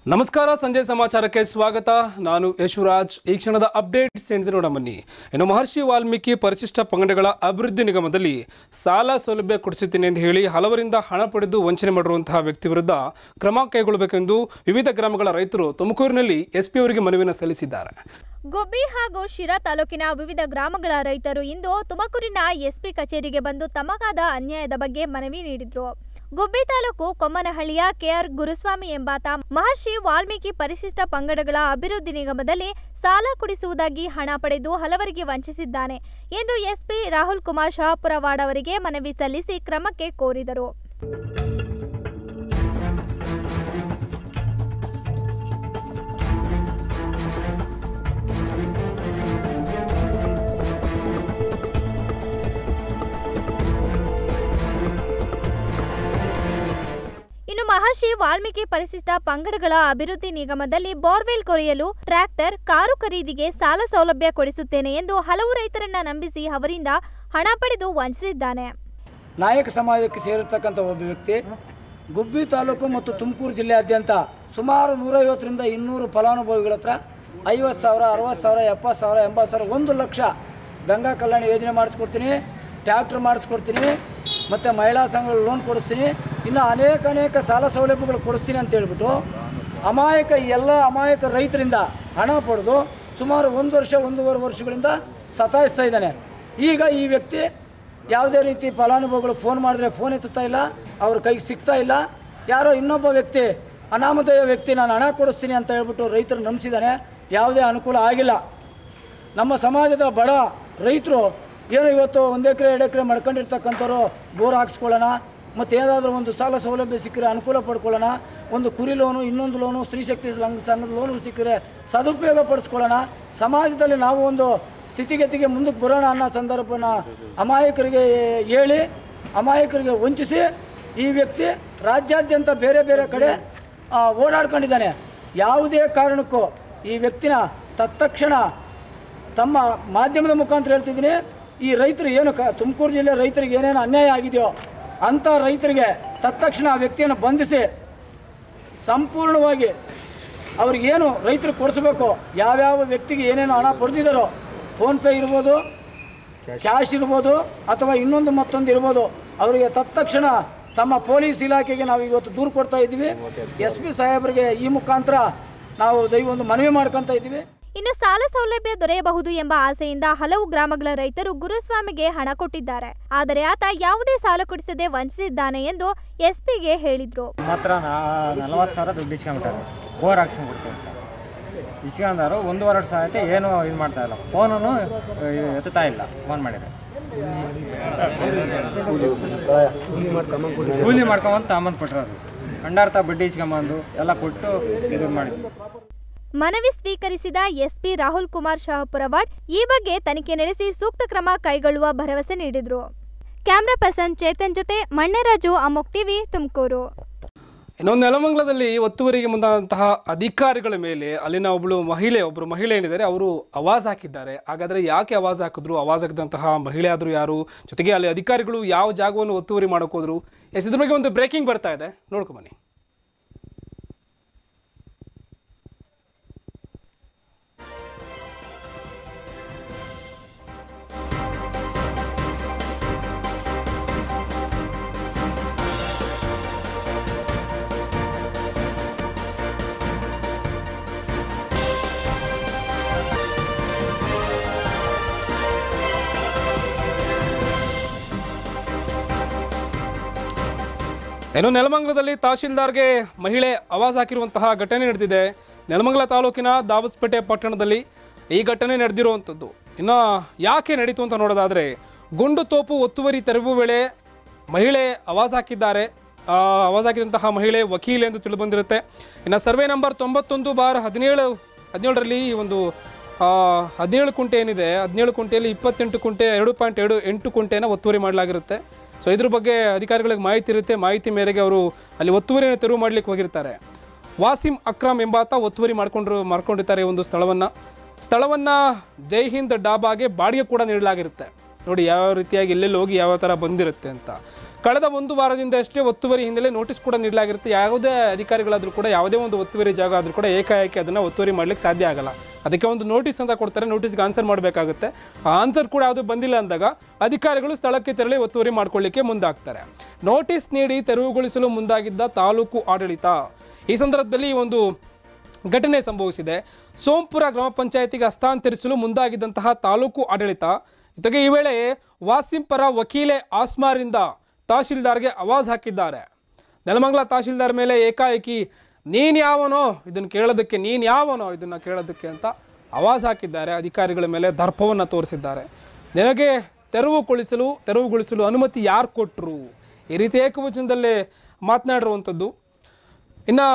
ನಮಸ್ಕಾರ ಸಂಜೆ ಸಮಾಚಾರಕ್ಕೆ ಸ್ವಾಗತ ನಾನು ಯಶುರಾಜ್ ಈ ಕ್ಷಣದ ಅಪ್ಡೇಟ್ಸ್ ಏನಿದೆ ನೋಡ ಬನ್ನಿ ಇನ್ನು ಮಹರ್ಷಿ ವಾಲ್ಮೀಕಿ ಪರಿಶಿಷ್ಟ ಪಂಗಡಗಳ ಅಭಿವೃದ್ಧಿ ನಿಗಮದಲ್ಲಿ ಸಾಲ ಸೌಲಭ್ಯ ಕೊಡಿಸುತ್ತೇನೆ ಎಂದು ಹೇಳಿ ಹಲವರಿಂದ ಹಣ ಪಡೆದು ವಂಚನೆ ಮಾಡಿರುವಂತಹ ವ್ಯಕ್ತಿ ವಿರುದ್ಧ ಕ್ರಮ ಕೈಗೊಳ್ಳಬೇಕೆಂದು ವಿವಿಧ ಗ್ರಾಮಗಳ ರೈತರು ತುಮಕೂರಿನಲ್ಲಿ ಎಸ್ಪಿ ಅವರಿಗೆ ಮನವಿಯನ್ನು ಸಲ್ಲಿಸಿದ್ದಾರೆ ಗುಬ್ಬಿ ಹಾಗೂ ಶಿರಾ ತಾಲೂಕಿನ ವಿವಿಧ ಗ್ರಾಮಗಳ ರೈತರು ಇಂದು ತುಮಕೂರಿನ ಎಸ್ಪಿ ಕಚೇರಿಗೆ ಬಂದು ತಮಗಾದ ಅನ್ಯಾಯದ ಬಗ್ಗೆ ಮನವಿ ನೀಡಿದ್ರು ಗುಬ್ಬಿ ತಾಲೂಕು ಕೊಮ್ಮನಹಳ್ಳಿಯ ಕೆಆರ್ ಗುರುಸ್ವಾಮಿ ಎಂಬಾತ ಮಹರ್ಷಿ ವಾಲ್ಮೀಕಿ ಪರಿಶಿಷ್ಟ ಪಂಗಡಗಳ ಅಭಿವೃದ್ಧಿ ನಿಗಮದಲ್ಲಿ ಸಾಲ ಕೊಡಿಸುವುದಾಗಿ ಹಣ ಪಡೆದು ಹಲವರಿಗೆ ವಂಚಿಸಿದ್ದಾನೆ ಎಂದು ಎಸ್ಪಿ ರಾಹುಲ್ ಕುಮಾರ್ ಶಹಾಪುರವಾಡ್ ಅವರಿಗೆ ಮನವಿ ಸಲ್ಲಿಸಿ ಕ್ರಮಕ್ಕೆ ಕೋರಿದರು ಇನ್ನು ಮಹರ್ಷಿ ವಾಲ್ಮೀಕಿ ಪರಿಶಿಷ್ಟ ಪಂಗಡಗಳ ಅಭಿವೃದ್ಧಿ ನಿಗಮದಲ್ಲಿ ಬೋರ್ವೆಲ್ ಕೊರೆಯಲು ಟ್ರ್ಯಾಕ್ಟರ್ ಕಾರು ಖರೀದಿಗೆ ಸಾಲ ಸೌಲಭ್ಯ ಕೊಡಿಸುತ್ತೇನೆ ಎಂದು ಹಲವು ರೈತರನ್ನ ನಂಬಿಸಿ ಅವರಿಂದ ಹಣ ಪಡೆದು ವಂಚಿಸಿದ್ದಾನೆ ನಾಯಕ ಸಮಾಜಕ್ಕೆ ಸೇರಿರ್ತಕ್ಕಂಥ ಒಬ್ಬ ವ್ಯಕ್ತಿ ಗುಬ್ಬಿ ತಾಲೂಕು ಮತ್ತು ತುಮಕೂರು ಜಿಲ್ಲೆಯಾದ್ಯಂತ ಸುಮಾರು ನೂರೈವತ್ತರಿಂದ ಇನ್ನೂರು ಫಲಾನುಭವಿಗಳ ಹತ್ರ ಐವತ್ತು ಸಾವಿರ ಅರವತ್ತು ಸಾವಿರ ಎಪ್ಪತ್ತು ಸಾವಿರ ಎಂಬತ್ತು ಸಾವಿರ ಒಂದು ಲಕ್ಷ ಗಂಗಾ ಕಲ್ಯಾಣ ಯೋಜನೆ ಮಾಡಿಸ್ಕೊಡ್ತೀನಿ ಟ್ಯಾಕ್ಟ್ರ್ ಮಾಡಿಸ್ಕೊಡ್ತೀನಿ ಮತ್ತು ಮಹಿಳಾ ಸಂಘಗಳು ಲೋನ್ ಕೊಡಿಸ್ತೀನಿ ಇನ್ನು ಅನೇಕ ಅನೇಕ ಸಾಲ ಸೌಲಭ್ಯಗಳು ಕೊಡಿಸ್ತೀನಿ ಅಂತ ಹೇಳ್ಬಿಟ್ಟು ಅಮಾಯಕ ಎಲ್ಲ ಅಮಾಯಕ ರೈತರಿಂದ ಹಣ ಪಡೆದು ಸುಮಾರು ಒಂದು ವರ್ಷ ಒಂದೂವರೆ ವರ್ಷಗಳಿಂದ ಸತಾಯಿಸ್ತಾ ಇದ್ದಾನೆ ಈಗ ಈ ವ್ಯಕ್ತಿ ಯಾವುದೇ ರೀತಿ ಫಲಾನುಭವಿಗಳು ಫೋನ್ ಮಾಡಿದ್ರೆ ಫೋನ್ ಎತ್ತುತ್ತಾ ಇಲ್ಲ ಅವ್ರ ಕೈಗೆ ಸಿಗ್ತಾ ಇಲ್ಲ ಯಾರೋ ಇನ್ನೊಬ್ಬ ವ್ಯಕ್ತಿ ಅನಾಮಧೇಯ ವ್ಯಕ್ತಿ ನಾನು ಹಣ ಕೊಡಿಸ್ತೀನಿ ಅಂತ ಹೇಳ್ಬಿಟ್ಟು ರೈತರು ನಂಬಿಸಿದ್ದಾನೆ ಯಾವುದೇ ಅನುಕೂಲ ಆಗಿಲ್ಲ ನಮ್ಮ ಸಮಾಜದ ಬಡ ರೈತರು ಏನೋ ಇವತ್ತು ಒಂದು ಎಕರೆ ಎರಡು ಎಕರೆ ಮಾಡ್ಕೊಂಡಿರ್ತಕ್ಕಂಥವ್ರು ಬೋರ್ ಹಾಕ್ಸ್ಕೊಳ್ಳೋಣ ಮತ್ತು ಏನಾದರೂ ಒಂದು ಸಾಲ ಸೌಲಭ್ಯ ಸಿಕ್ಕರೆ ಅನುಕೂಲ ಪಡ್ಕೊಳ್ಳೋಣ ಒಂದು ಕುರಿ ಲೋನು ಇನ್ನೊಂದು ಲೋನು ಸ್ತ್ರೀ ಶಕ್ತಿ ಸಂಘ- ಸಂಘದ ಲೋನು ಸಿಕ್ಕರೆ ಸದುಪಯೋಗ ಪಡಿಸ್ಕೊಳ್ಳೋಣ ಸಮಾಜದಲ್ಲಿ ನಾವು ಒಂದು ಸ್ಥಿತಿಗತಿಗೆ ಮುಂದಕ್ಕೆ ಬರೋಣ ಅನ್ನೋ ಸಂದರ್ಭನ ಅಮಾಯಕರಿಗೆ ಹೇಳಿ ಅಮಾಯಕರಿಗೆ ವಂಚಿಸಿ ಈ ವ್ಯಕ್ತಿ ರಾಜ್ಯಾದ್ಯಂತ ಬೇರೆ ಬೇರೆ ಕಡೆ ಆ, ಓಡಾಡ್ಕೊಂಡಿದ್ದಾನೆ ಯಾವುದೇ ಕಾರಣಕ್ಕೂ ಈ ವ್ಯಕ್ತಿನ ತತ್ಕ್ಷಣ ತಮ್ಮ ಮಾಧ್ಯಮದ ಮುಖಾಂತರ ಹೇಳ್ತಿದ್ದೀನಿ ಈ ರೈತರು ಏನು ಕ ತುಮಕೂರು ಜಿಲ್ಲೆ ರೈತರಿಗೆ ಏನೇನು ಅನ್ಯಾಯ ಆಗಿದೆಯೋ ಅಂಥ ರೈತರಿಗೆ ತತ್ಕ್ಷಣ ಆ ವ್ಯಕ್ತಿಯನ್ನು ಬಂಧಿಸಿ ಸಂಪೂರ್ಣವಾಗಿ ಅವ್ರಿಗೇನು ರೈತರು ಕೊಡಿಸ್ಬೇಕು ಯಾವ್ಯಾವ ವ್ಯಕ್ತಿಗೆ ಏನೇನು ಹಣ ಪಡೆದಿದ್ದಾರೋ ಫೋನ್ಪೇ ಇರ್ಬೋದು ಕ್ಯಾಶ್ ಇರ್ಬೋದು ಅಥವಾ ಇನ್ನೊಂದು ಮತ್ತೊಂದು ಇರ್ಬೋದು ಅವರಿಗೆ ತತ್ಕ್ಷಣ ತಮ್ಮ ಪೊಲೀಸ್ ಇಲಾಖೆಗೆ ನಾವು ಇವತ್ತು ದೂರು ಕೊಡ್ತಾ ಇದ್ದೀವಿ ಎಸ್ ಪಿ ಸಾಹೇಬರಿಗೆ ಈ ಮುಖಾಂತರ ನಾವು ದಯ ಒಂದು ಮನವಿ ಮಾಡ್ಕೊತಾ ಇದ್ದೀವಿ ಇನ್ನು ಸಾಲ ಸೌಲಭ್ಯ ದೊರೆಯಬಹುದು ಎಂಬ ಆಸೆಯಿಂದ ಹಲವು ಗ್ರಾಮಗಳ ರೈತರು ಗುರುಸ್ವಾಮಿಗೆ ಹಣ ಕೊಟ್ಟಿದ್ದಾರೆ ಆದರೆ ಆತ ಯಾವುದೇ ಸಾಲ ಕೊಡಿಸದೆ ವಂಚಿಸಿದ್ದಾನೆ ಎಂದು ಎಸ್ಪಿಗೆ ಹೇಳಿದ್ರು ನಮ್ಮ ಹತ್ರ ನಾ ನಲ್ವತ್ತು ಸಾವಿರ ದುಡ್ಡು ಇಸ್ಕೊಂಬಿಟ್ಟಾರೆ ಬೋರ್ ಹಾಕ್ಸ್ಕೊಂಡು ಕೊಡ್ತೀವಿ ಅಂತ ಇಸ್ಕೊಂಡಾರು ಒಂದೂವರೆ ವರ್ಷ ಆಯ್ತು ಏನೂ ಇದು ಮಾಡ್ತಾ ಇಲ್ಲ ಫೋನೂ ಎತ್ತುತ್ತಾ ಇಲ್ಲ ಫೋನ್ ಮಾಡಿದ್ರೆ ಕೂಲಿ ಮಾಡ್ಕೊಂಬಂದು ತಗೊಂಬಂದು ಕೊಟ್ಟಿರೋದು ಕಂಡಾರ್ಥ ಬಡ್ಡಿ ಇಸ್ಕೊಂಬಂದು ಎಲ್ಲ ಕೊಟ್ಟು ಇದು ಮಾಡಿದ್ವಿ ಮನವಿ ಸ್ವೀಕರಿಸಿದ ಎಸ್ಪಿ ರಾಹುಲ್ ಕುಮಾರ್ ಶಹಾಪುರವಾಡ್ ಈ ಬಗ್ಗೆ ತನಿಖೆ ನಡೆಸಿ ಸೂಕ್ತ ಕ್ರಮ ಕೈಗೊಳ್ಳುವ ಭರವಸೆ ನೀಡಿದ್ರು ಕ್ಯಾಮ್ರಾ ಪರ್ಸನ್ ಚೇತನ್ ಜೊತೆ ಮಣ್ಣೆರಾಜು ಅಮೋಕ್ ಟಿವಿ ತುಮಕೂರು ಇನ್ನೊಂದು ನೆಲಮಂಗಲದಲ್ಲಿ ಒತ್ತುವರಿಗೆ ಮುಂದಾದಂತಹ ಅಧಿಕಾರಿಗಳ ಮೇಲೆ ಅಲ್ಲಿನ ಒಬ್ಬಳು ಮಹಿಳೆ ಒಬ್ಬರು ಮಹಿಳೆ ಏನಿದ್ದಾರೆ ಅವರು ಅವಾಜ್ ಹಾಕಿದ್ದಾರೆ ಹಾಗಾದರೆ ಯಾಕೆ ಅವಾಜ್ ಹಾಕಿದ್ರು ಅವಾಜ್ ಹಾಕಿದಂತಹ ಮಹಿಳೆ ಆದರೂ ಯಾರು ಜೊತೆಗೆ ಅಲ್ಲಿ ಅಧಿಕಾರಿಗಳು ಯಾವ ಜಾಗವನ್ನು ಒತ್ತುವರಿ ಮಾಡೋಕೆ ಹೋದ್ರು ಎಸ್ ಇದ್ರ ಬಗ್ಗೆ ಒಂದು ಬ್ರೇಕಿಂಗ್ ಬರ್ತಾ ಇದೆ ನೋಡ್ಕೊ ಬನ್ನಿ ಇನ್ನು ನೆಲಮಂಗಲದಲ್ಲಿ ತಹಶೀಲ್ದಾರ್ಗೆ ಮಹಿಳೆ ಆವಾಜ್ ಹಾಕಿರುವಂತಹ ಘಟನೆ ನಡೆದಿದೆ ನೆಲಮಂಗಲ ತಾಲೂಕಿನ ದಾಬಸ್ಪೇಟೆ ಪಟ್ಟಣದಲ್ಲಿ ಈ ಘಟನೆ ನಡೆದಿರುವಂಥದ್ದು ಇನ್ನು ಯಾಕೆ ನಡೀತು ಅಂತ ನೋಡೋದಾದರೆ ಗುಂಡು ತೋಪು ಒತ್ತುವರಿ ತೆರವು ವೇಳೆ ಮಹಿಳೆ ಆವಾಜ್ ಹಾಕಿದ್ದಾರೆ ಆ, ಆವಾಜ್ ಹಾಕಿದಂತಹ ಮಹಿಳೆ ವಕೀಲೆ ಎಂದು ತಿಳಿದುಬಂದಿರುತ್ತೆ ಇನ್ನು ಸರ್ವೆ ನಂಬರ್ ತೊಂಬತ್ತೊಂದು ಬಾರ್ ಹದಿನೇಳು ಹದಿನೇಳರಲ್ಲಿ ಈ ಒಂದು ಆ, ಹದಿನೇಳು ಕುಂಟೆ ಏನಿದೆ ಹದಿನೇಳು ಕುಂಟೆಯಲ್ಲಿ ಇಪ್ಪತ್ತೆಂಟು ಕುಂಟೆ ಎರಡು ಪಾಯಿಂಟ್ ಎರಡು ಎಂಟು ಕುಂಟೆನ ಒತ್ತುವರಿ ಮಾಡಲಾಗಿರುತ್ತೆ ಸೊ ಇದ್ರ ಬಗ್ಗೆ ಅಧಿಕಾರಿಗಳಿಗೆ ಮಾಹಿತಿ ಇರುತ್ತೆ ಮಾಹಿತಿ ಮೇರೆಗೆ ಅವರು ಅಲ್ಲಿ ಒತ್ತುವರಿಯನ್ನು ತೆರವು ಮಾಡಲಿಕ್ಕೆ ಹೋಗಿರ್ತಾರೆ ವಾಸಿಂ ಅಕ್ರಮ್ ಎಂಬಾತ ಒತ್ತುವರಿ ಮಾಡ್ಕೊಂಡ್ರು ಮಾಡ್ಕೊಂಡಿರ್ತಾರೆ ಈ ಒಂದು ಸ್ಥಳವನ್ನು ಸ್ಥಳವನ್ನು ಜೈ ಹಿಂದ್ ಡಾಬಾಗೆ ಬಾಡಿಗೆ ಕೂಡ ನೀಡಲಾಗಿರುತ್ತೆ ನೋಡಿ ಯಾವ ರೀತಿಯಾಗಿ ಎಲ್ಲೆಲ್ಲಿ ಹೋಗಿ ಯಾವ ಥರ ಬಂದಿರುತ್ತೆ ಅಂತ ಕಳೆದ ಒಂದು ವಾರದಿಂದ ಅಷ್ಟೇ ಒತ್ತುವರಿ ಹಿನ್ನೆಲೆ ನೋಟಿಸ್ ಕೂಡ ನೀಡಲಾಗಿರುತ್ತೆ ಯಾವುದೇ ಅಧಿಕಾರಿಗಳಾದರೂ ಕೂಡ ಯಾವುದೇ ಒಂದು ಒತ್ತುವರಿ ಜಾಗ ಆದರೂ ಕೂಡ ಏಕಾಏಕಿ ಅದನ್ನು ಒತ್ತುವರಿ ಮಾಡ್ಲಿಕ್ಕೆ ಸಾಧ್ಯ ಆಗಲ್ಲ ಅದಕ್ಕೆ ಒಂದು ನೋಟಿಸ್ ಅಂತ ಕೊಡ್ತಾರೆ ನೋಟಿಸ್ಗೆ ಆನ್ಸರ್ ಮಾಡಬೇಕಾಗುತ್ತೆ ಆ ಆನ್ಸರ್ ಕೂಡ ಯಾವುದು ಬಂದಿಲ್ಲ ಅಂದಾಗ ಅಧಿಕಾರಿಗಳು ಸ್ಥಳಕ್ಕೆ ತೆರಳಿ ಒತ್ತುವರಿ ಮಾಡ್ಕೊಳ್ಳಿಕ್ಕೆ ಮುಂದಾಗ್ತಾರೆ ನೋಟಿಸ್ ನೀಡಿ ತೆರವುಗೊಳಿಸಲು ಮುಂದಾಗಿದ್ದ ತಾಲೂಕು ಆಡಳಿತ ಈ ಸಂದರ್ಭದಲ್ಲಿ ಈ ಒಂದು ಘಟನೆ ಸಂಭವಿಸಿದೆ ಸೋಂಪುರ ಗ್ರಾಮ ಪಂಚಾಯತಿಗೆ ಹಸ್ತಾಂತರಿಸಲು ಮುಂದಾಗಿದ್ದಂತಹ ತಾಲೂಕು ಆಡಳಿತ ಜೊತೆಗೆ ಈ ವೇಳೆ ವಾಸಿಂ ಪರ ವಕೀಲೆ ಆಸ್ಮಾರಿಂದ ತಹಶೀಲ್ದಾರ್ಗೆ ಆವಾಜ್ ಹಾಕಿದ್ದಾರೆ ನೆಲಮಂಗಲ ತಹಶೀಲ್ದಾರ್ ಮೇಲೆ ಏಕಾಏಕಿ ನೀನು ಯಾವನೋ ಇದನ್ನು ಕೇಳೋದಕ್ಕೆ ನೀನು ಯಾವನೋ ಇದನ್ನು ಕೇಳೋದಕ್ಕೆ ಅಂತ ಆವಾಜ್ ಹಾಕಿದ್ದಾರೆ ಅಧಿಕಾರಿಗಳ ಮೇಲೆ ದರ್ಪವನ್ನು ತೋರಿಸಿದ್ದಾರೆ ನಿನಗೆ ತೆರವುಗೊಳಿಸಲು ತೆರವುಗೊಳಿಸಲು ಅನುಮತಿ ಯಾರು ಕೊಟ್ಟರು ಈ ರೀತಿ ಏಕವಚನದಲ್ಲೇ ಮಾತನಾಡಿರುವಂಥದ್ದು ಇನ್ನು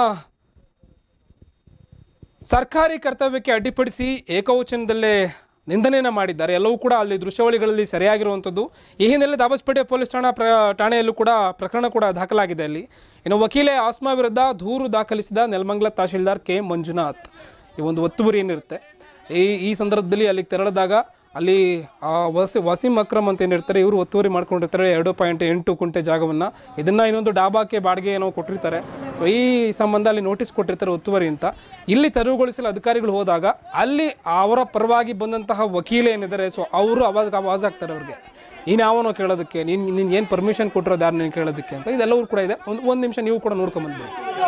ಸರ್ಕಾರಿ ಕರ್ತವ್ಯಕ್ಕೆ ಅಡ್ಡಿಪಡಿಸಿ ಏಕವಚನದಲ್ಲೇ ನಿಂದನೆಯನ್ನು ಮಾಡಿದ್ದಾರೆ ಎಲ್ಲವೂ ಕೂಡ ಅಲ್ಲಿ ದೃಶ್ಯಾವಳಿಗಳಲ್ಲಿ ಸರಿಯಾಗಿರುವಂಥದ್ದು ಈ ಹಿನ್ನೆಲೆ ದಾಬಸ್ಪೇಟೆ ಪೊಲೀಸ್ ಠಾಣಾ ಪ್ರ ಠಾಣೆಯಲ್ಲೂ ಕೂಡ ಪ್ರಕರಣ ಕೂಡ ದಾಖಲಾಗಿದೆ ಅಲ್ಲಿ ಇನ್ನು ವಕೀಲೆ ಆಸ್ಮಾ ವಿರುದ್ಧ ದೂರು ದಾಖಲಿಸಿದ ನೆಲಮಂಗಲ ತಹಶೀಲ್ದಾರ್ ಕೆ ಮಂಜುನಾಥ್ ಈ ಒಂದು ಒತ್ತುವರಿ ಏನಿರುತ್ತೆ ಈ ಈ ಸಂದರ್ಭದಲ್ಲಿ ಅಲ್ಲಿಗೆ ತೆರಳಿದಾಗ ಅಲ್ಲಿ ಆ ವಸಿ ವಸೀಂ ಅಕ್ರಮ್ ಅಂತ ಏನಿರ್ತಾರೆ ಇವರು ಒತ್ತುವರಿ ಮಾಡ್ಕೊಂಡಿರ್ತಾರೆ ಎರಡು ಪಾಯಿಂಟ್ ಎಂಟು ಕುಂಟೆ ಜಾಗವನ್ನು ಇದನ್ನು ಇನ್ನೊಂದು ಡಾಬಾಕ್ಕೆ ಬಾಡಿಗೆ ಏನೋ ಕೊಟ್ಟಿರ್ತಾರೆ ಸೊ ಈ ಸಂಬಂಧ ಅಲ್ಲಿ ನೋಟಿಸ್ ಕೊಟ್ಟಿರ್ತಾರೆ ಒತ್ತುವರಿ ಅಂತ ಇಲ್ಲಿ ತೆರವುಗೊಳಿಸಲು ಅಧಿಕಾರಿಗಳು ಹೋದಾಗ ಅಲ್ಲಿ ಅವರ ಪರವಾಗಿ ಬಂದಂತಹ ವಕೀಲ ಏನಿದ್ದಾರೆ ಸೊ ಅವರು ಅವಾಗ ಆವಾಜ್ ಆಗ್ತಾರೆ ಅವ್ರಿಗೆ ನೀನು ಯಾವನೋ ಕೇಳೋದಕ್ಕೆ ನೀನು ನೀನು ಏನು ಪರ್ಮಿಷನ್ ಕೊಟ್ಟಿರೋದು ಯಾರು ನೀನು ಕೇಳೋದಕ್ಕೆ ಅಂತ ಇದೆಲ್ಲವೂ ಕೂಡ ಇದೆ ಒಂದು ಒಂದು ನಿಮಿಷ ನೀವು ಕೂಡ ನೋಡ್ಕೊಂಬಂದ್ಬಿಡಿ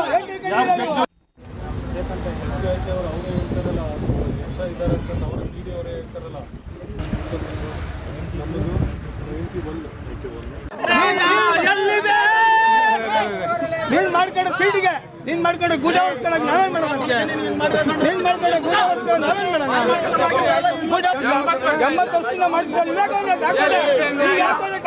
ನೀನ್ ಮಾಡ್ಕೊಂಡು ಫೀಲ್ಡ್ಗೆ ನೀನ್ ಮಾಡ್ಕೊಂಡು ಗೂಡ ಹೊಡ್ಸ್ಕೊಳಕ್ ನಾವೇನ್ ಮಾಡೋಣ ನೀನ್ ಮಾಡ್ಕೊಂಡು ಗೂಡ ಹೊಡ್ಸ್ಕೊಂಡು ನಾವೇನ್ ಮಾಡೋಣ ಗೂಡ ಎಂಬತ್ತು ವರ್ಷದಿಂದ ಮಾಡ್ಕೊಂಡು ಇವಾಗ ಒಂದು ಹಾಕೋದೆ. ಈಗ ಹಾಕೋದೆ.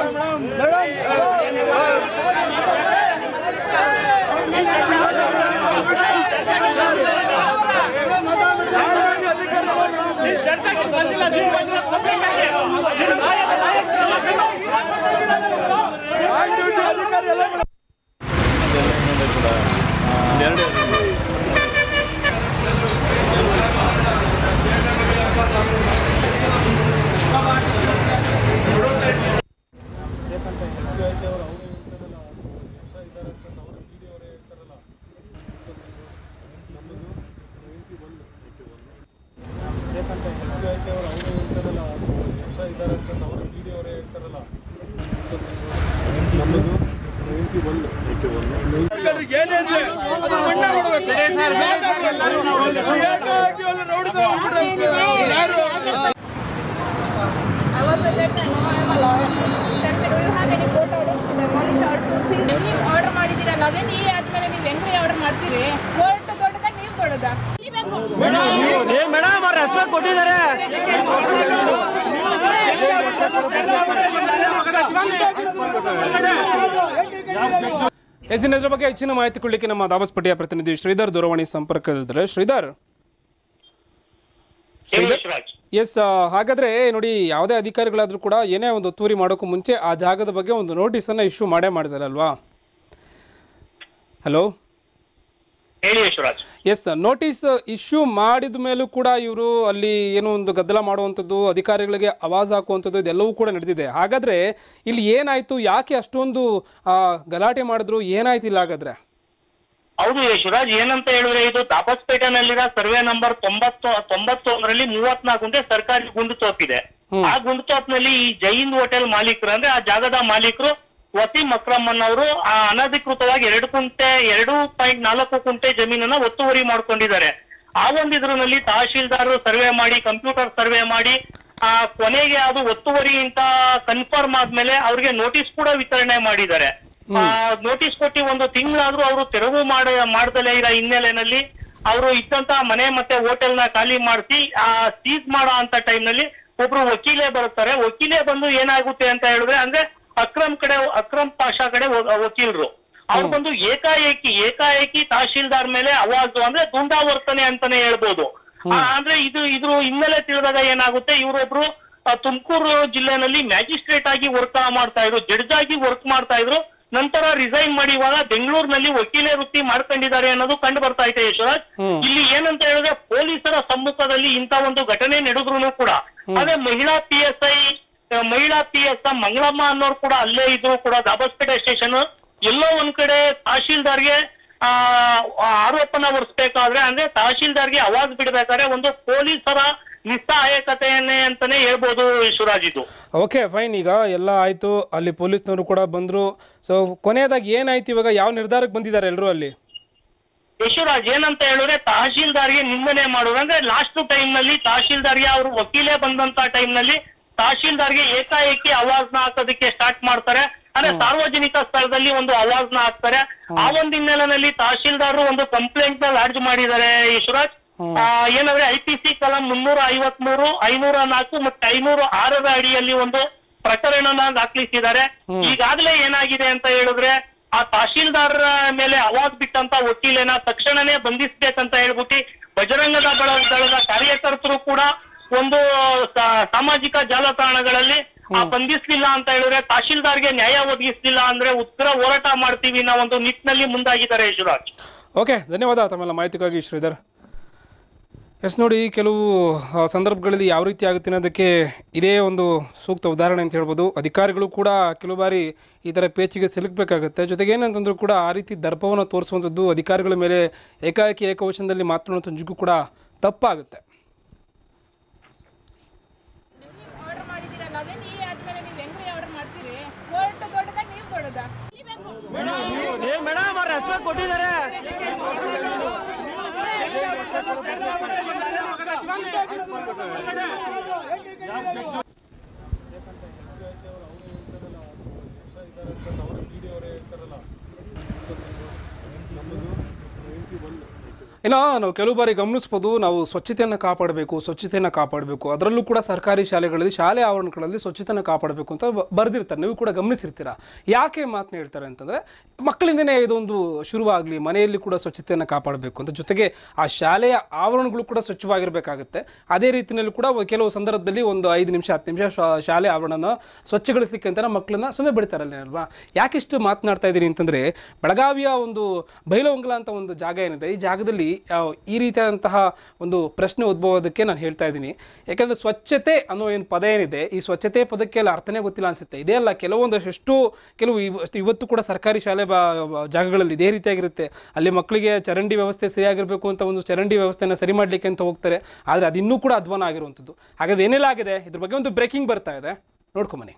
I was at that time, no, I am a lawyer. Tell me, do you have any court order? The police order to see? ನೀವು ಆರ್ಡರ್ ಮಾಡಿದ್ದೀರಲ್ಲ ಅದೇ ನೀ ಆದ್ಮೇಲೆ ನೀವು ಹೆಂಗ್ರಿ ಆರ್ಡರ್ ಮಾಡ್ತೀರಿ ಕೋರ್ಟ್ ದೊಡ್ಡದ ನೀವು ದೊಡ್ಡದ ಮೇಡಮ್ ಅವ್ರ ರೆಸ್ಪೆಕ್ಟ್ ಕೊಟ್ಟಿದ್ದಾರೆ ಎಸ್ ಇದರ ಬಗ್ಗೆ ಹೆಚ್ಚಿನ ಮಾಹಿತಿ ಕೊಡಲಿಕ್ಕೆ ನಮ್ಮ ದಾಬಸ್ಪೇಟೆಯ ಪ್ರತಿನಿಧಿ ಶ್ರೀಧರ್ ದೂರವಾಣಿ ಸಂಪರ್ಕದಲ್ಲಿದ್ದಾರೆ ಶ್ರೀಧರ್ ಎಸ್ ಹಾಗಾದ್ರೆ ನೋಡಿ ಯಾವುದೇ ಅಧಿಕಾರಿಗಳಾದ್ರೂ ಕೂಡ ಏನೇ ಒಂದು ಒತ್ತುವರಿ ಮಾಡೋಕ್ಕೂ ಮುಂಚೆ ಆ ಜಾಗದ ಬಗ್ಗೆ ಒಂದು ನೋಟಿಸನ್ನು ಇಶ್ಯೂ ಮಾಡೇ ಮಾಡಿದ್ದಾರೆ ಅಲ್ವಾ ಹಲೋ ಹೇಳಿ ಯಶರಾಜ್ ಎಸ್ ನೋಟಿಸ್ ಇಶ್ಯೂ ಮಾಡಿದ ಮೇಲೂ ಕೂಡ ಇವರು ಅಲ್ಲಿ ಏನೋ ಒಂದು ಗದ್ದಲ ಮಾಡುವಂಥದ್ದು ಅಧಿಕಾರಿಗಳಿಗೆ ಆವಾಜ್ ಹಾಕುವಂಥದ್ದು ಇದೆಲ್ಲವೂ ಕೂಡ ನಡೆದಿದೆ ಹಾಗಾದ್ರೆ ಇಲ್ಲಿ ಏನಾಯ್ತು ಯಾಕೆ ಅಷ್ಟೊಂದು ಆ, ಗಲಾಟೆ ಮಾಡಿದ್ರು ಏನಾಯ್ತು ಇಲ್ಲ ಹಾಗಾದ್ರೆ ಹೌದು ಯಶರಾಜ್ ಏನಂತ ಹೇಳಿದ್ರೆ ಇದು ತಾಪಸ್ಪೇಟೆನಲ್ಲಿರೋ ಸರ್ವೆ ನಂಬರ್ ತೊಂಬತ್ತು ತೊಂಬತ್ತೊಂದರಲ್ಲಿ ಮೂವತ್ನಾಲ್ಕು ಗುಂಟೆ ಸರ್ಕಾರಿ ಗುಂಡು ತೋಪಿದೆ ಆ ಗುಂಡು ತೋಪ್ನಲ್ಲಿ ಈ ಜೈನ್ ಹೋಟೆಲ್ ಮಾಲೀಕರು ಅಂದ್ರೆ ಆ ಜಾಗದ ಮಾಲೀಕರು ವಸೀಂ ಅಕ್ರಮನ್ ಅವರು ಆ ಅನಧಿಕೃತವಾಗಿ ಎರಡು ಕುಂಟೆ ಎರಡು ಪಾಯಿಂಟ್ ನಾಲ್ಕು ಕುಂಟೆ ಜಮೀನನ್ನ ಒತ್ತುವರಿ ಮಾಡ್ಕೊಂಡಿದ್ದಾರೆ ಆ ಒಂದು ಇದ್ರಲ್ಲಿ ತಹಶೀಲ್ದಾರ್ ಸರ್ವೆ ಮಾಡಿ ಕಂಪ್ಯೂಟರ್ ಸರ್ವೆ ಮಾಡಿ ಆ ಕೊನೆಗೆ ಅದು ಒತ್ತುವರಿ ಅಂತ ಕನ್ಫರ್ಮ್ ಆದ್ಮೇಲೆ ಅವ್ರಿಗೆ ನೋಟಿಸ್ ಕೂಡ ವಿತರಣೆ ಮಾಡಿದ್ದಾರೆ ನೋಟಿಸ್ ಕೊಟ್ಟು ಒಂದು ತಿಂಗಳಾದ್ರೂ ಅವರು ತೆರವು ಮಾಡ ಮಾಡ್ದಲೇ ಇರೋ ಹಿನ್ನೆಲೆಯಲ್ಲಿ ಅವರು ಇದ್ದಂತ ಮನೆ ಮತ್ತೆ ಹೋಟೆಲ್ ನ ಖಾಲಿ ಮಾಡಿಸಿ ಆ ಸೀಸ್ ಮಾಡೋ ಅಂತ ಟೈಮ್ ನಲ್ಲಿ ಒಬ್ರು ವಕೀಲೆ ಬರ್ತಾರೆ ವಕೀಲೆ ಬಂದು ಏನಾಗುತ್ತೆ ಅಂತ ಹೇಳಿದ್ರೆ ಅಂದ್ರೆ ಅಕ್ರಮ್ ಕಡೆ ಅಕ್ರಮ್ ಪಾಷಾ ಕಡೆ ವ- ವಕೀಲರು ಅವ್ರು ಬಂದು ಏಕಾಏಕಿ ಏಕಾಏಕಿ ತಹಶೀಲ್ದಾರ್ ಮೇಲೆ ಅವಾಜು ಅಂದ್ರೆ ದುಂಡಾವರ್ತನೆ ಅಂತಾನೆ ಹೇಳ್ಬೋದು ಆ, ಅಂದ್ರೆ ಇದು ಇದ್ರ ಹಿನ್ನೆಲೆ ತಿಳಿದಾಗ ಏನಾಗುತ್ತೆ ಇವರೊಬ್ರು ತುಮಕೂರು ಜಿಲ್ಲೆನಲ್ಲಿ ಮ್ಯಾಜಿಸ್ಟ್ರೇಟ್ ಆಗಿ ವರ್ಕ್ ಮಾಡ್ತಾ ಇದ್ರು ಜಡ್ಜ್ ಆಗಿ ವರ್ಕ್ ಮಾಡ್ತಾ ಇದ್ರು ನಂತರ ರಿಸೈನ್ ಮಾಡಿ ಇವಾಗ ಬೆಂಗಳೂರಿನಲ್ಲಿ ವಕೀಲೆ ವೃತ್ತಿ ಮಾಡ್ಕೊಂಡಿದ್ದಾರೆ ಅನ್ನೋದು ಕಂಡು ಬರ್ತಾ ಇದೆ ಯಶರಾಜ್ ಇಲ್ಲಿ ಏನಂತ ಹೇಳಿದ್ರೆ ಪೊಲೀಸರ ಸಮ್ಮುಖದಲ್ಲಿ ಇಂತ ಒಂದು ಘಟನೆ ನಡೆದ್ರು ಕೂಡ ಅದೇ ಮಹಿಳಾ ಪಿ ಎಸ್ ಐ ಆ, ಮಹಿಳಾ ಪಿ ಎಸ್ ಮಂಗಳಮ್ಮ ಅನ್ನೋರು ಕೂಡ ಅಲ್ಲೇ ಇದ್ರು ಕೂಡ ದಾಬಸ್ಪೇಟೆ ಸ್ಟೇಷನ್ ಎಲ್ಲೋ ಒಂದ್ ಕಡೆ ತಹಶೀಲ್ದಾರ್ಗೆ ಆ ಆರೋಪನ ಹೊರಿಸ್ಬೇಕಾದ್ರೆ ಅಂದ್ರೆ ತಹಶೀಲ್ದಾರ್ಗೆ ಅವಾಜ್ ಬಿಡ್ಬೇಕಾದ್ರೆ ಒಂದು ಪೊಲೀಸರ ನಿಸ್ಸಹಾಯಕತೆಯನ್ನೇ ಅಂತಾನೆ ಹೇಳ್ಬೋದು ಶಿವರಾಜ್ ಇದು ಓಕೆ ಫೈನ್ ಈಗ ಎಲ್ಲ ಆಯಿತು ಅಲ್ಲಿ ಪೊಲೀಸ್ನವರು ಕೂಡ ಬಂದರು ಸೊ ಕೊನೆಯದಾಗಿ ಏನಾಯ್ತು ಇವಾಗ ಯಾವ ನಿರ್ಧಾರಕ್ಕೆ ಬಂದಿದ್ದಾರೆ ಎಲ್ಲರೂ ಅಲ್ಲಿ ಯಶವರಾಜ್ ಏನಂತ ಹೇಳಿದ್ರೆ ತಹಶೀಲ್ದಾರ್ಗೆ ನಿಂದನೆ ಮಾಡೋದು ಅಂದ್ರೆ ಲಾಸ್ಟ್ ಟೈಮ್ ನಲ್ಲಿ ತಹಶೀಲ್ದಾರ್ಗೆ ಅವರು ವಕೀಲೆ ಬಂದಂತ ಟೈಮ್ ನಲ್ಲಿ ತಹಶೀಲ್ದಾರ್ಗೆ ಏಕಾಏಕಿ ಅವಾಜ್ನ ಹಾಕೋದಕ್ಕೆ ಸ್ಟಾರ್ಟ್ ಮಾಡ್ತಾರೆ ಅಂದ್ರೆ ಸಾರ್ವಜನಿಕ ಸ್ಥಳದಲ್ಲಿ ಒಂದು ಅವಾಜ್ನ ಹಾಕ್ತಾರೆ ಆ ಒಂದು ಹಿನ್ನೆಲೆಯಲ್ಲಿ ತಹಶೀಲ್ದಾರ್ ಒಂದು ಕಂಪ್ಲೇಂಟ್ ನ ಲಾಡ್ಜ್ ಮಾಡಿದ್ದಾರೆ ಯಶವರಾಜ್ ಆ, ಏನಂದ್ರೆ ಐ ಪಿ ಸಿ ಕಲಂ ಮುನ್ನೂರ ಐವತ್ ಮೂರು ಐನೂರ ನಾಲ್ಕು ಮತ್ತೆ ಐನೂರ ಆರರ ಅಡಿಯಲ್ಲಿ ಒಂದು ಪ್ರಕರಣನ ದಾಖಲಿಸಿದ್ದಾರೆ ಈಗಾಗಲೇ ಏನಾಗಿದೆ ಅಂತ ಹೇಳಿದ್ರೆ ಆ ತಹಶೀಲ್ದಾರ್ ಮೇಲೆ ಅವಾಜ್ ಬಿಟ್ಟಂತ ವಕೀಲನ ತಕ್ಷಣನೇ ಬಂಧಿಸ್ಬೇಕಂತ ಹೇಳ್ಬಿಟ್ಟು ಬಜರಂಗದ ದಳ ದಳದ ಕಾರ್ಯಕರ್ತರು ಕೂಡ ಒಂದು ಸಾ- ಸಾಮಾಜಿಕ ಜಾಲತಾಣಗಳಲ್ಲಿ ಆ ಬಂಧಿಸ್ಲಿಲ್ಲ ಅಂತ ಹೇಳಿದ್ರೆ ತಹಶೀಲ್ದಾರ್ಗೆ ನ್ಯಾಯ ಒದಗಿಸ್ಲಿಲ್ಲ ಅಂದ್ರೆ ಉತ್ತರ ಹೋರಾಟ ಮಾಡ್ತೀವಿ ಅನ್ನೋ ಒಂದು ನಿಟ್ಟಿನಲ್ಲಿ ಮುಂದಾಗಿದ್ದಾರೆ ಯಶುರಾಜ್ ಓಕೆ ಧನ್ಯವಾದ ತಮ್ಮೆಲ್ಲ ಮಾಹಿತಿಗಾಗಿ ಶ್ರೀಧರ್ ಎಸ್ ನೋಡಿ ಕೆಲವು ಆ, ಸಂದರ್ಭಗಳಲ್ಲಿ ಯಾವ ರೀತಿ ಆಗುತ್ತೆ ಅನ್ನೋದಕ್ಕೆ ಇದೇ ಒಂದು ಸೂಕ್ತ ಉದಾಹರಣೆ ಅಂತ ಹೇಳ್ಬೋದು ಅಧಿಕಾರಿಗಳು ಕೂಡ ಕೆಲವು ಬಾರಿ ಈ ಥರ ಪೇಚಿಗೆ ಸಿಲುಕಬೇಕಾಗುತ್ತೆ ಜೊತೆಗೆ ಏನಂತಂದ್ರೂ ಕೂಡ ಆ ರೀತಿ ದರ್ಪವನ್ನು ತೋರಿಸುವಂಥದ್ದು ಅಧಿಕಾರಿಗಳ ಮೇಲೆ ಏಕಾಏಕಿ ಏಕವಚನದಲ್ಲಿ ಮಾತನಾಡುವಂಥ ನಿಜಕ್ಕೂ ಕೂಡ ತಪ್ಪಾಗುತ್ತೆ ಆರ್ಡರ್ ಮಾಡಿದ್ದೀರಲ್ಲ ಅದೇನು ಈ ಆದ್ಮೇಲೆ ನೀವು ಹೆಂಗ್ರಿ ಆರ್ಡರ್ ಮಾಡ್ತೀರಿ ಕೋರ್ಟ್ ದೊಡ್ಡದಾಗ ನೀವು ದೊಡ್ಡದಾ ಮೇಡಮ್ ಅವ್ರ ರೆಸ್ಪೆಕ್ಟ್ ಕೊಟ್ಟಿದ್ದಾರೆ ಇನ್ನು ನಾವು ಕೆಲವು ಬಾರಿ ಗಮನಿಸ್ಬೋದು ನಾವು ಸ್ವಚ್ಛತೆಯನ್ನು ಕಾಪಾಡಬೇಕು ಸ್ವಚ್ಛತೆಯನ್ನು ಕಾಪಾಡಬೇಕು ಅದರಲ್ಲೂ ಕೂಡ ಸರ್ಕಾರಿ ಶಾಲೆಗಳಲ್ಲಿ ಶಾಲೆ ಆವರಣಗಳಲ್ಲಿ ಸ್ವಚ್ಛತೆಯನ್ನು ಕಾಪಾಡಬೇಕು ಅಂತ ಬ- ಬರೆದಿರ್ತಾರೆ ನೀವು ಕೂಡ ಗಮನಿಸಿರ್ತೀರ ಯಾಕೆ ಮಾತನ್ನ ಹೇಳ್ತಾರೆ ಅಂತಂದರೆ ಮಕ್ಕಳಿಂದನೇ ಇದೊಂದು ಶುರುವಾಗಲಿ ಮನೆಯಲ್ಲಿ ಕೂಡ ಸ್ವಚ್ಛತೆಯನ್ನು ಕಾಪಾಡಬೇಕು ಅಂತ ಜೊತೆಗೆ ಆ ಶಾಲೆಯ ಆವರಣಗಳು ಕೂಡ ಸ್ವಚ್ಛವಾಗಿರಬೇಕಾಗುತ್ತೆ ಅದೇ ರೀತಿಯಲ್ಲಿ ಕೂಡ ಕೆಲವು ಸಂದರ್ಭದಲ್ಲಿ ಒಂದು ಐದು ನಿಮಿಷ ಹತ್ತು ನಿಮಿಷ ಶಾ- ಶಾಲೆ ಆವರಣನ ಸ್ವಚ್ಛಗೊಳಿಸ್ಲಿಕ್ಕೆ ಅಂತ ಮಕ್ಕಳನ್ನ ಸುಮ್ಮನೆ ಬಿಡ್ತಾರಲ್ಲ ಅಲ್ವಾ ಯಾಕಿಷ್ಟು ಮಾತನಾಡ್ತಾ ಇದ್ದೀನಿ ಅಂತಂದರೆ ಬೆಳಗಾವಿಯ ಒಂದು ಬೈಲವಂಗಲ ಅಂತ ಒಂದು ಜಾಗ ಏನಿದೆ ಈ ಜಾಗದಲ್ಲಿ ಯಾವ- ಈ ರೀತಿಯಾದಂತಹ ಒಂದು ಪ್ರಶ್ನೆ ಉದ್ಭವೋದಕ್ಕೆ ನಾನು ಹೇಳ್ತಾ ಇದ್ದೀನಿ ಯಾಕಂದರೆ ಸ್ವಚ್ಛತೆ ಅನ್ನೋ ಏನು ಪದ ಏನಿದೆ ಈ ಸ್ವಚ್ಛತೆ ಪದಕ್ಕೆ ಎಲ್ಲ ಅರ್ಥನೇ ಗೊತ್ತಿಲ್ಲ ಅನಿಸುತ್ತೆ ಇದೇ ಅಲ್ಲ ಕೆಲವೊಂದಷ್ಟು ಕೆಲವು ಇವ- ಇವತ್ತು ಕೂಡ ಸರ್ಕಾರಿ ಶಾಲೆ ಬಾ ಬಾ- ಜಾಗಗಳಲ್ಲಿ ಇದೇ ರೀತಿಯಾಗಿರುತ್ತೆ ಅಲ್ಲಿ ಮಕ್ಕಳಿಗೆ ಚರಂಡಿ ವ್ಯವಸ್ಥೆ ಸರಿಯಾಗಿರಬೇಕು ಅಂತ ಒಂದು ಚರಂಡಿ ವ್ಯವಸ್ಥೆನ ಸರಿ ಮಾಡಲಿಕ್ಕೆ ಅಂತ ಹೋಗ್ತಾರೆ ಆದರೆ ಅದು ಇನ್ನೂ ಕೂಡ ಅಧ್ವಾನ ಆಗಿರುವಂಥದ್ದು ಹಾಗಾದ್ರೆ ಏನೆಲ್ಲ ಆಗಿದೆ ಇದ್ರ ಬಗ್ಗೆ ಒಂದು ಬ್ರೇಕಿಂಗ್ ಬರ್ತಾ ಇದೆ ನೋಡ್ಕೊಂಬನ್ನಿ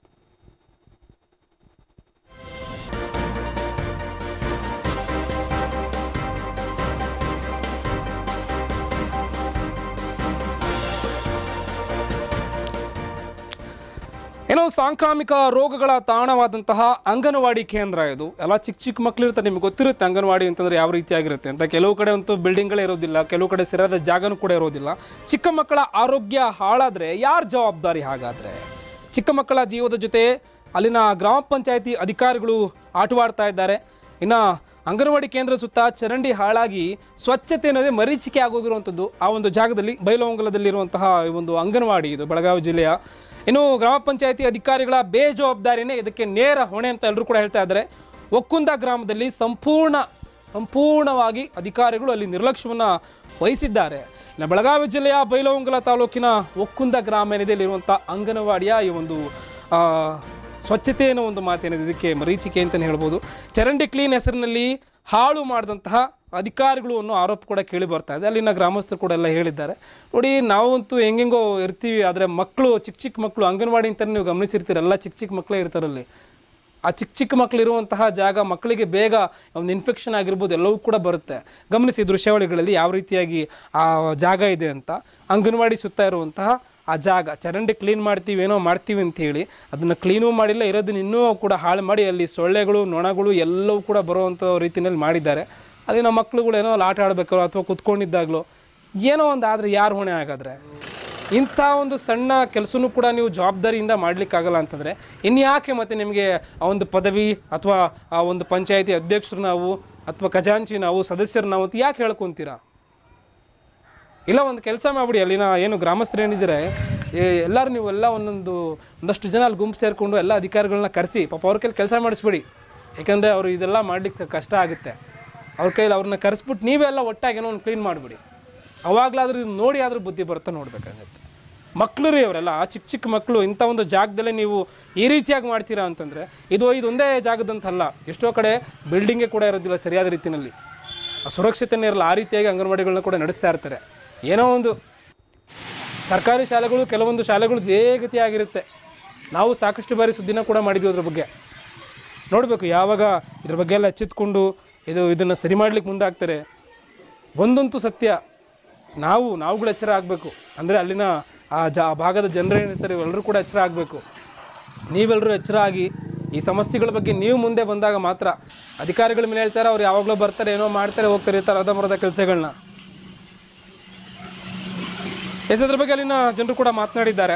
ಏನೋ ಸಾಂಕ್ರಾಮಿಕ ರೋಗಗಳ ತಾಣವಾದಂತಹ ಅಂಗನವಾಡಿ ಕೇಂದ್ರ ಇದು ಎಲ್ಲ ಚಿಕ್ಕ ಚಿಕ್ಕ ಮಕ್ಳು ಇರ್ತಾರೆ ನಿಮ್ಗೆ ಗೊತ್ತಿರುತ್ತೆ ಅಂಗನವಾಡಿ ಅಂತಂದ್ರೆ ಯಾವ ರೀತಿಯಾಗಿರುತ್ತೆ ಅಂತ ಕೆಲವು ಕಡೆ ಅಂತೂ ಬಿಲ್ಡಿಂಗ್ಗಳೇ ಇರೋದಿಲ್ಲ ಕೆಲವು ಕಡೆ ಸರಿಯಾದ ಜಾಗನೂ ಕೂಡ ಇರೋದಿಲ್ಲ ಚಿಕ್ಕ ಮಕ್ಕಳ ಆರೋಗ್ಯ ಹಾಳಾದ್ರೆ ಯಾರು ಜವಾಬ್ದಾರಿ ಹಾಗಾದ್ರೆ ಚಿಕ್ಕ ಮಕ್ಕಳ ಜೀವದ ಜೊತೆ ಅಲ್ಲಿನ ಗ್ರಾಮ ಪಂಚಾಯತಿ ಅಧಿಕಾರಿಗಳು ಆಟವಾಡ್ತಾ ಇದ್ದಾರೆ ಇನ್ನು ಅಂಗನವಾಡಿ ಕೇಂದ್ರ ಸುತ್ತ ಚರಂಡಿ ಹಾಳಾಗಿ ಸ್ವಚ್ಛತೆ ಅನ್ನೋದೇ ಮರೀಚಿಕೆ ಆಗೋಗಿರುವಂಥದ್ದು ಆ ಒಂದು ಜಾಗದಲ್ಲಿ ಬೈಲಹೊಂಗಲದಲ್ಲಿರುವಂತಹ ಈ ಒಂದು ಅಂಗನವಾಡಿ ಇದು ಬೆಳಗಾವಿ ಜಿಲ್ಲೆಯ ಇನ್ನು ಗ್ರಾಮ ಪಂಚಾಯತಿ ಅಧಿಕಾರಿಗಳ ಬೇಜವಾಬ್ದಾರಿನೇ ಇದಕ್ಕೆ ನೇರ ಹೊಣೆ ಅಂತ ಎಲ್ಲರೂ ಕೂಡ ಹೇಳ್ತಾ ಇದ್ದಾರೆ ಒಕ್ಕುಂದ ಗ್ರಾಮದಲ್ಲಿ ಸಂಪೂರ್ಣ ಸಂಪೂರ್ಣವಾಗಿ ಅಧಿಕಾರಿಗಳು ಅಲ್ಲಿ ನಿರ್ಲಕ್ಷ್ಯವನ್ನು ವಹಿಸಿದ್ದಾರೆ ಇನ್ನು ಬೆಳಗಾವಿ ಜಿಲ್ಲೆಯ ಬೈಲಹೊಂಗಲ ತಾಲೂಕಿನ ಒಕ್ಕುಂದ ಗ್ರಾಮ ಏನಿದೆ ಇಲ್ಲಿರುವಂಥ ಅಂಗನವಾಡಿಯ ಈ ಒಂದು ಆ, ಸ್ವಚ್ಛತೆ ಅನ್ನೋ ಒಂದು ಮಾತೇನಿದೆ ಇದಕ್ಕೆ ಮರೀಚಿಕೆ ಅಂತಲೇ ಹೇಳ್ಬೋದು ಚರಂಡಿ ಕ್ಲೀನ್ ಹೆಸರಿನಲ್ಲಿ ಹಾಳು ಮಾಡಿದಂತಹ ಅಧಿಕಾರಿಗಳು ಅನ್ನೋ ಆರೋಪ ಕೂಡ ಕೇಳಿ ಬರ್ತಾ ಇದೆ ಅಲ್ಲಿನ ಗ್ರಾಮಸ್ಥರು ಕೂಡ ಎಲ್ಲ ಹೇಳಿದ್ದಾರೆ ನೋಡಿ ನಾವಂತೂ ಹೆಂಗೆಂಗೋ ಇರ್ತೀವಿ ಆದರೆ ಮಕ್ಕಳು ಚಿಕ್ಕ ಚಿಕ್ಕ ಮಕ್ಕಳು ಅಂಗನವಾಡಿ ಅಂತ ನೀವು ಗಮನಿಸಿರ್ತೀರ ಎಲ್ಲ ಚಿಕ್ಕ ಚಿಕ್ಕ ಮಕ್ಕಳೇ ಇರ್ತಾರಲ್ಲಿ ಆ ಚಿಕ್ಕ ಚಿಕ್ಕ ಮಕ್ಕಳು ಇರುವಂತಹ ಜಾಗ ಮಕ್ಕಳಿಗೆ ಬೇಗ ಒಂದು ಇನ್ಫೆಕ್ಷನ್ ಆಗಿರ್ಬೋದು ಎಲ್ಲವೂ ಕೂಡ ಬರುತ್ತೆ ಗಮನಿಸಿ ದೃಶ್ಯಾವಳಿಗಳಲ್ಲಿ ಯಾವ ರೀತಿಯಾಗಿ ಆ ಜಾಗ ಇದೆ ಅಂತ ಅಂಗನವಾಡಿ ಸುತ್ತ ಇರುವಂತಹ ಆ ಜಾಗ ಚರಂಡಿ ಕ್ಲೀನ್ ಮಾಡ್ತೀವಿ ಏನೋ ಮಾಡ್ತೀವಿ ಅಂತ ಹೇಳಿ ಅದನ್ನು ಕ್ಲೀನೂ ಮಾಡಿಲ್ಲ ಇರೋದನ್ನ ಇನ್ನೂ ಕೂಡ ಹಾಳು ಮಾಡಿ ಅಲ್ಲಿ ಸೊಳ್ಳೆಗಳು ನೊಣಗಳು ಎಲ್ಲವೂ ಕೂಡ ಬರುವಂಥ ರೀತಿಯಲ್ಲಿ ಮಾಡಿದ್ದಾರೆ ಅಲ್ಲಿ ನಮ್ಮ ಮಕ್ಳುಗಳು ಏನೋ ಅಲ್ಲಿ ಆಟ ಆಡಬೇಕು ಅಥವಾ ಕುತ್ಕೊಂಡಿದ್ದಾಗಲೋ ಏನೋ ಒಂದು ಆದರೆ ಯಾರು ಹೊಣೆ ಹಾಗಾದ್ರೆ ಇಂಥ ಒಂದು ಸಣ್ಣ ಕೆಲಸನೂ ಕೂಡ ನೀವು ಜವಾಬ್ದಾರಿಯಿಂದ ಮಾಡಲಿಕ್ಕಾಗಲ್ಲ ಅಂತಂದರೆ ಇನ್ಯಾಕೆ ಮತ್ತೆ ನಿಮಗೆ ಆ ಒಂದು ಪದವಿ ಅಥವಾ ಆ ಒಂದು ಪಂಚಾಯತಿ ಅಧ್ಯಕ್ಷರು ನಾವು ಅಥವಾ ಖಜಾಂಚಿ ನಾವು ಸದಸ್ಯರು ನಾವು ಅಂತ ಯಾಕೆ ಹೇಳ್ಕೊತೀರಾ ಇಲ್ಲ ಒಂದು ಕೆಲಸ ಮಾಡಿಬಿಡಿ ಅಲ್ಲಿನ ಏನು ಗ್ರಾಮಸ್ಥರು ಏನಿದ್ದಾರೆ ಎಲ್ಲರೂ ನೀವು ಎಲ್ಲ ಒಂದೊಂದು ಒಂದಷ್ಟು ಜನ ಅಲ್ಲಿ ಗುಂಪು ಸೇರಿಕೊಂಡು ಎಲ್ಲ ಅಧಿಕಾರಿಗಳನ್ನ ಕರೆಸಿ ಪಾಪ ಅವ್ರ ಕೈಲಿ ಕೆಲಸ ಮಾಡಿಸ್ಬಿಡಿ ಯಾಕಂದರೆ ಅವರು ಇದೆಲ್ಲ ಮಾಡಲಿಕ್ಕೆ ಕಷ್ಟ ಆಗುತ್ತೆ ಅವ್ರ ಕೈಲಿ ಅವ್ರನ್ನ ಕರೆಸ್ಬಿಟ್ಟು ನೀವೇ ಎಲ್ಲ ಒಟ್ಟಾಗಿ ಏನೋ ಒಂದು ಕ್ಲೀನ್ ಮಾಡಿಬಿಡಿ ಅವಾಗಲಾದ್ರೂ ಇದು ನೋಡಿ ಆದರೂ ಬುದ್ಧಿ ಬರುತ್ತಾ ನೋಡಬೇಕಾಗತ್ತೆ ಮಕ್ಕಳು ರೀ ಅವರೆಲ್ಲ ಚಿಕ್ಕ ಚಿಕ್ಕ ಮಕ್ಕಳು ಇಂಥ ಒಂದು ಜಾಗದಲ್ಲೇ ನೀವು ಈ ರೀತಿಯಾಗಿ ಮಾಡ್ತೀರಾ ಅಂತಂದರೆ ಇದು ಇದೊಂದೇ ಜಾಗದಂತಲ್ಲ ಎಷ್ಟೋ ಕಡೆ ಬಿಲ್ಡಿಂಗೇ ಕೂಡ ಇರೋದಿಲ್ಲ ಸರಿಯಾದ ರೀತಿಯಲ್ಲಿ ಆ ಸುರಕ್ಷತೆನೇ ಇರಲ್ಲ ಆ ರೀತಿಯಾಗಿ ಅಂಗನವಾಡಿಗಳನ್ನ ಕೂಡ ನಡೆಸ್ತಾ ಇರ್ತಾರೆ ಏನೋ ಒಂದು ಸರ್ಕಾರಿ ಶಾಲೆಗಳು ಕೆಲವೊಂದು ಶಾಲೆಗಳು ಇದೇ ಗತಿಯಾಗಿರುತ್ತೆ ನಾವು ಸಾಕಷ್ಟು ಬಾರಿ ಸುದ್ದಿನ ಕೂಡ ಮಾಡಿದ್ವಿ ಅದ್ರ ಬಗ್ಗೆ ನೋಡಬೇಕು ಯಾವಾಗ ಇದ್ರ ಬಗ್ಗೆ ಎಲ್ಲ ಎಚ್ಚೆತ್ಕೊಂಡು ಇದು ಇದನ್ನು ಸರಿ ಮಾಡ್ಲಿಕ್ಕೆ ಮುಂದಾಗ್ತಾರೆ ಒಂದಂತೂ ಸತ್ಯ ನಾವು ನಾವುಗಳು ಎಚ್ಚರ ಆಗಬೇಕು ಅಂದರೆ ಅಲ್ಲಿನ ಆ ಜ ಆ ಭಾಗದ ಜನರು ಏನಿರ್ತಾರೆ ಎಲ್ಲರೂ ಕೂಡ ಎಚ್ಚರ ಆಗಬೇಕು ನೀವೆಲ್ಲರೂ ಎಚ್ಚರ ಆಗಿ ಈ ಸಮಸ್ಯೆಗಳ ಬಗ್ಗೆ ನೀವು ಮುಂದೆ ಬಂದಾಗ ಮಾತ್ರ ಅಧಿಕಾರಿಗಳ ಮೇಲೆ ಹೇಳ್ತಾರೆ ಅವ್ರು ಯಾವಾಗಲೂ ಬರ್ತಾರೆ ಏನೋ ಮಾಡ್ತಾರೆ ಹೋಗ್ತಾರೆ ಇರ್ತಾರೆ ಅರ್ಧಂಬರ್ಧ ಕೆಲಸಗಳನ್ನ ಎಸ್ ಅದ್ರ ಬಗ್ಗೆ ಅಲ್ಲಿನ ಜನರು ಕೂಡ ಮಾತನಾಡಿದ್ದಾರೆ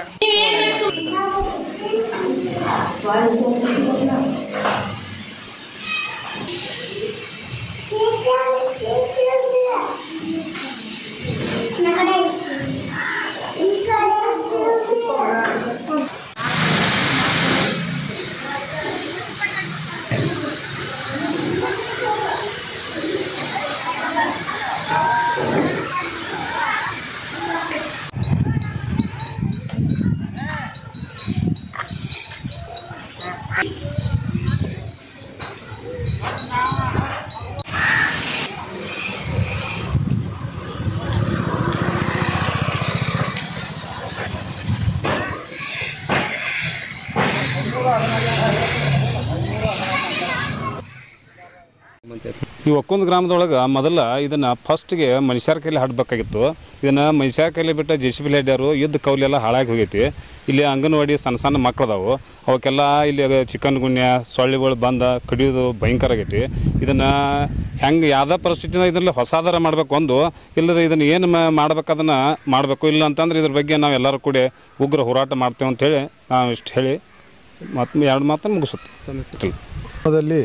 ಈ ಒಕ್ಕೊಂದು ಗ್ರಾಮದೊಳಗೆ ಮೊದಲ ಇದನ್ನು ಫಸ್ಟ್ಗೆ ಮನುಷ್ಯರ ಕೈಲಿ ಹಾಡಬೇಕಾಗಿತ್ತು ಇದನ್ನು ಮನುಷ್ಯರ ಕೈಲಿ ಬಿಟ್ಟು ಜೆ ಸಿ ಬಿ ಲೆಡ್ಯಾರು ಯುದ್ಧ ಕೌಲೆಲ್ಲ ಹಾಳಾಗಿ ಹೋಗೈತಿ ಇಲ್ಲಿ ಅಂಗನವಾಡಿ ಸಣ್ಣ ಸಣ್ಣ ಮಕ್ಳು ಅದಾವು ಅವಕ್ಕೆಲ್ಲ ಇಲ್ಲಿ ಚಿಕನ್ ಗುನ್ಯ ಸೊಳ್ಳೆಗಳು ಬಂದ ಕಡಿಯೋದು ಭಯಂಕರ ಆಗೈತಿ ಇದನ್ನು ಹೆಂಗೆ ಯಾವುದೇ ಪರಿಸ್ಥಿತಿನ ಇದರಲ್ಲಿ ಹೊಸಾದರ ಮಾಡಬೇಕು ಒಂದು ಇಲ್ಲದ್ರೆ ಇದನ್ನು ಏನು ಮಾಡ್ಬೇಕದನ್ನು ಮಾಡಬೇಕು ಇಲ್ಲ ಅಂತಂದ್ರೆ ಇದ್ರ ಬಗ್ಗೆ ನಾವು ಎಲ್ಲರೂ ಕೂಡ ಉಗ್ರ ಹೋರಾಟ ಮಾಡ್ತೇವೆ ಅಂತೇಳಿ ನಾವು ಇಷ್ಟು ಹೇಳಿ ಮತ್ತು ಎರಡು ಮಾತನ್ನು ಮುಗಿಸುತ್ತೆ ಗ್ರಾಮದಲ್ಲಿ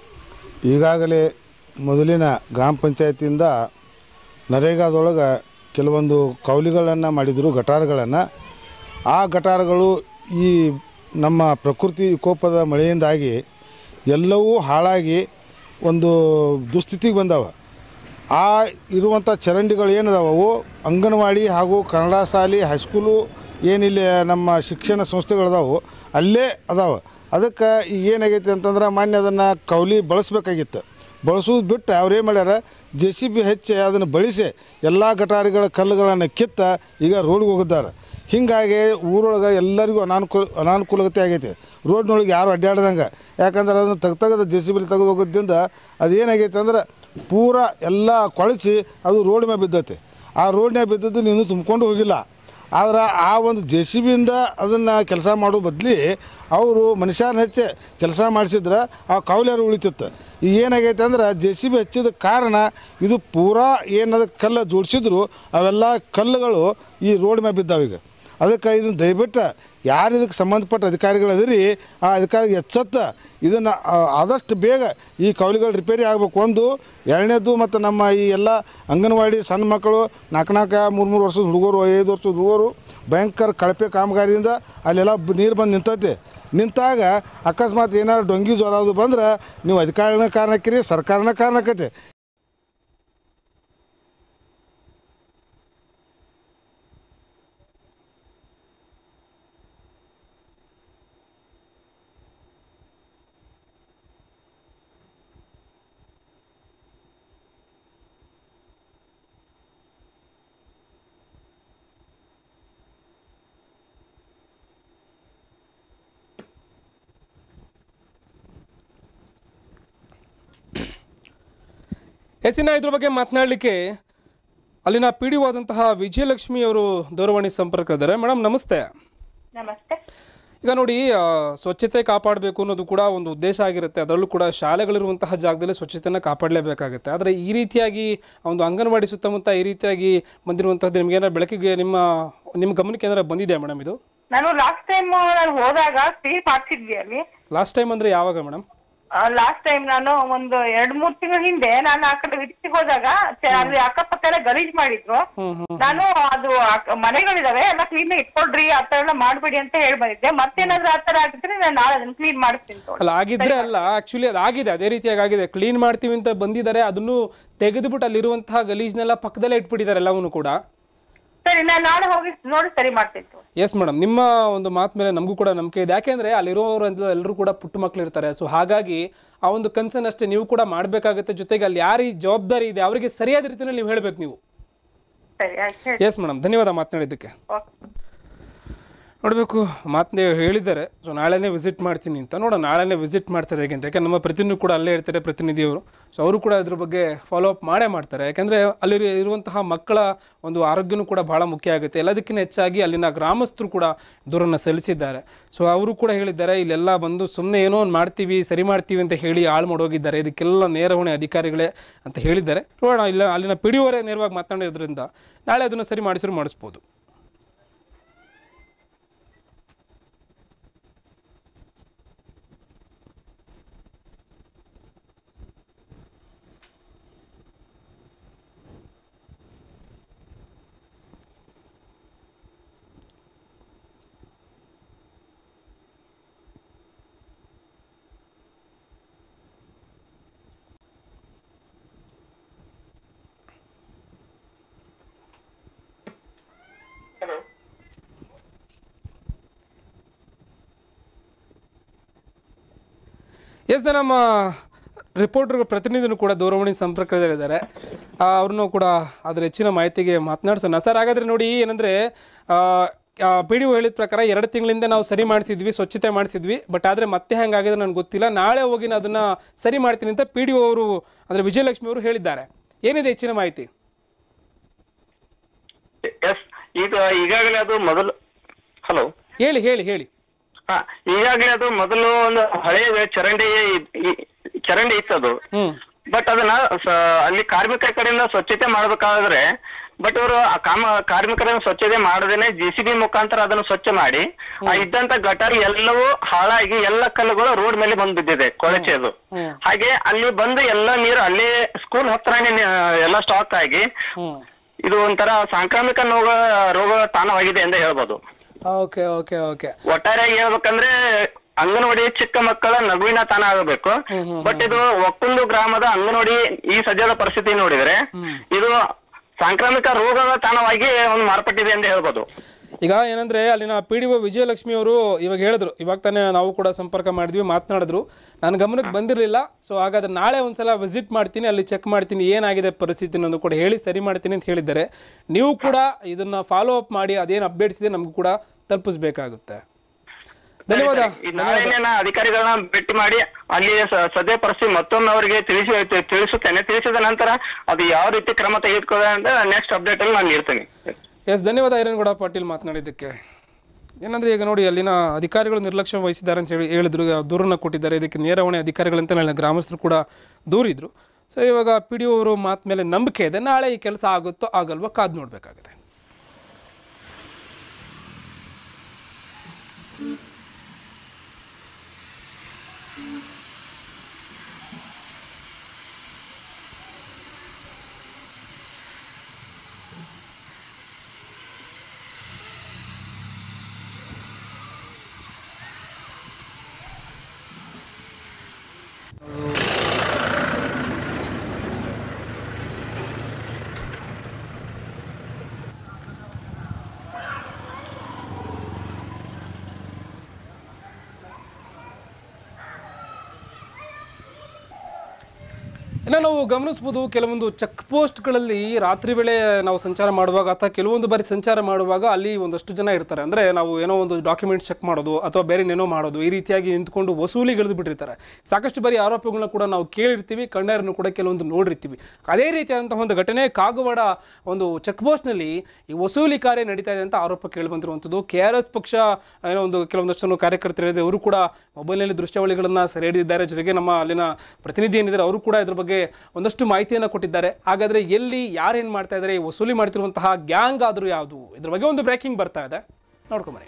ಈಗಾಗಲೇ ಮೊದಲಿನ ಗ್ರಾಮ ಪಂಚಾಯತಿಯಿಂದ ನರೇಗಾದೊಳಗೆ ಕೆಲವೊಂದು ಕೌಲಿಗಳನ್ನು ಮಾಡಿದರು ಗಟಾರಗಳನ್ನು ಆ ಗಟಾರಗಳು ಈ ನಮ್ಮ ಪ್ರಕೃತಿ ವಿಕೋಪದ ಮಳೆಯಿಂದಾಗಿ ಎಲ್ಲವೂ ಹಾಳಾಗಿ ಒಂದು ದುಸ್ಥಿತಿಗೆ ಬಂದವ ಆ ಇರುವಂಥ ಚರಂಡಿಗಳು ಏನದಾವ ಅವು ಅಂಗನವಾಡಿ ಹಾಗೂ ಕನ್ನಡ ಶಾಲೆ ಹೈಸ್ಕೂಲು ಏನಿಲ್ಲಿ ನಮ್ಮ ಶಿಕ್ಷಣ ಸಂಸ್ಥೆಗಳದಾವು ಅಲ್ಲೇ ಅದಾವ ಅದಕ್ಕೆ ಈಗ ಏನಾಗೈತಿ ಅಂತಂದ್ರೆ ಮಾನ್ಯ ಅದನ್ನು ಕೌಲಿ ಬಳಸ್ಬೇಕಾಗಿತ್ತು ಬಳಸೋದು ಬಿಟ್ಟು ಅವ್ರು ಏನು ಮಾಡ್ಯಾರ ಜೆ ಸಿ ಬಿ ಹೆಚ್ಚಿ ಅದನ್ನು ಬಳಸಿ ಎಲ್ಲ ಗಟಾರಿಗಳ ಕಲ್ಲುಗಳನ್ನು ಕಿತ್ತ ಈಗ ರೋಡ್ಗೆ ಹೋಗಿದ್ದಾರೆ ಹೀಗಾಗಿ ಊರೊಳಗೆ ಎಲ್ಲರಿಗೂ ಅನಾನುಕೂಲ ಅನಾನುಕೂಲತೆ ಆಗೈತಿ ರೋಡ್ನೊಳಗೆ ಯಾರು ಅಡ್ಡಾಡ್ದಂಗೆ ಯಾಕಂದ್ರೆ ಅದನ್ನು ತೆಗ್ ತೆಗೆದು ಜೆ ಸಿ ಬಿಲಿ ತೆಗೆದು ಹೋಗೋದ್ರಿಂದ ಅದು ಏನಾಗೈತೆ ಅಂದ್ರೆ ಪೂರ ಎಲ್ಲ ಕೊಳಚಿ ಅದು ರೋಡ್ ಮೇಲೆ ಬಿದ್ದೈತೆ ಆ ರೋಡ್ನ್ಯಾಗ ಬಿದ್ದದ್ದು ನೀನು ತುಂಬಿಕೊಂಡು ಹೋಗಿಲ್ಲ ಆದ್ರೆ ಆ ಒಂದು ಜೆ ಸಿ ಬಿಯಿಂದ ಅದನ್ನು ಕೆಲಸ ಮಾಡೋ ಬದಲಿ ಅವರು ಮನುಷ್ಯರನ್ನ ಹೆಚ್ಚಿ ಕೆಲಸ ಮಾಡಿಸಿದ್ರೆ ಆ ಕೌಲ್ಯಾರು ಉಳಿತಿತ್ತು ಈಗ ಏನಾಗೈತೆ ಅಂದ್ರೆ ಜೆ ಸಿ ಬಿ ಹಚ್ಚಿದ ಕಾರಣ ಇದು ಪೂರಾ ಏನದ ಕಲ್ಲು ಜೋಡಿಸಿದ್ರು ಅವೆಲ್ಲ ಕಲ್ಲುಗಳು ಈ ರೋಡ್ ಮೇಲೆ ಬಿದ್ದಾವ ಈಗ ಅದಕ್ಕೆ ಇದನ್ನು ದಯವಿಟ್ಟು ಯಾರು ಇದಕ್ಕೆ ಸಂಬಂಧಪಟ್ಟ ಅಧಿಕಾರಿಗಳು ಅದಿರಿ ಆ ಅಧಿಕಾರಿಗೆ ಎಚ್ಚೆತ್ತ ಇದನ್ನು ಆದಷ್ಟು ಬೇಗ ಈ ಕೌಲಿಗಳು ರಿಪೇರಿ ಆಗಬೇಕು ಒಂದು ಎರಡನೇದು ಮತ್ತು ನಮ್ಮ ಈ ಎಲ್ಲ ಅಂಗನವಾಡಿ ಸಣ್ಣ ಮಕ್ಕಳು ನಾಲ್ಕು ನಾಲ್ಕು ಮೂರು ಮೂರು ವರ್ಷದ ಹುಡುಗರು ಐದು ವರ್ಷದ ಹುಡುಗರು ಭಯಂಕರ ಕಳಪೆ ಕಾಮಗಾರಿಯಿಂದ ಅಲ್ಲೆಲ್ಲ ಬ- ನೀರು ಬಂದು ನಿಂತೈತೆ ನಿಂತಾಗ ಅಕಸ್ಮಾತ್ ಏನಾದ್ರು ಡೊಂಗಿ ಜ್ವರ ಅದು ಬಂದ್ರೆ ನೀವು ಅಧಿಕಾರಿನ ಕಾರಣಕ್ಕಿರಿ ಸರ್ಕಾರನ ಕಾರಣಕ್ಕೈತೆ ಎಸಿನ ಇದ್ರ ಬಗ್ಗೆ ಮಾತನಾಡಲಿಕ್ಕೆ ಅಲ್ಲಿನ ಪಿ ಡಿ ಆದಂತಹ ವಿಜಯಲಕ್ಷ್ಮಿ ಅವರು ದೂರವಾಣಿ ಸಂಪರ್ಕ ಇದ್ದಾರೆ ಮೇಡಮ್ ನಮಸ್ತೆ ನಮಸ್ತೆ ಈಗ ನೋಡಿ ಆ, ಸ್ವಚ್ಛತೆ ಕಾಪಾಡಬೇಕು ಅನ್ನೋದು ಕೂಡ ಒಂದು ಉದ್ದೇಶ ಆಗಿರುತ್ತೆ ಅದರಲ್ಲೂ ಕೂಡ ಶಾಲೆಗಳಿರುವಂತಹ ಜಾಗದಲ್ಲಿ ಸ್ವಚ್ಛತೆಯನ್ನು ಕಾಪಾಡಲೇಬೇಕಾಗುತ್ತೆ ಆದರೆ ಈ ರೀತಿಯಾಗಿ ಒಂದು ಅಂಗನವಾಡಿ ಸುತ್ತಮುತ್ತ ಈ ರೀತಿಯಾಗಿ ಬಂದಿರುವಂಥದ್ದು ನಿಮ್ಗೆ ಏನಾರು ಬೆಳಕಿಗೆ ನಿಮ್ಮ ನಿಮ್ಮ ಗಮನಕ್ಕೆ ಏನಾರು ಬಂದಿದೆಯಾ ಮೇಡಮ್ ಇದು ನಾನು ಲಾಸ್ಟ್ ಟೈಮ್ ನಾನು ಹೋದಾಗ ಸ್ಟೇ ಮಾಡ್ತಿದ್ವಿ ಅಲ್ಲಿ ಲಾಸ್ಟ್ ಟೈಮ್ ಅಂದರೆ ಯಾವಾಗ ಮೇಡಮ್ ಲಾಸ್ಟ್ ಟೈಮ್ ನಾನು ಒಂದು ಎರಡ್ ಮೂರ್ ತಿಂಗಳ ಹಿಂದೆ ನಾನು ಆ ಕಡೆ ವಿಡಿಸಿ ಹೋದಾಗ ಚ- ಅಲ್ಲಿ ಅಕ್ಕಪಕ್ಕ ಎಲ್ಲ ಗಲೀಜ್ ಮಾಡಿದ್ರು ನಾನು ಅದು ಅಕ್ಕ- ಮನೆಗಳಿದಾವೆ ಎಲ್ಲ ಕ್ಲೀನ್ ಇಟ್ಕೊಳ್ರಿ ಆ ತರ ಎಲ್ಲ ಮಾಡ್ಬೇಡಿ ಅಂತ ಹೇಳಿ ಬಂದಿದ್ದೆ ಮತ್ತೇನಾದ್ರೂ ಆ ತರ ಆಗಿದ್ರೆ ನಾನು ನಾಳೆ ಅದನ್ನ ಕ್ಲೀನ್ ಮಾಡಿಸ್ತೀನಿ ತಗೊಳ್ಳಿ. ಅಲ್ಲ ಆಗಿದ್ರೆ ಅಲ್ಲ ಆಕ್ಚುಲಿ ಅದು ಆಗಿದೆ ಅದೇ ರೀತಿಯಾಗಿ ಆಗಿದೆ ಕ್ಲೀನ್ ಮಾಡ್ತೀವಿ ಅಂತ ಬಂದಿದ್ದಾರೆ ಅದನ್ನು ತೆಗೆದುಬಿಟ್ಟು ಅಲ್ಲಿರುವಂತಹ ಗಲೀಜ್ನೆಲ್ಲ ಪಕ್ಕದಲ್ಲೇ ಇಟ್ಬಿಟ್ಟಿದ್ದಾರೆ ಎಲ್ಲವನ್ನೂ ಕೂಡ ಸರಿ ನಾನು ನಾಳೆ ಹೋಗಿ ನೋಡಿ ಸರಿ ಮಾಡ್ತೀನಿ ತಗೊಳ್ಳಿ. ಎಸ್ ಮೇಡಮ್ ನಿಮ್ಮ ಒಂದು ಮಾತು ಮೇಲೆ ನಮಗೂ ಕೂಡ ನಂಬಿಕೆ ಇದೆ ಯಾಕೆಂದರೆ ಅಲ್ಲಿರೋರು ಎಲ್ಲರೂ ಕೂಡ ಪುಟ್ಟ ಮಕ್ಕಳು ಇರ್ತಾರೆ ಸೊ ಹಾಗಾಗಿ ಆ ಒಂದು ಕನ್ಸನ್ನಷ್ಟೇ ನೀವು ಕೂಡ ಮಾಡಬೇಕಾಗುತ್ತೆ ಜೊತೆಗೆ ಅಲ್ಲಿ ಯಾರು ಈ ಜವಾಬ್ದಾರಿ ಇದೆ ಅವರಿಗೆ ಸರಿಯಾದ ರೀತಿಯಲ್ಲಿ ನೀವು ಹೇಳಬೇಕು ನೀವು ಸರಿ ಆಯ್ತು ಹೇಳಿ ಎಸ್ ಮೇಡಮ್ ಧನ್ಯವಾದ ಮಾತನಾಡಿದ್ದಕ್ಕೆ ಓಕೆ ನೋಡಬೇಕು ಮಾತನ್ನೇ ಹೇಳಿದ್ದಾರೆ ಸೊ ನಾಳೆನೇ ವಿಸಿಟ್ ಮಾಡ್ತೀನಿ ಅಂತ ನೋಡೋಣ ನಾಳೆನೇ ವಿಸಿಟ್ ಮಾಡ್ತಾರೆ ಹೇಗೆ ಅಂತ ಯಾಕಂದ್ರೆ ನಮ್ಮ ಪ್ರತಿನಿಧಿ ಕೂಡ ಅಲ್ಲೇ ಇರ್ತಾರೆ ಪ್ರತಿನಿಧಿಯವರು ಸೊ ಅವರು ಕೂಡ ಇದ್ರ ಬಗ್ಗೆ ಫಾಲೋ ಅಪ್ ಮಾಡೇ ಮಾಡ್ತಾರೆ ಯಾಕಂದರೆ ಅಲ್ಲಿ ಇರುವಂತಹ ಮಕ್ಕಳ ಒಂದು ಆರೋಗ್ಯನೂ ಕೂಡ ಬಹಳ ಮುಖ್ಯ ಆಗುತ್ತೆ ಎಲ್ಲದಕ್ಕಿಂತ ಹೆಚ್ಚಾಗಿ ಅಲ್ಲಿನ ಗ್ರಾಮಸ್ಥರು ಕೂಡ ದೂರನ್ನು ಸಲ್ಲಿಸಿದ್ದಾರೆ ಸೊ ಅವರು ಕೂಡ ಹೇಳಿದ್ದಾರೆ ಇಲ್ಲೆಲ್ಲ ಬಂದು ಸುಮ್ಮನೆ ಏನೋ ಒಂದು ಮಾಡ್ತೀವಿ ಸರಿ ಮಾಡ್ತೀವಿ ಅಂತ ಹೇಳಿ ಹಾಳು ಮಾಡೋಗಿದ್ದಾರೆ ಇದಕ್ಕೆಲ್ಲ ನೇರ ಹೊಣೆ ಅಧಿಕಾರಿಗಳೇ ಅಂತ ಹೇಳಿದ್ದಾರೆ ನೋಡೋಣ ಇಲ್ಲ ಅಲ್ಲಿನ ಪಿ ಡಿ ನೇರವಾಗಿ ಮಾತನಾಡೋದ್ರಿಂದ ನಾಳೆ ಅದನ್ನು ಸರಿ ಮಾಡಿಸಿದ್ರು ಮಾಡಿಸ್ಬೋದು ಎಸ್ ನಮ್ಮ ರಿಪೋರ್ಟರ್ ಪ್ರತಿನಿಧಿನೂ ಕೂಡ ದೂರವಾಣಿ ಸಂಪರ್ಕದಲ್ಲಿದ್ದಾರೆ ಅವ್ರನ್ನೂ ಕೂಡ ಅದರ ಹೆಚ್ಚಿನ ಮಾಹಿತಿಗೆ ಮಾತನಾಡ್ಸೋಣ ಸರ್ ಹಾಗಾದರೆ ನೋಡಿ ಏನಂದರೆ ಪಿ ಡಿ ಒ ಹೇಳಿದ ಪ್ರಕಾರ ಎರಡು ತಿಂಗಳಿಂದ ನಾವು ಸರಿ ಮಾಡಿಸಿದ್ವಿ ಸ್ವಚ್ಛತೆ ಮಾಡಿಸಿದ್ವಿ ಬಟ್ ಆದರೆ ಮತ್ತೆ ಹೆಂಗಾಗಿದೆ ನನಗೆ ಗೊತ್ತಿಲ್ಲ ನಾಳೆ ಹೋಗಿ ನಾನು ಅದನ್ನು ಸರಿ ಮಾಡ್ತೀನಿ ಅಂತ ಪಿ ಡಿ ಒ ಅವರು ಅಂದರೆ ವಿಜಯಲಕ್ಷ್ಮಿ ಅವರು ಹೇಳಿದ್ದಾರೆ ಏನಿದೆ ಹೆಚ್ಚಿನ ಮಾಹಿತಿ ಎಸ್ ಈಗ ಈಗಾಗಲೇ ಅದು ಮೊದಲು ಹಲೋ ಹೇಳಿ ಹೇಳಿ ಹೇಳಿ ಹಾ ಈಗಾಗಲೇ ಅದು ಮೊದಲು ಒಂದು ಹಳೆಯ ಚರಂಡಿ ಇದ್- ಈ- ಚರಂಡಿ ಇತ್ತು ಅದು ಹ್ಞೂ ಬಟ್ ಅದನ್ನ ಸ- ಅಲ್ಲಿ ಕಾರ್ಮಿಕರ ಕಡೆಯಿಂದ ಸ್ವಚ್ಛತೆ ಮಾಡ್ಬೇಕಾದ್ರೆ ಬಟ್ ಇವರು ಆ ಕಾಮ ಕಾರ್ಮಿಕರನ್ನ ಸ್ವಚ್ಛತೆ ಮಾಡದೇನೆ ಜೆ ಸಿ ಬಿ ಮುಖಾಂತರ ಅದನ್ನು ಸ್ವಚ್ಛ ಮಾಡಿ ಆ ಇದ್ದಂತ ಗಟಾರ್ ಎಲ್ಲವೂ ಹಾಳಾಗಿ ಎಲ್ಲ ಕಲ್ಲುಗಳು ರೋಡ್ ಮೇಲೆ ಬಂದು ಬಿದ್ದಿದೆ ಕೊಳಚೆದು ಹಾಗೆ ಅಲ್ಲಿ ಬಂದು ಎಲ್ಲ ನೀರು ಅಲ್ಲಿ ಸ್ಕೂಲ್ ಹತ್ರನೇ ನಿ- ಎಲ್ಲ ಸ್ಟಾಕ್ ಆಗಿ ಇದು ಒಂಥರ ಸಾಂಕ್ರಾಮಿಕ ರೋಗ ರೋಗ ತಾಣವಾಗಿದೆ ಅಂತ ಹೇಳ್ಬೋದು ಓಕೆ ಓಕೆ ಓಕೆ ಒಟ್ಟಾರೆಯಾಗಿ ಹೇಳ್ಬೇಕಂದ್ರೆ ಅಂಗನವಾಡಿ ಚಿಕ್ಕ ಮಕ್ಕಳ ನಗುವಿನ ತಾಣ ಆಗಬೇಕು ಬಟ್ ಇದು ಒಕ್ಕುಂದು ಗ್ರಾಮದ ಅಂಗನವಾಡಿ ಈ ಸದ್ಯದ ಪರಿಸ್ಥಿತಿ ನೋಡಿದ್ರೆ ಇದು ಸಾಂಕ್ರಾಮಿಕ ರೋಗದ ತಾಣವಾಗಿ ಒಂದು ಮಾರ್ಪಟ್ಟಿದೆ ಅಂತ ಹೇಳ್ಬೋದು ಈಗ ಏನಂದ್ರೆ ಅಲ್ಲಿನ ಪಿ ಡಿ ಒ ವಿಜಯಲಕ್ಷ್ಮಿ ಅವರು ಇವಾಗ ಹೇಳಿದ್ರು ಇವಾಗ ತಾನೇ ನಾವು ಕೂಡ ಸಂಪರ್ಕ ಮಾಡಿದ್ವಿ ಮಾತನಾಡಿದ್ರು ನನ್ನ ಗಮನಕ್ಕೆ ಬಂದಿರಲಿಲ್ಲ ಸೊ ಹಾಗಾದ್ರೆ ನಾಳೆ ಒಂದ್ಸಲ ವಿಸಿಟ್ ಮಾಡ್ತೀನಿ ಅಲ್ಲಿ ಚೆಕ್ ಮಾಡ್ತೀನಿ ಏನಾಗಿದೆ ಪರಿಸ್ಥಿತಿ ಅನ್ನೋದು ಕೂಡ ಹೇಳಿ ಸರಿ ಮಾಡ್ತೀನಿ ಅಂತ ಹೇಳಿದ್ದಾರೆ ನೀವು ಕೂಡ ಇದನ್ನ ಫಾಲೋ ಅಪ್ ಮಾಡಿ ಅದೇನು ಅಪ್ಡೇಟ್ಸ್ ಇದೆ ನಮಗೂ ಕೂಡ ತಲುಪಿಸ್ಬೇಕಾಗುತ್ತೆ ಧನ್ಯವಾದ ಈ ನಾಳೆನೆ ನಾ ಅಧಿಕಾರಿಗಳನ್ನ ಭೇಟಿ ಮಾಡಿ ಅಲ್ಲಿ ಸ- ಸದ್ಯ ಪರಿಸ್ಥಿತಿ ಮತ್ತೊಮ್ಮೆ ಅವರಿಗೆ ತಿಳಿಸಿ ತಿ- ತಿಳಿಸುತ್ತೇನೆ ತಿಳಿಸಿದ ನಂತರ ಅದು ಯಾವ ರೀತಿ ಕ್ರಮ ತೆಗೆದುಕೊಳ್ಳ ಅಂತ ನೆಕ್ಸ್ಟ್ ಅಪ್ಡೇಟ್ ಅಲ್ಲಿ ನಾನು ನೀಡ್ತೇನೆ ಎಸ್ ಧನ್ಯವಾದ ಐರನ್ಗೌಡ ಪಾಟೀಲ್ ಮಾತನಾಡಿದ್ದಕ್ಕೆ ಏನಂದ್ರೆ ಈಗ ನೋಡಿ ಅಲ್ಲಿನ ಅಧಿಕಾರಿಗಳು ನಿರ್ಲಕ್ಷ್ಯ ವಹಿಸಿದ್ದಾರೆ ಅಂತ ಹೇಳಿ ಹೇಳಿದ್ರು ದೂರನ್ನು ಕೊಟ್ಟಿದ್ದಾರೆ ಇದಕ್ಕೆ ನೇರ ಹೊಣೆ ಅಧಿಕಾರಿಗಳಂತ ಅಲ್ಲಿನ ಗ್ರಾಮಸ್ಥರು ಕೂಡ ದೂರಿದ್ರು ಸೊ ಇವಾಗ ಪಿ ಡಿ ಅವರು ಮಾತು ಮೇಲೆ ನಂಬಿಕೆ ಇದೆ ನಾಳೆ ಈ ಕೆಲಸ ಆಗುತ್ತೋ ಆಗಲ್ವೋ ಕಾದು ನೋಡಬೇಕಾಗಿದೆ ಇನ್ನು ನಾವು ಗಮನಿಸ್ಬೋದು ಕೆಲವೊಂದು ಚೆಕ್ ಪೋಸ್ಟ್ಗಳಲ್ಲಿ ರಾತ್ರಿ ವೇಳೆ ನಾವು ಸಂಚಾರ ಮಾಡುವಾಗ ಅಥವಾ ಕೆಲವೊಂದು ಬಾರಿ ಸಂಚಾರ ಮಾಡುವಾಗ ಅಲ್ಲಿ ಒಂದಷ್ಟು ಜನ ಇರ್ತಾರೆ ಅಂದರೆ ನಾವು ಏನೋ ಒಂದು ಡಾಕ್ಯುಮೆಂಟ್ಸ್ ಚೆಕ್ ಮಾಡೋದು ಅಥವಾ ಬೇರೆ ಏನೋ ಮಾಡೋದು ಈ ರೀತಿಯಾಗಿ ನಿಂತ್ಕೊಂಡು ವಸೂಲಿ ಗಿಳಿದು ಬಿಟ್ಟಿರ್ತಾರೆ ಸಾಕಷ್ಟು ಬಾರಿ ಆರೋಪಗಳನ್ನ ಕೂಡ ನಾವು ಕೇಳಿರ್ತೀವಿ ಕಣ್ಣಾರನ್ನು ಕೂಡ ಕೆಲವೊಂದು ನೋಡಿರ್ತೀವಿ ಅದೇ ರೀತಿಯಾದಂತಹ ಒಂದು ಘಟನೆ ಕಾಗವಾಡ ಒಂದು ಚೆಕ್ ಪೋಸ್ಟ್ನಲ್ಲಿ ಈ ವಸೂಲಿ ಕಾರ್ಯ ನಡೀತಾ ಇದೆ ಅಂತ ಆರೋಪ ಕೇಳಿ ಬಂದಿರುವಂಥದ್ದು ಕೆ ಆರ್ ಎಸ್ ಪಕ್ಷ ಏನೋ ಒಂದು ಕೆಲವೊಂದಷ್ಟು ಜನ ಕಾರ್ಯಕರ್ತರಿದ್ದಾರೆ ಅವರು ಕೂಡ ಮೊಬೈಲ್ನಲ್ಲಿ ದೃಶ್ಯಾವಳಿಗಳನ್ನು ಸೆರೆ ಹಿಡಿದಿದ್ದಾರೆ ಜೊತೆಗೆ ನಮ್ಮ ಅಲ್ಲಿನ ಪ್ರತಿನಿಧಿ ಏನಿದ್ದಾರೆ ಅವರು ಕೂಡ ಇದ್ರ ಬಗ್ಗೆ ಒಂದಷ್ಟು ಮಾಹಿತಿಯನ್ನು ಕೊಟ್ಟಿದ್ದಾರೆ ಹಾಗಾದ್ರೆ ಎಲ್ಲಿ ಯಾರೇನು ಮಾಡ್ತಾ ಇದ್ದಾರೆ ಈ ವಸೂಲಿ ಮಾಡ್ತಿರುವಂತಹ ಗ್ಯಾಂಗ್ ಆದರೂ ಯಾವುದು ಇದ್ರ ಬಗ್ಗೆ ಒಂದು ಬ್ರೇಕಿಂಗ್ ಬರ್ತಾ ಇದೆ ನೋಡ್ಕೊಂಬರಿ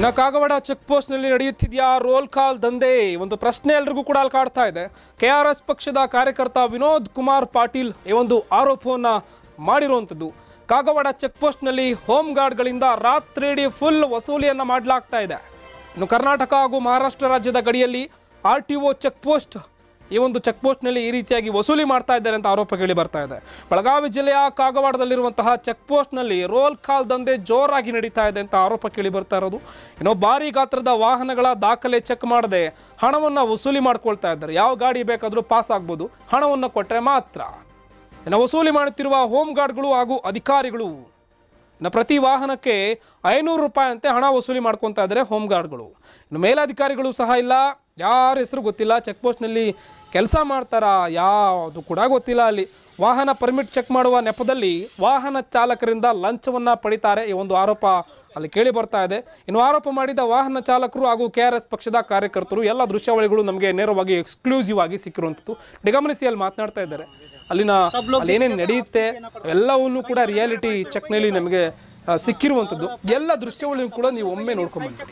ಇನ್ನು ಕಾಗವಾಡ ಚೆಕ್ ಪೋಸ್ಟ್ನಲ್ಲಿ ನಡೆಯುತ್ತಿದೆಯಾ ರೋಲ್ ಕಾಲ್ ದಂಧೆ ಒಂದು ಪ್ರಶ್ನೆ ಎಲ್ರಿಗೂ ಕೂಡ ಅಲ್ಲಿ ಕಾಡ್ತಾ ಇದೆ ಕೆ ಆರ್ ಎಸ್ ಪಕ್ಷದ ಕಾರ್ಯಕರ್ತ ವಿನೋದ್ ಕುಮಾರ್ ಪಾಟೀಲ್ ಈ ಒಂದು ಆರೋಪವನ್ನು ಮಾಡಿರುವಂಥದ್ದು ಕಾಗವಾಡ ಚೆಕ್ ಪೋಸ್ಟ್ನಲ್ಲಿ ಹೋಮ್ ಗಾರ್ಡ್ಗಳಿಂದ ರಾತ್ರಿಯಿಡೀ ಫುಲ್ ವಸೂಲಿಯನ್ನು ಮಾಡಲಾಗ್ತಾ ಇದೆ ಇನ್ನು ಕರ್ನಾಟಕ ಹಾಗೂ ಮಹಾರಾಷ್ಟ್ರ ರಾಜ್ಯದ ಗಡಿಯಲ್ಲಿ R T O check post ಈ ಒಂದು ಚೆಕ್ ಪೋಸ್ಟ್ನಲ್ಲಿ ಈ ರೀತಿಯಾಗಿ ವಸೂಲಿ ಮಾಡ್ತಾ ಇದ್ದಾರೆ ಅಂತ ಆರೋಪ ಕೇಳಿ ಬರ್ತಾ ಇದೆ ಬೆಳಗಾವಿ ಜಿಲ್ಲೆಯ ಕಾಗವಾಡದಲ್ಲಿರುವಂತಹ ಚೆಕ್ ಪೋಸ್ಟ್ನಲ್ಲಿ ರೋಲ್ ಕಾಲ್ ದಂಧೆ ಜೋರಾಗಿ ನಡೀತಾ ಇದೆ ಅಂತ ಆರೋಪ ಕೇಳಿ ಬರ್ತಾ ಇರೋದು ಇನ್ನು ಭಾರಿ ಗಾತ್ರದ ವಾಹನಗಳ ದಾಖಲೆ ಚೆಕ್ ಮಾಡದೆ ಹಣವನ್ನು ವಸೂಲಿ ಮಾಡ್ಕೊಳ್ತಾ ಇದ್ದಾರೆ ಯಾವ ಗಾಡಿ ಬೇಕಾದರೂ ಪಾಸ್ ಆಗ್ಬೋದು ಹಣವನ್ನು ಕೊಟ್ಟರೆ ಮಾತ್ರ ಇನ್ನು ವಸೂಲಿ ಮಾಡುತ್ತಿರುವ ಹೋಮ್ ಗಾರ್ಡ್ಗಳು ಹಾಗೂ ಅಧಿಕಾರಿಗಳು ಇನ್ನು ಪ್ರತಿ ವಾಹನಕ್ಕೆ ಐನೂರು ರೂಪಾಯಿ ಅಂತೆ ಹಣ ವಸೂಲಿ ಮಾಡ್ಕೊತಾ ಇದ್ದಾರೆ ಹೋಮ್ ಗಾರ್ಡ್ಗಳು ಇನ್ನು ಮೇಲಧಿಕಾರಿಗಳು ಸಹ ಇಲ್ಲ ಯಾರ ಹೆಸರು ಗೊತ್ತಿಲ್ಲ ಚೆಕ್ ಪೋಸ್ಟ್ನಲ್ಲಿ ಕೆಲಸ ಮಾಡ್ತಾರಾ ಯಾವುದು ಕೂಡ ಗೊತ್ತಿಲ್ಲ ಅಲ್ಲಿ ವಾಹನ ಪರ್ಮಿಟ್ ಚೆಕ್ ಮಾಡುವ ನೆಪದಲ್ಲಿ ವಾಹನ ಚಾಲಕರಿಂದ ಲಂಚವನ್ನು ಪಡಿತಾರೆ ಈ ಒಂದು ಆರೋಪ ಅಲ್ಲಿ ಕೇಳಿ ಬರ್ತಾ ಇದೆ ಇನ್ನು ಆರೋಪ ಮಾಡಿದ ವಾಹನ ಚಾಲಕರು ಹಾಗೂ ಕೆ ಆರ್ ಎಸ್ ಪಕ್ಷದ ಕಾರ್ಯಕರ್ತರು ಎಲ್ಲ ದೃಶ್ಯಾವಳಿಗಳು ನಮಗೆ ನೇರವಾಗಿ ಎಕ್ಸ್ಕ್ಲೂಸಿವ್ ಆಗಿ ಸಿಕ್ಕಿರುವಂಥದ್ದು ಗಮನಿಸಿ ಅಲ್ಲಿ ಮಾತನಾಡ್ತಾ ಇದ್ದಾರೆ ಅಲ್ಲಿನ ಅಲ್ಲಿ ಏನೇನು ನಡೆಯುತ್ತೆ ಎಲ್ಲವನ್ನೂ ಕೂಡ ರಿಯಾಲಿಟಿ ಚೆಕ್ನಲ್ಲಿ ನಮಗೆ ಆ, ಸಿಕ್ಕಿರುವಂಥದ್ದು ಎಲ್ಲ ದೃಶ್ಯಾವಳಿಯನ್ನು ಕೂಡ ನೀವು ಒಮ್ಮೆ ನೋಡ್ಕೊಂಬನ್ನಿ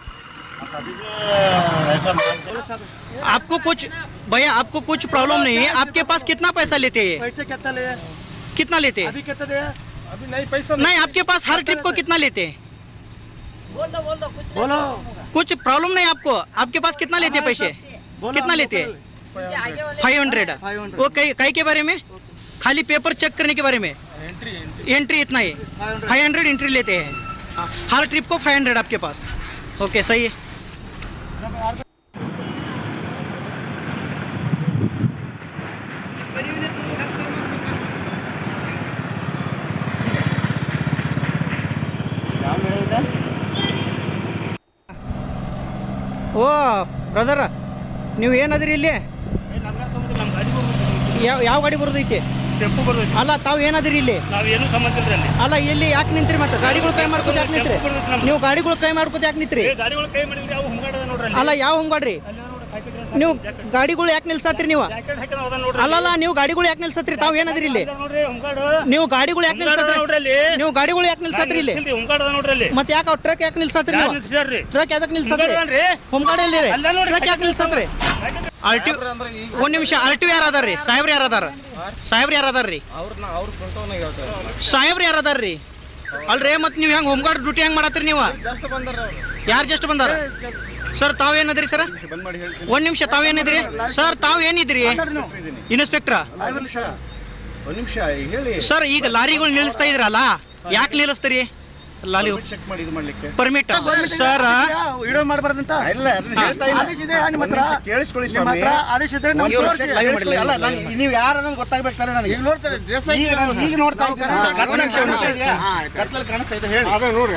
आपको कुछ भैया आपको कुछ प्रॉब्लम नहीं है आपके पास कितना पैसा लेते हैं पैसे कितना ले कितना लेते हैं अभी कितना दे अभी नहीं पैसा नहीं आपके पास हर ट्रिप को कितना लेते हैं बोलो कुछ प्रॉब्लम नहीं आपको आपके पास कितना लेते हैं पैसे कितना लेते हैं फाइव हंड्रेड वो कई कई के बारे में खाली पेपर चेक करने के बारे में एंट्री इतना ही फाइव हंड्रेड एंट्री लेते हैं हाँ, हर ट्रिप को फाइव हंड्रेड आपके पास ओके सही है ಓ ಬ್ರದರ್ ನೀವು ಏನದ್ರಿ ಇಲ್ಲಿ ಯಾವ ಯಾವ ಗಾಡಿ ಬರೋದೈತಿ ಟೆಂಪು ಬರ್ತೈತಿ ಅಲ್ಲ ತಾವು ಏನದ್ರಿ ಇಲ್ಲಿ ನಾವೇನು ಸಂಬಂಧ ಇಲ್ರಿ ಅಲ್ಲಿ ಅಲ್ಲ ಇಲ್ಲಿ ಯಾಕೆ ನಿಂತ್ರಿ ಮತ್ತೆ ಗಾಡಿಗಳು ಕೈ ಮಾಡ್ಕೋತ ಯಾಕೆ ನಿಂತ್ರಿ ಟೆಂಪು ಬರ್ತೈತಿ ನಮ್ದು. ನೀವು ಗಾಡಿಗಳು ಕೈ ಮಾಡ್ಕೋತ ಯಾಕೆ ನಿಂತ್ರಿ ಏ, ಗಾಡಿಗಳು ಕೈ ಮಾಡಿದ್ರಿ ಅವು ಹುಂಗಾಡದ ನೋಡ್ರಿ ಅಲ್ಲಿ ಅಲ್ಲ ಯಾವ ಹಂಗಾಡ್ರಿ ನೀವು ಗಾಡಿಗಳು ಯಾಕೆ ನಿಲ್ಸತ್ರಿ ನೀವು ಜಾಕೆಟ್ ಹಾಕಿದ ಅದ ನೋಡ್ರಿ ಅಲ್ಲಲ್ಲ ನೀವು ಗಾಡಿಗಳು ಯಾಕೆ ನಿಲ್ಸತ್ರಿ ತಾವು ಏನದ್ರಿ ಇಲ್ಲಿ ಅದ ನೋಡ್ರಿ ಹುಂಗಾಡು ನೀವು ಗಾಡಿಗಳು ಯಾಕೆ ಹುಂಗಾಡ ನಿಲ್ಸತ್ರಿ ನೋಡ್ರಿ ಅಲ್ಲಿ ನೀವು ಗಾಡಿಗಳು ಯಾಕೆ ನಿಲ್ಸತ್ರಿ ಇಲ್ಲಿ ನಿಲ್ಸಿಲ್ರಿ, ಹುಂಗಾಡದ ನೋಡ್ರಿ ಅಲ್ಲಿ ಮತ್ತೆ ಯಾಕೆ ಟ್ರಕ್ ಯಾಕೆ ನಿಲ್ಸತ್ರಿ ಯಾರ್ ನೀವು ನಿಲ್ಸ್ಯಾರ್ರಿ ಟ್ರಕ್ ಯಾಕೆ ನಿಲ್ಸತ್ರಿ ಹುಂಗಾಡಲ್ರಿ? ಹೊಮ್ಗಾಡಿ ಅಲ್ಲ ನೋಡ್ರಿ, ಟ್ರಕ್ ಯಾಕೆ ನಿಲ್ಸತ್ರಿ ಆರ್ಟಿ ಒಂದ್ ನಿಮಿಷ ಆರ್ಟಿ ಯಾರು ಅದಾರ್ರಿ ಸಾಹೇಬ್ರು ಯಾರು ಅದಾರ ಸಾಹೇಬ್ರು ಯಾರು ಅದಾರ್ರಿ ಸಾಹೇಬ್ರು ಯಾರು ಅದಾರ್ರಿ ಅಲ್ರಿ ಮತ್ ನೀವು ಹೆಂಗ್ ಹೋಮ್ ಗಾರ್ಡ್ ಡ್ಯೂಟಿ ಹೆಂಗ್ ಮಾಡತ್ತೀರಿ ನೀವು ಯಾರು ಜಸ್ಟ್ ಬಂದಾರ ಸರ್ ತಾವೇನದ್ರಿ ಸರ್ ಒಂದ್ ನಿಮಿಷ ತಾವೇನಿದ್ರಿ ಸರ್ ತಾವ್ ಏನಿದ್ರಿ ಇನ್ಸ್ಪೆಕ್ಟ್ರ ಒಂದು ನಿಮಿಷ ಹೇಳಿ ಸರ್ ಈಗ ಲಾರಿಗಳು ನಿಲ್ಲಿಸ್ತಾ ಇದ್ರಲ್ಲ ಯಾಕೆ ನಿಲ್ಲಿಸ್ತೀರಿ ಲಾರಿ ಚೆಕ್ ಮಾಡಿ ಇದು ಮಾಡ್ಲಿಕ್ಕೆ ಪರ್ಮಿಟ್ ಸರ್ ವಿಡಿಯೋ ಮಾಡಬಾರ್ದಂತ ಇಲ್ಲ ಅದನ್ನ ಹೇಳ್ತಾ ಇಲ್ಲ ಆದೇಶ ಇದೆ ನಿಮ್ಮ ಹತ್ರ ಒಂದ್ ನಿಮಿಷ ಕೇಳಿಸ್ಕೊಳ್ಳಿ ನಿಮ್ಮ ಸ್ವಾಮಿ ಹತ್ರ ಆದೇಶ ಇದ್ರೆ ನಮ್ಗೆ ಒಂದು ತೋರಿಸಿ. ನಿಮಿಷ ಕೇಳಿಸ್ಕೊಳ್ಳಿ. ಅಲ್ಲ, ನಾನು- ನೀವು ಯಾರು ಅನ್ನೋದು ಗೊತ್ತಾಗ್ಬೇಕು ತಾನೇ ನನಗೆ ಈಗ ನೋಡ್ತಾರೆ ಈಗ ನಾನು ಈಗ ನೋಡ್ತಾ ಇದ್ದೀನಿ ಕತ್ಲಲ್ಲಿ ಕಾಣಿಸ್ತಾ ಇದೆಯಾ? ಕತ್ಲಲ್ಲಿ ಕಾಣಿಸ್ತಾ ಇದೆ ಹೇಳಿ ಅದೇ ನೋಡ್ರಿ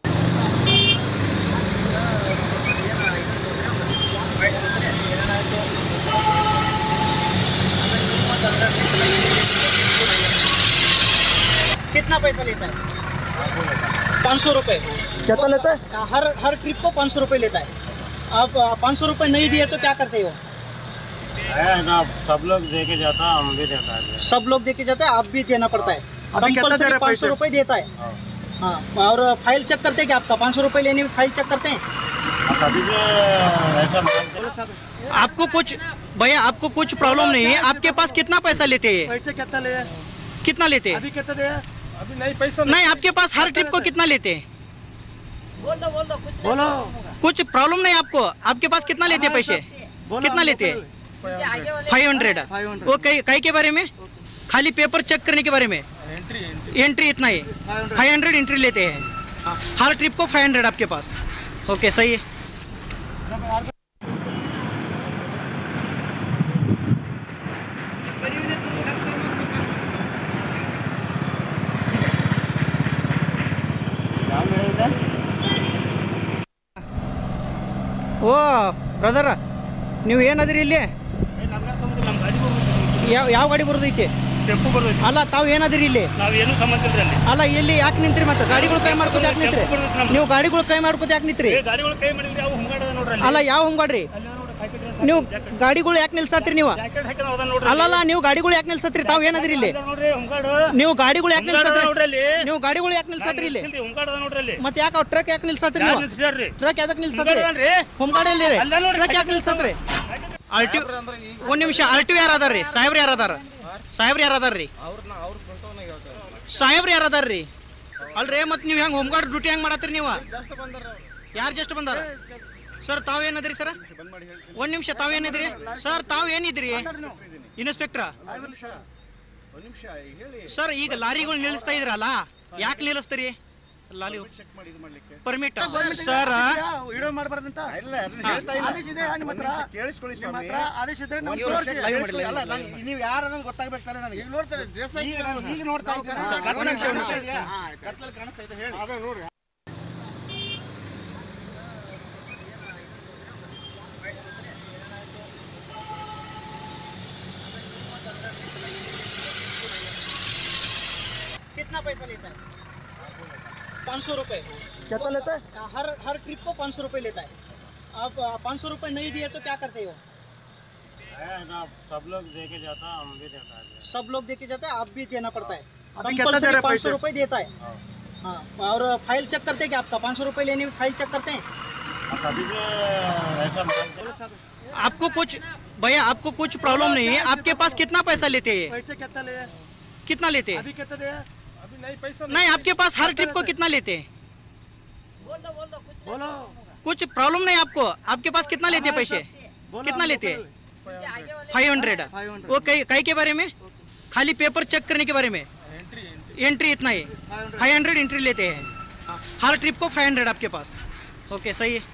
कितना पैसा लेता है पाँच सौ रुपये कितना लेता है हर हर ट्रिप को पाँच सौ रुपये लेता है आप पाँच सौ रुपये नहीं दिए तो क्या करते हो ना सब लोग देके जाता हम भी देता है सब लोग देके जाते हैं आप भी देना पड़ता है अभी कितना दे रहे पाँच सौ पैसे? रुपये देता है हाँ और फाइल चेक करते हैं क्या आपका पाँच सौ रुपये लेने में फाइल चेक करते हैं कभी ऐसा आपको कुछ भैया आपको कुछ प्रॉब्लम नहीं है आपके पास कितना पैसा लेते हैं पैसे कितना ले कितना लेते हैं अभी कितना दे अभी नहीं पैसा नहीं आपके पास हर ट्रिप को कितना लेते हैं बोलो कुछ प्रॉब्लम नहीं आपको आपके पास कितना लेते हैं पैसे कितना लेते हैं फाइव हंड्रेड वो कई कई के बारे में खाली पेपर चेक करने के बारे में एंट्री इतना ही फाइव हंड्रेड एंट्री लेते हैं हाँ, हर ट्रिप को फाइव हंड्रेड आपके पास ओके सही है ಓ ಬ್ರದರ್ ನೀವು ಏನದ್ರಿ ಇಲ್ಲಿ ಯಾವ ಯಾವ ಗಾಡಿ ಬರೋದೈತಿ ಟೆಂಪು ಬರ್ತೈತಿ ಅಲ್ಲ ತಾವು ಏನದ್ರಿ ಇಲ್ಲಿ ನಾವೇನು ಸಂಬಂಧ ಇಲ್ರಿ ಅಲ್ಲಿ ಅಲ್ಲ ಇಲ್ಲಿ ಯಾಕೆ ನಿಂತ್ರಿ ಮತ್ತೆ ಗಾಡಿಗಳು ಕೈ ಮಾಡ್ಕೋತ ಯಾಕೆ ನಿಂತ್ರಿ ಟೆಂಪು ಬರ್ತೈತಿ ನಮ್ದು. ನೀವು ಗಾಡಿಗಳು ಕೈ ಮಾಡ್ಕೋತ ಯಾಕೆ ನಿಂತ್ರಿ ಏ, ಗಾಡಿಗಳು ಕೈ ಮಾಡಿದ್ರಿ ಅವು ಹುಂಗಾಡದ ನೋಡ್ರಿ ಅಲ್ಲಿ ಅಲ್ಲ ಯಾವ ಹಂಗಾಡ್ರಿ ಅಲ್ಲಿ ನೋಡ್ರಿ ನೀವು ಗಾಡಿಗಳು ಯಾಕೆ ನಿಲ್ಸತ್ರಿ ನೀವು ಅಲ್ಲಲ್ಲ ನೀವು ಗಾಡಿಗಳು ಯಾಕೆ ನಿಲ್ಸತ್ರಿ ತಾವ್ ಏನದ್ರಿ ಇಲ್ಲಿ ನೀವು ಗಾಡಿಗಳು ಯಾಕೆ ನಿಲ್ಸತ್ರಿ ನೀವು ಗಾಡಿಗಳು ಯಾಕೆ ನಿಲ್ಸತ್ರಿ ಇಲ್ಲಿ ಮತ್ತೆ ಯಾಕೆ ಟ್ರಕ್ ಯಾಕೆ ನಿಲ್ಸತ್ರಿ ನೀವು ಟ್ರಕ್ ಯಾಕೆ ನಿಲ್ಸತ್ರಿ ಹೊಂಗಾಡಲ್ಲಿ ಟ್ರಕ್ ಯಾಕೆ ನಿಲ್ಸತ್ರಿ ಆರ್ಟಿ ಒಂದ್ ನಿಮಿಷ ಆರ್ಟಿ ಯಾರು ಅದಾರ್ರಿ ಸಾಹೇಬ್ರು ಯಾರು ಅದಾರ ಸಾಹೇಬ್ರು ಯಾರು ಅದಾರ್ರಿ ಸಾಹೇಬ್ರು ಯಾರು ಅದಾರ್ರಿ ಅಲ್ರಿ ಮತ್ತೆ ನೀವು ಹೆಂಗ್ ಹೋಮ್ಗಾರ್ಡ್ ಡ್ಯೂಟಿ ಹೆಂಗ್ ಮಾಡತ್ರಿ ನೀವು ಯಾರು ಜಸ್ಟ್ ಬಂದಾರ ಸರ್ ತಾವೇನದ್ರಿ ಸರ್ ಒಂದ್ ನಿಮಿಷ ತಾವೇನಿದ್ರಿ ಸರ್ ತಾವ್ ಏನಿದ್ರಿ ಇನ್ಸ್ಪೆಕ್ಟ್ರ ಸರ್ ಈಗ ಲಾರಿಗಳು ನಿಲ್ಲಿಸ್ತಾ ಇದ್ರಲ್ಲ ಯಾಕೆ ನಿಲ್ಲಿಸ್ತೀರಿ ಲಾರಿ ಪರ್ಮಿಟ್ ಸರ್ ವಿಡಿಯೋ ಮಾಡಬಾರ್ದಂತ ಆದೇಶ ಇದೆ ನಿಮ್ಮ ಹತ್ರ ಕೇಳಿಸ್ಕೊಳ್ಳಿ ನಿಮ್ಮ ಹತ್ರ ಆದೇಶ ಇದ್ರೆ ನಮ್ಗೆ ತೋರಿಸಿ. ಅಲ್ಲ, ನಾನು- ನೀವು ಯಾರು ಅನ್ನೋದು ಗೊತ್ತಾಗ್ಬೇಕು ತಾನೇ ನನಗೆ ಈಗ ನೋಡ್ತಾರೆ ಡ್ರೆಸ್ ಈಗ ನಾನು ಈಗ ನೋಡ್ತಾ ಇದ್ದಾರೆ ಕತ್ಲಲ್ಲಿ ಕಾಣಿಸ್ತಾ ಇದೆ ಹೇಳಿ ಅದೇ ನೋಡ್ರಿ कितना पैसा लेता है पाँच सौ रुपये कितना लेता है हर हर ट्रिप को पाँच सौ रुपये लेता है आप पाँच सौ रुपये नहीं दिए तो क्या करते हो सब लोग देके जाता हम भी देता है सब लोग देके जाते हैं आप भी देना पड़ता है अभी कितना दे रहे हैं पाँच सौ पैसे? रुपये देता है हाँ और फाइल चेक करते हैं क्या आपका पाँच सौ रुपये लेने में फाइल चेक करते हैं कभी भी ऐसा आपको कुछ भैया आपको कुछ प्रॉब्लम नहीं है आपके पास कितना पैसा लेते हैं पैसे कितना ले कितना लेते हैं अभी कितना दे नहीं आपके पास हर ट्रिप को कितना लेते हैं बोलो कुछ प्रॉब्लम नहीं आपको आपके पास कितना लेते हैं पैसे कितना लेते हैं फाइव हंड्रेड वो कई कई के बारे में खाली पेपर चेक करने के बारे में एंट्री इतना ही फाइव हंड्रेड एंट्री लेते हैं हाँ, हर ट्रिप को फाइव हंड्रेड आपके पास ओके सही है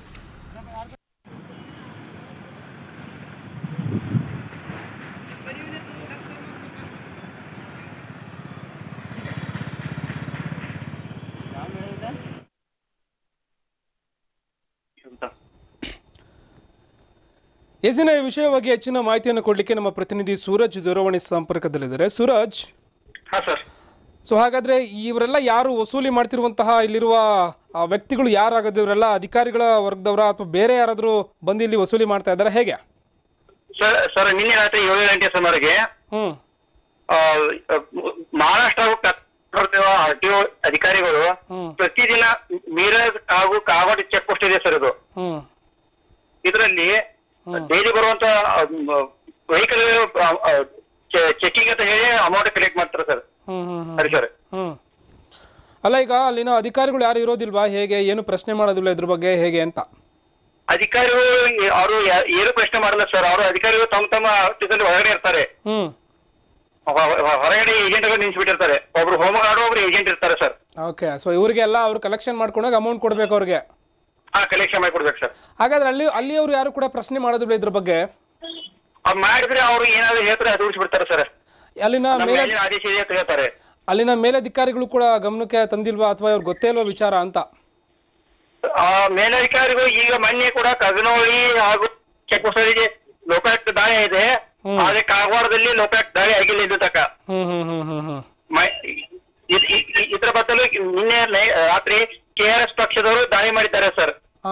ಎಸಿನ ಈ ವಿಷಯವಾಗಿ ಹೆಚ್ಚಿನ ಮಾಹಿತಿಯನ್ನು ಕೊಡಲಿಕ್ಕೆ ನಮ್ಮ ಪ್ರತಿನಿಧಿ ಸೂರಜ್ ದೂರವಾಣಿ ಸಂಪರ್ಕದಲ್ಲಿದ್ದಾರೆ ಸೂರಜ್ ಹಾ ಸರ್ ಸೊ ಹಾಗಾದ್ರೆ ಇವರೆಲ್ಲ ಯಾರು ವಸೂಲಿ ಮಾಡ್ತಿರುವಂತಹ ಇಲ್ಲಿರುವ ಆ, ವ್ಯಕ್ತಿಗಳು ಯಾರಾಗದು ಇವರೆಲ್ಲ ಅಧಿಕಾರಿಗಳ ವರ್ಗದವರ ಅಥವಾ ಬೇರೆ ಯಾರಾದರೂ ಬಂದು ಇಲ್ಲಿ ವಸೂಲಿ ಮಾಡ್ತಾ ಇದ್ದಾರೆ ಹೇಗೆ ಸರ್ ಸರ್ ನಿನ್ನೆ ರಾತ್ರಿ ಏಳು ಗಂಟೆ ಸುಮಾರಿಗೆ ಹ್ಮ್ ಆ, ಮಹಾರಾಷ್ಟ್ರ ಆರ್ ಟಿ ಒ ಅಧಿಕಾರಿಗಳು ಹ್ಮ್. ಪ್ರತಿದಿನ ಮೀರಜ್ ಹಾಗೂ ಕಾಗವಾಡ ಚೆಕ್ ಪೋಸ್ಟ್ ಇದೆ ಸರ್ ಇದು ಹ್ಮ್ ಇದರಲ್ಲಿ ಡೈಲಿ ಬರುವಂತ ವೆಹಿಕಲ್ ಚೆಕಿಂಗ್ ಅಂತ ಹೇಳಿ ಅಮೌಂಟ್ ಕಲೆಕ್ಟ್ ಮಾಡ್ತಾರೆ ಸರ್ ಹ್ಮ್ ಹ್ಮ್ ಹ್ಮ್ ಸರಿ ಸರ್ ಹ್ಮ್ ಅಲ್ಲ ಈಗ ಅಲ್ಲಿನ ಅಧಿಕಾರಿಗಳು ಯಾರು ಇರೋದಿಲ್ವಾ ಹೇಗೆ ಏನು ಪ್ರಶ್ನೆ ಮಾಡೋದಿಲ್ಲ ಇದ್ರ ಬಗ್ಗೆ ಹೇಗೆ ಅಂತ ಅಧಿಕಾರಿಗಳು ಅವರು ಏನು ಪ್ರಶ್ನೆ ಮಾಡಲ್ಲ ಸರ್ ಅವರು ಅಧಿಕಾರಿಗಳು ತಮ್ಮ ತಮ್ಮ ಆಫೀಸಲ್ಲಿ ಹೊರಗಡೆ ಇರ್ತಾರೆ ಹ್ಮ್ ಹೊ- ಹೊ- ಹೊರಗಡೆ ಏಜೆಂಟ್ಗಳು ನಿಲ್ಸ್ಬಿಟ್ಟಿರ್ತಾರೆ ಒಬ್ರು ಹೋಮ್ ಗಾರ್ಡ್ ಒಬ್ರು ಏಜೆಂಟ್ ಇರ್ತಾರೆ ಸರ್ ಓಕೆ ಸೊ ಇವರಿಗೆಲ್ಲ ಅವ್ರು ಕಲೆಕ್ಷನ್ ಮಾಡ್ಕೊಂಡಾಗ ಅಮೌಂಟ್ ಕೊಡ್ಬೇಕು ಅವ್ರಿಗೆ ಹಾ ಕಲೆಕ್ಷನ್ ಮಾಡಿ ಕೊಡ್ಬೇಕು ಸರ್ ಹಾಗಾದ್ರೆ ಅಲ್ಲಿ ಅಲ್ಲಿಯವರು ಯಾರು ಕೂಡ ಪ್ರಶ್ನೆ ಮಾಡೋದಿಲ್ಲ ಇದ್ರ ಬಗ್ಗೆ ಅವ್ರು ಮಾಡಿದ್ರೆ ಅವ್ರು ಏನಾದ್ರು ಹೇಳ್ತಾರೆ ಅದು ಉಳಿಸ್ಬಿಡ್ತಾರೆ ಸರ್ ಅಲ್ಲಿನ ನಮ್ಮ ಮೇಲ ಮೇಲಿನ ಆದೇಶ ಇದೆ ಅಂತ ಹೇಳ್ತಾರೆ ಅಲ್ಲಿನ ಮೇಲಧಿಕಾರಿಗಳು ಕೂಡ ಗಮನಕ್ಕೆ ತಂದಿಲ್ವಾ ಅಥವಾ ಇವ್ರಿಗೆ ಗೊತ್ತೇ ಇಲ್ವಾ ವಿಚಾರ ಅಂತ ಆ ಮೇಲಧಿಕಾರಿಗಳು ಈಗ ಮೊನ್ನೆ ಕೂಡ ಕಗನೋಳಿ ಹಾಗೂ ಚೆಕ್ ಪೋಸ್ಟಲ್ಲಿ ಲೋಕಾಯುಕ್ತ ದಾಳಿ ಇದೆ ಆದ್ರೆ ಕಾಗವಾಡದಲ್ಲಿ ಲೋಕಾಯುಕ್ತ ದಾಳಿ ಆಗಿಲ್ಲ ಇದು ತಕ ಹ್ಮ್ ಹ್ಮ್ ಹ್ಮ್ ಹ್ಮ್ ಹ್ಮ್ ಮ- ಇದ್- ಇ- ಇ- ಇದ್ರ ಬದಲು ನಿನ್ನೆ ನೈ- ರಾತ್ರಿ ಕೆ ಆರ್ ಎಸ್ ಪಕ್ಷದವರು ದಾಳಿ ಮಾಡಿದ್ದಾರೆ ಸರ್ ಹಾ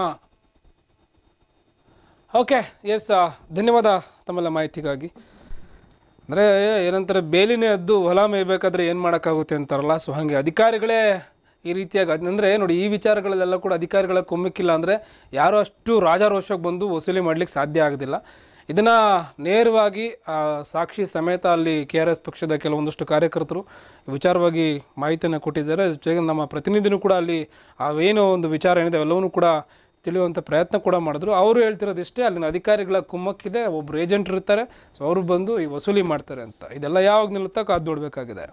ಓಕೆ ಎಸ್ ಧನ್ಯವಾದ ತಮ್ಮೆಲ್ಲ ಮಾಹಿತಿಗಾಗಿ ಅಂದರೆ ಏನಂತಾರೆ ಬೇಲಿನೇ ಎದ್ದು ಹೊಲ ಮೇಯ್ಬೇಕಾದ್ರೆ ಏನು ಮಾಡೋಕ್ಕಾಗುತ್ತೆ ಅಂತಾರಲ್ಲ ಸೊ ಹಾಗೆ ಅಧಿಕಾರಿಗಳೇ ಈ ರೀತಿಯಾಗಿ ಅಂದರೆ ನೋಡಿ ಈ ವಿಚಾರಗಳಲ್ಲೆಲ್ಲ ಕೂಡ ಅಧಿಕಾರಿಗಳ ಕೊಮ್ಮಿಕ್ಕಿಲ್ಲ ಅಂದರೆ ಯಾರು ಅಷ್ಟು ರಾಜಾರೋಷಕ್ಕೆ ಬಂದು ವಸೂಲಿ ಮಾಡಲಿಕ್ಕೆ ಸಾಧ್ಯ ಆಗೋದಿಲ್ಲ ಇದನ್ನು ನೇರವಾಗಿ ಆ, ಸಾಕ್ಷಿ ಸಮೇತ ಅಲ್ಲಿ ಕೆ ಆರ್ ಎಸ್ ಪಕ್ಷದ ಕೆಲವೊಂದಷ್ಟು ಕಾರ್ಯಕರ್ತರು ವಿಚಾರವಾಗಿ ಮಾಹಿತಿಯನ್ನು ಕೊಟ್ಟಿದ್ದಾರೆ ಜೊತೆಗೆ ನಮ್ಮ ಪ್ರತಿನಿಧಿನೂ ಕೂಡ ಅಲ್ಲಿ ಅವೇನೋ ಒಂದು ವಿಚಾರ ಏನಿದೆ ಅವೆಲ್ಲವನ್ನೂ ಕೂಡ ತಿಳಿಯುವಂಥ ಪ್ರಯತ್ನ ಕೂಡ ಮಾಡಿದ್ರು ಅವರು ಹೇಳ್ತಿರೋದಿಷ್ಟೇ ಅಲ್ಲಿನ ಅಧಿಕಾರಿಗಳ ಕುಮ್ಮಕ್ಕಿದೆ ಒಬ್ಬರು ಏಜೆಂಟ್ ಇರ್ತಾರೆ ಸೊ ಅವರು ಬಂದು ಈ ವಸೂಲಿ ಮಾಡ್ತಾರೆ ಅಂತ ಇದೆಲ್ಲ ಯಾವಾಗ ನಿಲ್ಲುತ್ತಾ ಕಾದು ನೋಡಬೇಕಾಗಿದೆ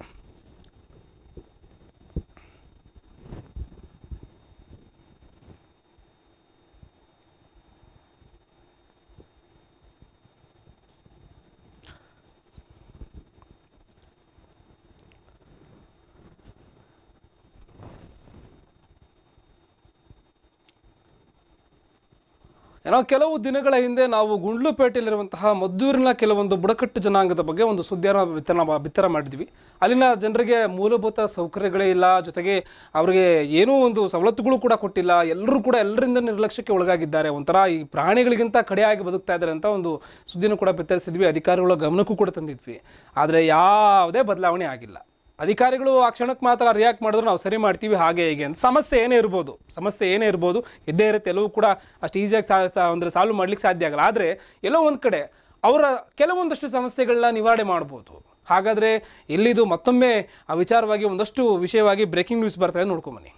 ಏನೋ ಕೆಲವು ದಿನಗಳ ಹಿಂದೆ ನಾವು ಗುಂಡ್ಲುಪೇಟೆಯಲ್ಲಿರುವಂತಹ ಮದ್ದೂರಿನ ಕೆಲವೊಂದು ಬುಡಕಟ್ಟು ಜನಾಂಗದ ಬಗ್ಗೆ ಒಂದು ಸುದ್ದಿಯನ್ನು ಬಿತ್ತನ ಬಿತ್ತರ ಮಾಡಿದ್ವಿ ಅಲ್ಲಿನ ಜನರಿಗೆ ಮೂಲಭೂತ ಸೌಕರ್ಯಗಳೇ ಇಲ್ಲ ಜೊತೆಗೆ ಅವರಿಗೆ ಏನೂ ಒಂದು ಸವಲತ್ತುಗಳು ಕೂಡ ಕೊಟ್ಟಿಲ್ಲ ಎಲ್ಲರೂ ಕೂಡ ಎಲ್ಲರಿಂದ ನಿರ್ಲಕ್ಷ್ಯಕ್ಕೆ ಒಳಗಾಗಿದ್ದಾರೆ ಒಂಥರ ಈ ಪ್ರಾಣಿಗಳಿಗಿಂತ ಕಡೆಯಾಗಿ ಬದುಕ್ತಾ ಇದ್ದಾರೆ ಅಂತ ಒಂದು ಸುದ್ದಿನೂ ಕೂಡ ಬಿತ್ತರಿಸಿದ್ವಿ ಅಧಿಕಾರಿಗಳ ಗಮನಕ್ಕೂ ಕೂಡ ತಂದಿದ್ವಿ ಆದರೆ ಯಾವುದೇ ಬದಲಾವಣೆ ಆಗಿಲ್ಲ ಅಧಿಕಾರಿಗಳು ಆ ಕ್ಷಣಕ್ಕೆ ಮಾತ್ರ ರಿಯಾಕ್ಟ್ ಮಾಡಿದ್ರು ನಾವು ಸರಿ ಮಾಡ್ತೀವಿ ಹಾಗೆ ಹೀಗೆ ಅಂತ ಸಮಸ್ಯೆ ಏನೇ ಇರ್ಬೋದು ಸಮಸ್ಯೆ ಏನೇ ಇರ್ಬೋದು ಇದ್ದೇ ಇರುತ್ತೆ ಎಲ್ಲವೂ ಕೂಡ ಅಷ್ಟು ಈಸಿಯಾಗಿ ಸಾ ಸಾ- ಅಂದ್ರೆ ಸಾಲ್ವ್ ಮಾಡ್ಲಿಕ್ಕೆ ಸಾಧ್ಯ ಆಗಲ್ಲ ಆದರೆ ಎಲ್ಲೋ ಒಂದು ಕಡೆ ಅವರ ಕೆಲವೊಂದಷ್ಟು ಸಮಸ್ಯೆಗಳನ್ನ ನಿವಾರಣೆ ಮಾಡ್ಬೋದು ಹಾಗಾದರೆ ಎಲ್ಲಿದು ಮತ್ತೊಮ್ಮೆ ಆ ವಿಚಾರವಾಗಿ ಒಂದಷ್ಟು ವಿಷಯವಾಗಿ ಬ್ರೇಕಿಂಗ್ ನ್ಯೂಸ್ ಬರ್ತಾ ಇದೆ ನೋಡ್ಕೊಂಬನ್ನಿ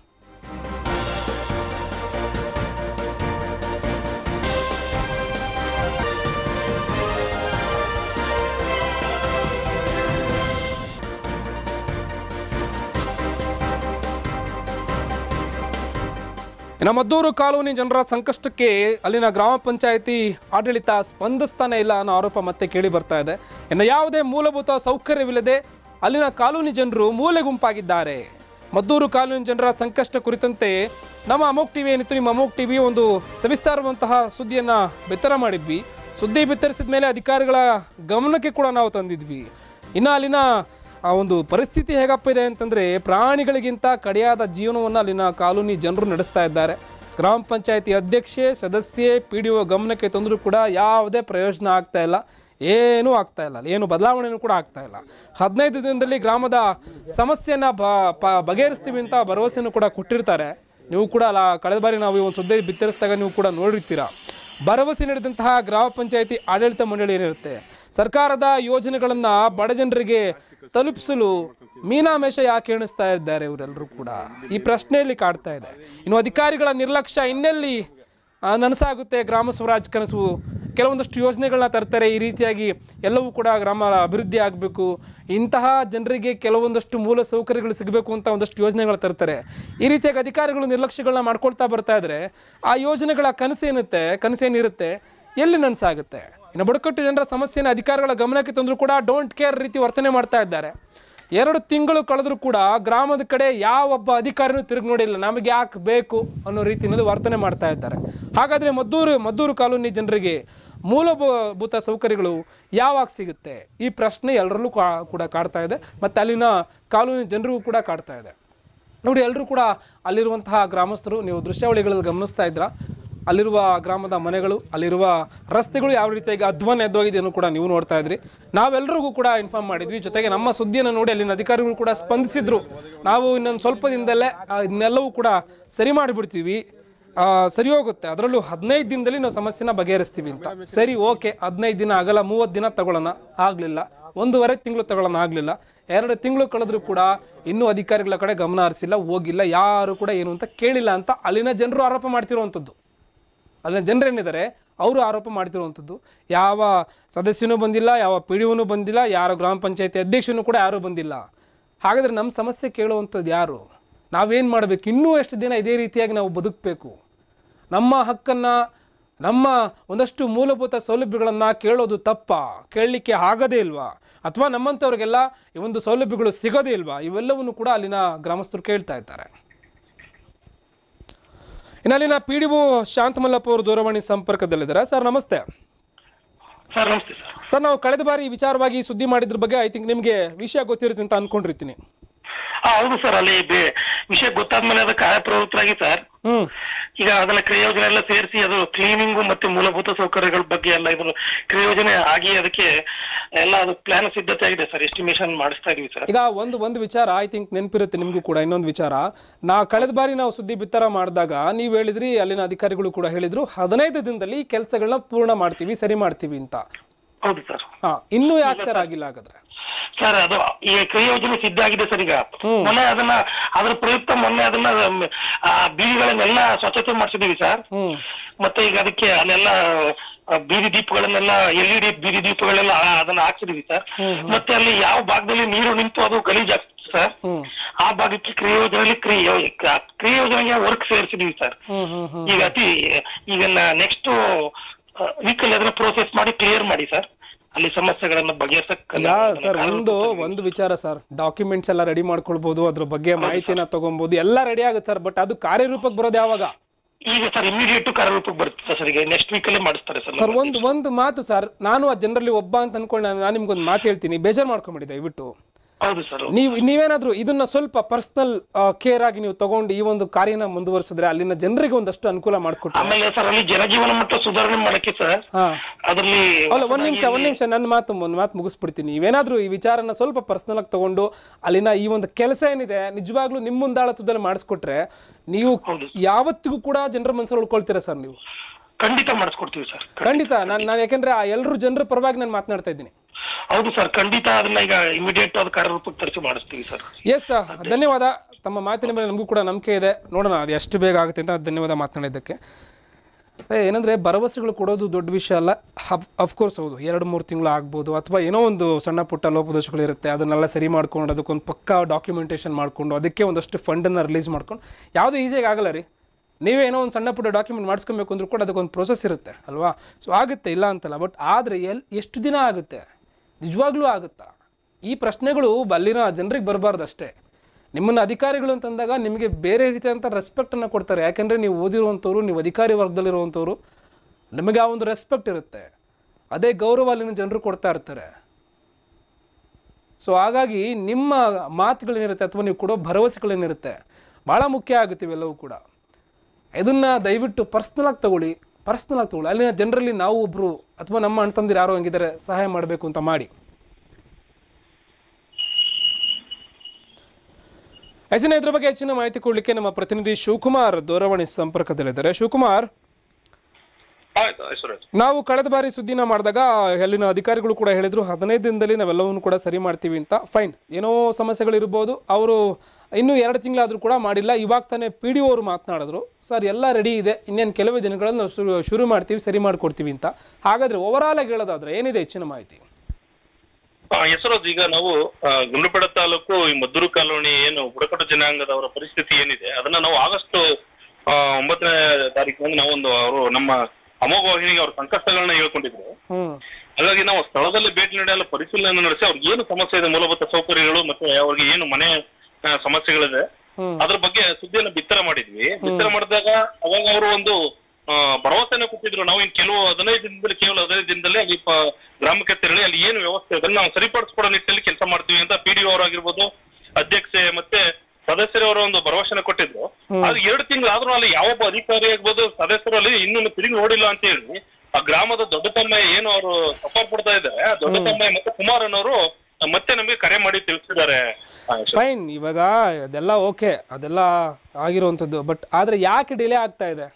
ಇನ್ನು ಮದ್ದೂರು ಕಾಲೋನಿ ಜನರ ಸಂಕಷ್ಟಕ್ಕೆ ಅಲ್ಲಿನ ಗ್ರಾಮ ಪಂಚಾಯಿತಿ ಆಡಳಿತ ಸ್ಪಂದಿಸ್ತಾನೆ ಇಲ್ಲ ಅನ್ನೋ ಆರೋಪ ಮತ್ತೆ ಕೇಳಿ ಬರ್ತಾ ಇದೆ ಇನ್ನು ಯಾವುದೇ ಮೂಲಭೂತ ಸೌಕರ್ಯವಿಲ್ಲದೆ ಅಲ್ಲಿನ ಕಾಲೋನಿ ಜನರು ಮೂಲೆ ಗುಂಪಾಗಿದ್ದಾರೆ ಮದ್ದೂರು ಕಾಲೋನಿ ಜನರ ಸಂಕಷ್ಟ ಕುರಿತಂತೆ ನಮ್ಮ ಅಮೋಕ್ ಟಿವಿ ಏನಿತ್ತು ನಿಮ್ಮ ಅಮೋಕ್ ಟಿವಿ ಒಂದು ಸವಿಸ್ತಾರವಂತಹ ಸುದ್ದಿಯನ್ನ ಬಿತ್ತರ ಮಾಡಿದ್ವಿ ಸುದ್ದಿ ಬಿತ್ತರಿಸಿದ ಮೇಲೆ ಅಧಿಕಾರಿಗಳ ಗಮನಕ್ಕೆ ಕೂಡ ನಾವು ತಂದಿದ್ವಿ ಇನ್ನು ಅಲ್ಲಿನ ಆ ಒಂದು ಪರಿಸ್ಥಿತಿ ಹೇಗಪ್ಪ ಇದೆ ಅಂತಂದರೆ ಪ್ರಾಣಿಗಳಿಗಿಂತ ಕಡೆಯಾದ ಜೀವನವನ್ನು ಅಲ್ಲಿನ ಕಾಲೋನಿ ಜನರು ನಡೆಸ್ತಾ ಇದ್ದಾರೆ ಗ್ರಾಮ ಪಂಚಾಯತಿ ಅಧ್ಯಕ್ಷೆ ಸದಸ್ಯೆ ಪಿ ಡಿ ಒ ಗಮನಕ್ಕೆ ತಂದರೂ ಕೂಡ ಯಾವುದೇ ಪ್ರಯೋಜನ ಆಗ್ತಾ ಇಲ್ಲ ಏನೂ ಆಗ್ತಾ ಇಲ್ಲ ಏನು ಬದಲಾವಣೆನೂ ಕೂಡ ಆಗ್ತಾ ಇಲ್ಲ ಹದಿನೈದು ದಿನದಲ್ಲಿ ಗ್ರಾಮದ ಸಮಸ್ಯೆನ ಬ ಪ ಬಗೆಹರಿಸ್ತೀವಿ ಅಂತ ಭರವಸೆಯನ್ನು ಕೂಡ ಕೊಟ್ಟಿರ್ತಾರೆ ನೀವು ಕೂಡ ಅಲ್ಲ ಕಳೆದ ಬಾರಿ ನಾವು ಈ ಒಂದು ಸುದ್ದಿ ಬಿತ್ತರಿಸಿದಾಗ ನೀವು ಕೂಡ ನೋಡಿರ್ತೀರಾ ಭರವಸೆ ನೀಡಿದಂತಹ ಗ್ರಾಮ ಪಂಚಾಯತಿ ಆಡಳಿತ ಮಂಡಳಿ ಏನಿರುತ್ತೆ ಸರ್ಕಾರದ ಯೋಜನೆಗಳನ್ನು ಬಡ ಜನರಿಗೆ ತಲುಪಿಸಲು ಮೀನಾಮೇಷ ಯಾಕೆ ಎಣಿಸ್ತಾ ಇದ್ದಾರೆ ಇವರೆಲ್ಲರೂ ಕೂಡ ಈ ಪ್ರಶ್ನೆಯಲ್ಲಿ ಕಾಡ್ತಾ ಇದೆ ಇನ್ನು ಅಧಿಕಾರಿಗಳ ನಿರ್ಲಕ್ಷ್ಯ ಇನ್ನೆಲ್ಲಿ ಆ, ನನಸಾಗುತ್ತೆ ಗ್ರಾಮ ಸ್ವರಾಜ್ ಕನಸು ಕೆಲವೊಂದಷ್ಟು ಯೋಜನೆಗಳನ್ನ ತರ್ತಾರೆ ಈ ರೀತಿಯಾಗಿ ಎಲ್ಲವೂ ಕೂಡ ಗ್ರಾಮ ಅಭಿವೃದ್ಧಿ ಆಗಬೇಕು ಇಂತಹ ಜನರಿಗೆ ಕೆಲವೊಂದಷ್ಟು ಮೂಲ ಸೌಕರ್ಯಗಳು ಸಿಗಬೇಕು ಅಂತ ಒಂದಷ್ಟು ಯೋಜನೆಗಳು ತರ್ತಾರೆ ಈ ರೀತಿಯಾಗಿ ಅಧಿಕಾರಿಗಳು ನಿರ್ಲಕ್ಷ್ಯಗಳನ್ನ ಮಾಡ್ಕೊಳ್ತಾ ಬರ್ತಾ ಇದ್ರೆ ಆ ಯೋಜನೆಗಳ ಕನಸೇನಿರುತ್ತೆ ಕನಸೇನಿರುತ್ತೆ ಎಲ್ಲಿ ನನಸಾಗುತ್ತೆ ಇನ್ನು ಬುಡಕಟ್ಟು ಜನರ ಸಮಸ್ಯೆನ ಅಧಿಕಾರಿಗಳ ಗಮನಕ್ಕೆ ತಂದರೂ ಕೂಡ ಡೋಂಟ್ ಕೇರ್ ರೀತಿ ವರ್ತನೆ ಮಾಡ್ತಾ ಇದ್ದಾರೆ ಎರಡು ತಿಂಗಳು ಕಳೆದರೂ ಕೂಡ ಗ್ರಾಮದ ಕಡೆ ಯಾವೊಬ್ಬ ಅಧಿಕಾರಿನೂ ತಿರುಗಿ ನೋಡಿಲ್ಲ ನಮಗೆ ಯಾಕೆ ಬೇಕು ಅನ್ನೋ ರೀತಿಯಲ್ಲಿ ವರ್ತನೆ ಮಾಡ್ತಾ ಇದ್ದಾರೆ ಹಾಗಾದರೆ ಮದ್ದೂರು ಮದ್ದೂರು ಕಾಲೋನಿ ಜನರಿಗೆ ಮೂಲಭೂತ ಸೌಕರ್ಯಗಳು ಯಾವಾಗ ಸಿಗುತ್ತೆ ಈ ಪ್ರಶ್ನೆ ಎಲ್ಲರಲ್ಲೂ ಕಾ- ಕೂಡ ಕಾಡ್ತಾ ಇದೆ ಮತ್ತು ಅಲ್ಲಿನ ಕಾಲೋನಿ ಜನರಿಗೂ ಕೂಡ ಕಾಡ್ತಾ ಇದೆ ನೋಡಿ ಎಲ್ಲರೂ ಕೂಡ ಅಲ್ಲಿರುವಂತಹ ಗ್ರಾಮಸ್ಥರು ನೀವು ದೃಶ್ಯಾವಳಿಗಳಲ್ಲಿ ಗಮನಿಸ್ತಾ ಇದ್ರ ಅಲ್ಲಿರುವ ಗ್ರಾಮದ ಮನೆಗಳು ಅಲ್ಲಿರುವ ರಸ್ತೆಗಳು ಯಾವ ರೀತಿಯಾಗಿ ಅಧ್ವಾನ ಎದ್ದೋಗಿದೆಯನ್ನು ಕೂಡ ನೀವು ನೋಡ್ತಾ ಇದ್ರಿ ನಾವೆಲ್ಲರಿಗೂ ಕೂಡ ಇನ್ಫಾರ್ಮ್ ಮಾಡಿದ್ವಿ ಜೊತೆಗೆ ನಮ್ಮ ಸುದ್ದಿಯನ್ನು ನೋಡಿ ಅಲ್ಲಿನ ಅಧಿಕಾರಿಗಳು ಕೂಡ ಸ್ಪಂದಿಸಿದ್ರು ನಾವು ಇನ್ನೊಂದು ಸ್ವಲ್ಪ ದಿನದಲ್ಲೇ ಆ, ಇದನ್ನೆಲ್ಲವೂ ಕೂಡ ಸರಿ ಮಾಡಿಬಿಡ್ತೀವಿ ಆ, ಸರಿ ಹೋಗುತ್ತೆ ಅದರಲ್ಲೂ ಹದಿನೈದು ದಿನದಲ್ಲಿ ನಾವು ಸಮಸ್ಯೆನ ಬಗೆಹರಿಸ್ತೀವಿ ಅಂತ ಸರಿ ಓಕೆ ಹದಿನೈದು ದಿನ ಆಗಲ್ಲ ಮೂವತ್ತು ದಿನ ತಗೊಳ್ಳೋಣ ಆಗಲಿಲ್ಲ ಒಂದೂವರೆ ತಿಂಗಳು ತಗೊಳ್ಳೋಣ ಆಗಲಿಲ್ಲ ಎರಡು ತಿಂಗಳು ಕಳೆದ್ರೂ ಕೂಡ ಇನ್ನೂ ಅಧಿಕಾರಿಗಳ ಕಡೆ ಗಮನ ಹರಿಸಿಲ್ಲ ಹೋಗಿಲ್ಲ ಯಾರು ಕೂಡ ಏನು ಅಂತ ಕೇಳಿಲ್ಲ ಅಂತ ಅಲ್ಲಿನ ಜನರು ಆರೋಪ ಮಾಡ್ತಿರುವಂಥದ್ದು ಅಲ್ಲಿನ ಜನರೇನಿದ್ದಾರೆ ಅವರು ಆರೋಪ ಮಾಡ್ತಿರುವಂಥದ್ದು ಯಾವ ಸದಸ್ಯನೂ ಬಂದಿಲ್ಲ ಯಾವ ಪಿ ಡಿ ಬಂದಿಲ್ಲ ಯಾರ ಗ್ರಾಮ ಪಂಚಾಯತಿ ಅಧ್ಯಕ್ಷನೂ ಕೂಡ ಯಾರೂ ಬಂದಿಲ್ಲ ಹಾಗಾದರೆ ನಮ್ಮ ಸಮಸ್ಯೆ ಕೇಳುವಂಥದ್ದು ಯಾರು ನಾವೇನು ಮಾಡಬೇಕು ಇನ್ನೂ ಎಷ್ಟು ದಿನ ಇದೇ ರೀತಿಯಾಗಿ ನಾವು ಬದುಕಬೇಕು ನಮ್ಮ ಹಕ್ಕನ್ನು ನಮ್ಮ ಒಂದಷ್ಟು ಮೂಲಭೂತ ಸೌಲಭ್ಯಗಳನ್ನು ಕೇಳೋದು ತಪ್ಪ ಕೇಳಲಿಕ್ಕೆ ಆಗದೇ ಇಲ್ವಾ ಅಥವಾ ನಮ್ಮಂಥವ್ರಿಗೆಲ್ಲ ಈ ಒಂದು ಸೌಲಭ್ಯಗಳು ಸಿಗೋದೇ ಇಲ್ವಾ ಇವೆಲ್ಲವನ್ನು ಕೂಡ ಅಲ್ಲಿನ ಗ್ರಾಮಸ್ಥರು ಕೇಳ್ತಾ ಇದ್ದಾರೆ ಇನ್ನು ಅಲ್ಲಿನ ಪಿ ಡಿ ಒ ಶಾಂತಮಲ್ಲಪ್ಪ ಅವರು ದೂರವಾಣಿ ಸಂಪರ್ಕದಲ್ಲಿದ್ದಾರೆ ಸರ್ ನಮಸ್ತೆ ಸರ್ ನಮಸ್ತೆ ಸರ್ ಸರ್ ನಾವು ಕಳೆದ ಬಾರಿ ಈ ವಿಚಾರವಾಗಿ ಸುದ್ದಿ ಮಾಡಿದ್ರ ಬಗ್ಗೆ ಐ ಥಿಂಕ್ ನಿಮಗೆ ವಿಷಯ ಗೊತ್ತಿರುತ್ತೆ ಅಂತ ಅನ್ಕೊಂಡಿರ್ತೀನಿ ಹಾ ಹೌದು ಸರ್ ಅಲ್ಲಿ ಬೆ- ವಿಷಯ ಗೊತ್ತಾದ್ಮೇಲೆ ಅದಕ್ಕೆ ಕಾರ್ಯಪ್ರವೃತ್ತರಾಗಿ ಸರ್ ಹ್ಮ್ ಈಗ ಅದನ್ನ ಕ್ರಿಯೋಜನೆ ಎಲ್ಲ ಸೇರಿಸಿ ಅದು ಕ್ಲೀನಿಂಗು ಮತ್ತೆ ಮೂಲಭೂತ ಸೌಕರ್ಯಗಳ ಬಗ್ಗೆ ಎಲ್ಲ ಇದು ಕ್ರಿಯೋಜನೆ ಆಗಿ ಅದಕ್ಕೆ ಎಲ್ಲ ಅದು ಪ್ಲಾನ್ ಸಿದ್ಧತೆ ಆಗಿದೆ ಸರ್ ಎಸ್ಟಿಮೇಶನ್ ಮಾಡಿಸ್ತಾ ಇದೀವಿ ಸರ್ ಈಗ ಒಂದು ಒಂದು ವಿಚಾರ ಐ ಥಿಂಕ್ ನೆನಪಿರುತ್ತೆ ನಿಮಗೂ ಕೂಡ ಇನ್ನೊಂದು ವಿಚಾರ ನಾ ಕಳೆದ ಬಾರಿ ನಾವು ಸುದ್ದಿ ಬಿತ್ತರ ಮಾಡಿದಾಗ ನೀವು ಹೇಳಿದ್ರಿ ಅಲ್ಲಿನ ಅಧಿಕಾರಿಗಳು ಕೂಡ ಹೇಳಿದ್ರು ಹದಿನೈದು ದಿನದಲ್ಲಿ ಈ ಕೆಲಸಗಳನ್ನ ಪೂರ್ಣ ಮಾಡ್ತೀವಿ ಸರಿ ಮಾಡ್ತೀವಿ ಅಂತ ಹೌದು ಸರ್ ಹಾ ಇನ್ನೂ ಯಾಕೆ ಸರ್ ಆಗಿಲ್ಲ ಹಾಗಾದ್ರೆ ಸರ್ ಅದು ಈ ಕ್ರಿಯೋಜನೆ ಸಿದ್ಧ ಆಗಿದೆ ಸರ್ ಈಗ ಮೊನ್ನೆ ಅದನ್ನ ಅದ್ರ ಪ್ರಯುಕ್ತ ಮೊನ್ನೆ ಅದನ್ನ ಮ್, ಆ ಬೀದಿಗಳನ್ನೆಲ್ಲ ಸ್ವಚ್ಛತೆ ಮಾಡಿಸಿದೀವಿ ಸರ್ ಹ್ಮ್ ಮತ್ತೆ ಈಗ ಅದಕ್ಕೆ ಅಲ್ಲೆಲ್ಲ ಆ, ಬೀದಿ ದೀಪಗಳನ್ನೆಲ್ಲ ಎಲ್ ಇ ಡಿ ಬೀದಿ ದೀಪಗಳೆಲ್ಲ ಆ- ಅದನ್ನ ಹಾಕ್ಸಿದೀವಿ ಸರ್ ಮತ್ತೆ ಅಲ್ಲಿ ಯಾವ ಭಾಗದಲ್ಲಿ ನೀರು ನಿಂತು ಅದು ಗಲೀಜ್ ಆಗ್ತದೆ ಸರ್ ಹ್ಮ್ ಆ ಭಾಗಕ್ಕೆ ಕ್ರಿಯೋಜನೆಯಲ್ಲಿ ಕ್ರಿಯೋ ಕ್ರಿಯೋಜನೆಗೆ ವರ್ಕ್ ಸೇರಿಸಿದೀವಿ ಸರ್ ಹ್ಮ್ ಹ್ಮ್ ಹ್ಮ್ ಈಗ ಅತಿ ಈಗ ನೆಕ್ಸ್ಟ್ ವೀಕಲ್ ಅದನ್ನ ಪ್ರೋಸೆಸ್ ಮಾಡಿ ಕ್ಲಿಯರ್ ಮಾಡಿ ಸರ್ ಅಲ್ಲಿ ಸಮಸ್ಯೆಗಳನ್ನ ಬಗೆಹರಿಸಕ್ ಈಗ ಸರ್ ಒಂದು ಒಂದು ವಿಚಾರ ಸರ್ ಡಾಕ್ಯುಮೆಂಟ್ಸ್ ಎಲ್ಲ ರೆಡಿ ಮಾಡ್ಕೊಳ್ಬೋದು ಅದ್ರ ಬಗ್ಗೆ ಮಾಹಿತಿನ ತಗೊಬೋದು ಎಲ್ಲ ರೆಡಿ ಆಗುತ್ತೆ ಸರ್ ಬಟ್ ಅದು ಕಾರ್ಯರೂಪಕ್ಕೆ ಬರೋದು ಯಾವಾಗ ಈಗ ಸರ್ ಇಮಿಡಿಯೇಟ್ ಕಾರ್ಯರೂಪಕ್ಕೆ ಬರುತ್ತೆ ಸರ್ ಈಗ ನೆಕ್ಸ್ಟ್ ವೀಕ್ ಅಲ್ಲೇ ಮಾಡಿಸ್ತಾರೆ ಸರ್ ಸರ್ ಒಂದು ಒಂದು ಮಾತು ಸರ್ ನಾನು ಆ ಜನರಲ್ಲಿ ಒಬ್ಬ ಅಂತ ಅನ್ಕೊಂಡು ನಾನು ನಿಮ್ಗೊಂದು ಮಾತು ಹೇಳ್ತೀನಿ ಬೇಜಾರು ಮಾಡ್ಕೊಂಬಿಡಿ ದಯವಿಟ್ಟು ಹೌದು ಸರ್ ನೀವು ನೀವೇನಾದ್ರೂ ಇದನ್ನ ಸ್ವಲ್ಪ ಪರ್ಸನಲ್ ಕೇರ್ ಆಗಿ ನೀವು ತಗೊಂಡು ಈ ಒಂದು ಕಾರ್ಯನ ಮುಂದುವರಿಸಿದ್ರೆ ಅಲ್ಲಿನ ಜನರಿಗೆ ಒಂದಷ್ಟು ಅನುಕೂಲ ಮಾಡಿಕೊಟ್ರೆ ಆಮೇಲೆ ಸರ್ ಅಲ್ಲಿ ಜನಜೀವನ ಮಟ್ಟ ಸುಧಾರಣೆ ಮಾಡಕ್ಕೆ ಸರ್ ಹಾ ಅದರಲ್ಲಿ ಅಲ್ಲ ಒಂದ್ ನಿಮಿಷ ಒಂದ್ ನಿಮಿಷ ನನ್ನ ಮಾತು ಒಂದ್ ಮಾತು ಮುಗಿಸ್ಬಿಡ್ತೀನಿ ನೀವೇನಾದ್ರೂ ಈ ವಿಚಾರನ ಸ್ವಲ್ಪ ಪರ್ಸನಲ್ ಆಗಿ ತಗೊಂಡು ಅಲ್ಲಿನ ಈ ಒಂದು ಕೆಲಸ ಏನಿದೆ ನಿಜವಾಗ್ಲೂ ನಿಮ್ಮ ಮುಂದಾಳತ್ವದಲ್ಲಿ ಮಾಡಿಸ್ಕೊಟ್ರೆ ನೀವು ಯಾವತ್ತಿಗೂ ಕೂಡ ಜನರ ಮನಸ್ಸಲ್ಲಿ ಉಳ್ಕೊಳ್ತೀರಾ ಸರ್ ನೀವು ಖಂಡಿತ ಮಾಡಿಸ್ಕೊಡ್ತೀವಿ ಸರ್ ಖಂಡಿತ ನಾನು ನಾನು ಯಾಕಂದ್ರೆ ಆ ಎಲ್ಲರೂ ಜನರ ಪರವಾಗಿ ನಾನು ಮಾತನಾಡ್ತಾ ಇದ್ದೀನಿ ಹೌದು ಸರ್ ಖಂಡಿತ ಅದನ್ನ ಈಗ ಇಮಿಡಿಯೇಟ್ ಅದು ಕಾರ್ಯರೂಪಕ್ಕೆ ತರಿಸಿ ಮಾಡಿಸ್ತೀವಿ ಸರ್ ಎಸ್ ಧನ್ಯವಾದ ತಮ್ಮ ಮಾತಿನ ಮೇಲೆ ನಮಗೂ ಕೂಡ ನಂಬಿಕೆ ಇದೆ ನೋಡೋಣ ಅದು ಎಷ್ಟು ಬೇಗ ಆಗುತ್ತೆ ಅಂತ ಧನ್ಯವಾದ ಮಾತನಾಡಿದ್ದಕ್ಕೆ ಅದೇ ಏನಂದರೆ ಭರವಸೆಗಳು ಕೊಡೋದು ದೊಡ್ಡ ವಿಷಯ ಅಲ್ಲ ಅಫ್ಕೋರ್ಸ್ ಹೌದು ಎರಡು ಮೂರು ತಿಂಗಳು ಆಗ್ಬೋದು ಅಥವಾ ಏನೋ ಒಂದು ಸಣ್ಣ ಪುಟ್ಟ ಲೋಪದೋಷಗಳಿರುತ್ತೆ ಅದನ್ನೆಲ್ಲ ಸರಿ ಮಾಡ್ಕೊಂಡು ಅದಕ್ಕೊಂದು ಪಕ್ಕಾ ಡಾಕ್ಯುಮೆಂಟೇಷನ್ ಮಾಡಿಕೊಂಡು ಅದಕ್ಕೆ ಒಂದಷ್ಟು ಫಂಡನ್ನು ರಿಲೀಸ್ ಮಾಡ್ಕೊಂಡು ಯಾವುದೂ ಈಸಿಯಾಗಿ ಆಗಲ್ಲ ರೀ ನೀವೇ ಏನೋ ಒಂದು ಸಣ್ಣ ಪುಟ್ಟ ಡಾಕ್ಯುಮೆಂಟ್ ಮಾಡಿಸ್ಕೊಬೇಕು ಅಂದ್ರೂ ಕೂಡ ಅದಕ್ಕೊಂದು ಪ್ರೊಸೆಸ್ ಇರುತ್ತೆ ಅಲ್ವಾ ಸೊ ಆಗುತ್ತೆ ಇಲ್ಲ ಅಂತಲ್ಲ ಬಟ್ ಆದರೆ ಎಲ್ ಎಷ್ಟು ದಿನ ಆಗುತ್ತೆ ನಿಜವಾಗ್ಲೂ ಆಗುತ್ತಾ ಈ ಪ್ರಶ್ನೆಗಳು ಅಲ್ಲಿನ ಜನರಿಗೆ ಬರಬಾರ್ದು ಅಷ್ಟೇ ನಿಮ್ಮನ್ನು ಅಧಿಕಾರಿಗಳು ಅಂತಂದಾಗ ನಿಮಗೆ ಬೇರೆ ರೀತಿಯಾದಂಥ ರೆಸ್ಪೆಕ್ಟನ್ನು ಕೊಡ್ತಾರೆ ಯಾಕೆಂದರೆ ನೀವು ಓದಿರುವಂಥವ್ರು ನೀವು ಅಧಿಕಾರಿ ವರ್ಗದಲ್ಲಿರುವಂಥವ್ರು ನಿಮಗೆ ಆ ಒಂದು ರೆಸ್ಪೆಕ್ಟ್ ಇರುತ್ತೆ ಅದೇ ಗೌರವ ಅಲ್ಲಿನ ಜನರು ಕೊಡ್ತಾ ಇರ್ತಾರೆ ಸೊ ಹಾಗಾಗಿ ನಿಮ್ಮ ಮಾತುಗಳೇನಿರುತ್ತೆ ಅಥವಾ ನೀವು ಕೊಡೋ ಭರವಸೆಗಳೇನಿರುತ್ತೆ ಭಾಳ ಮುಖ್ಯ ಆಗುತ್ತೆ ಇವೆಲ್ಲವೂ ಕೂಡ ಇದನ್ನು ದಯವಿಟ್ಟು ಪರ್ಸ್ನಲ್ ಆಗಿ ತಗೊಳ್ಳಿ ಪರ್ಸ್ನಲ್ ಆಗಿ ತಗೊಳ್ಳಿ ಅಲ್ಲಿನ ಜನರಲ್ಲಿ ನಾವು ಒಬ್ಬರು ಅಥವಾ ನಮ್ಮ ಅಣ್ಣ ತಮ್ಮದಿರು ಯಾರೋ ಹಂಗಿದ್ದಾರೆ ಸಹಾಯ ಮಾಡಬೇಕು ಅಂತ ಮಾಡಿ ಐಸಿನ ಇದ್ರ ಬಗ್ಗೆ ಹೆಚ್ಚಿನ ಮಾಹಿತಿ ಕೊಡಲಿಕ್ಕೆ ನಮ್ಮ ಪ್ರತಿನಿಧಿ ಶಿವಕುಮಾರ್ ದೂರವಾಣಿ ಸಂಪರ್ಕದಲ್ಲಿದ್ದಾರೆ ಶಿವಕುಮಾರ್ ಆಯ್ತು ಐಶ್ವರ್ಯ ನಾವು ಕಳೆದ ಬಾರಿ ಸುದ್ದಿನ ಮಾಡಿದಾಗ ಅಲ್ಲಿನ ಅಧಿಕಾರಿಗಳು ಕೂಡ ಹೇಳಿದ್ರು ಹದಿನೈದು ದಿನದಲ್ಲಿ ನಾವೆಲ್ಲವನ್ನು ಕೂಡ ಸರಿ ಮಾಡ್ತೀವಿ ಅಂತ ಫೈನ್ ಏನೋ ಸಮಸ್ಯೆಗಳಿರ್ಬೋದು ಅವರು ಇನ್ನೂ ಎರಡು ತಿಂಗಳಾದರೂ ಕೂಡ ಮಾಡಿಲ್ಲ ಇವಾಗ ತಾನೇ ಪಿ ಡಿ ಅವರು ಮಾತನಾಡಿದ್ರು ಸರ್ ಎಲ್ಲ ರೆಡಿ ಇದೆ ಇನ್ನೇನು ಕೆಲವೇ ದಿನಗಳಲ್ಲಿ ನಾವು ಶುರು ಶುರು ಮಾಡ್ತೀವಿ ಸರಿ ಮಾಡಿಕೊಡ್ತೀವಿ ಅಂತ ಹಾಗಾದರೆ ಓವರಾಲ್ ಆಗಿ ಹೇಳೋದಾದ್ರೆ ಏನಿದೆ ಹೆಚ್ಚಿನ ಮಾಹಿತಿ ಹೆಸರೋದು ಈಗ ನಾವು ಆ, ಗುಂಡ್ಲುಪೇಟೆ ತಾಲೂಕು ಈ ಮದ್ದೂರು ಕಾಲೋನಿ ಏನು ಬುಡಕಟ್ಟು ಜನಾಂಗದವರ ಪರಿಸ್ಥಿತಿ ಏನಿದೆ ಅದನ್ನ ನಾವು ಆಗಸ್ಟ್ ಆ, ಒಂಬತ್ತನೇ ತಾರೀಕಿನಲ್ಲಿ ನಾವೊಂದು ಅವರು ನಮ್ಮ ಅಮೋಘ ವಾಹಿನಿಗೆ ಅವ್ರ ಸಂಕಷ್ಟಗಳನ್ನ ಹೇಳ್ಕೊಂಡಿದ್ರು ಹ್ಮ್ ಹಾಗಾಗಿ ನಾವು ಸ್ಥಳದಲ್ಲಿ ಭೇಟಿ ನೀಡಿ ಅಲ್ಲಿ ಪರಿಶೀಲನೆ ನಡೆಸಿ ಅವ್ರಿಗೆ ಏನು ಸಮಸ್ಯೆ ಇದೆ ಮೂಲಭೂತ ಸೌಕರ್ಯಗಳು ಮತ್ತೆ ಅವ್ರಿಗೆ ಏನು ಮನೆ ಆ, ಸಮಸ್ಯೆಗಳಿದೆ ಹ್ಮ್ ಅದ್ರ ಬಗ್ಗೆ ಸುದ್ದಿಯನ್ನು ಬಿತ್ತರ ಮಾಡಿದ್ವಿ ಬಿತ್ತರ ಮಾಡಿದಾಗ ಅವಾಗ ಅವರು ಒಂದು ಆ, ಭರವಸೆನ ಕೊಟ್ಟಿದ್ರು ನಾವು ಇನ್ ಕೆಲವು ಹದಿನೈದು ದಿನದಲ್ಲಿ ಕೇವಲ ಹದಿನೈದು ದಿನದಲ್ಲಿ ಅಲ್ಲಿ ಪ- ಗ್ರಾಮಕ್ಕೆ ತೆರಳಿ ಅಲ್ಲಿ ಏನು ವ್ಯವಸ್ಥೆ ಇದೆ ಅದನ್ನ ನಾವು ಸರಿಪಡಿಸ್ಕೊಡೋ ನಿಟ್ಟಿನಲ್ಲಿ ಕೆಲಸ ಮಾಡ್ತೀವಿ ಅಂತ ಪಿ ಡಿ ಅವರಾಗಿರ್ಬೋದು ಅಧ್ಯಕ್ಷೆ ಮತ್ತೆ ಸದಸ್ಯರವರ ಒಂದು ಭರವಸೆನ ಕೊಟ್ಟಿದ್ರು ಅದು ಎರಡು ತಿಂಗಳು ಆದ್ರೂ ಅಲ್ಲಿ ಯಾವೊಬ್ಬ ಅಧಿಕಾರಿ ಆಗ್ಬೋದು ಸದಸ್ಯರು ಅಲ್ಲಿ ಇನ್ನೂ ತಿರುಗಿ ನೋಡಿಲ್ಲ ಅಂತ ಹೇಳಿ ಆ ಗ್ರಾಮದ ದೊಡ್ಡ ತಮ್ಮ ಏನು ಅವರು ಸಫರ್ ಪಡ್ತಾ ಇದ್ದಾರೆ ಆ ದೊಡ್ಡ ತಮ್ಮ ಮತ್ತೆ ಕುಮಾರನ್ ಅವರು ಮತ್ತೆ ನಮಗೆ ಕರೆ ಮಾಡಿ ತಿಳಿಸಿದ್ದಾರೆ ಆ, ಫೈನ್ ಇವಾಗ ಅದೆಲ್ಲ ಓಕೆ ಅದೆಲ್ಲ ಆಗಿರುವಂಥದ್ದು ಬಟ್ ಆದರೆ ಯಾಕೆ ಡಿಲೇ ಆಗ್ತಾ ಇದೆ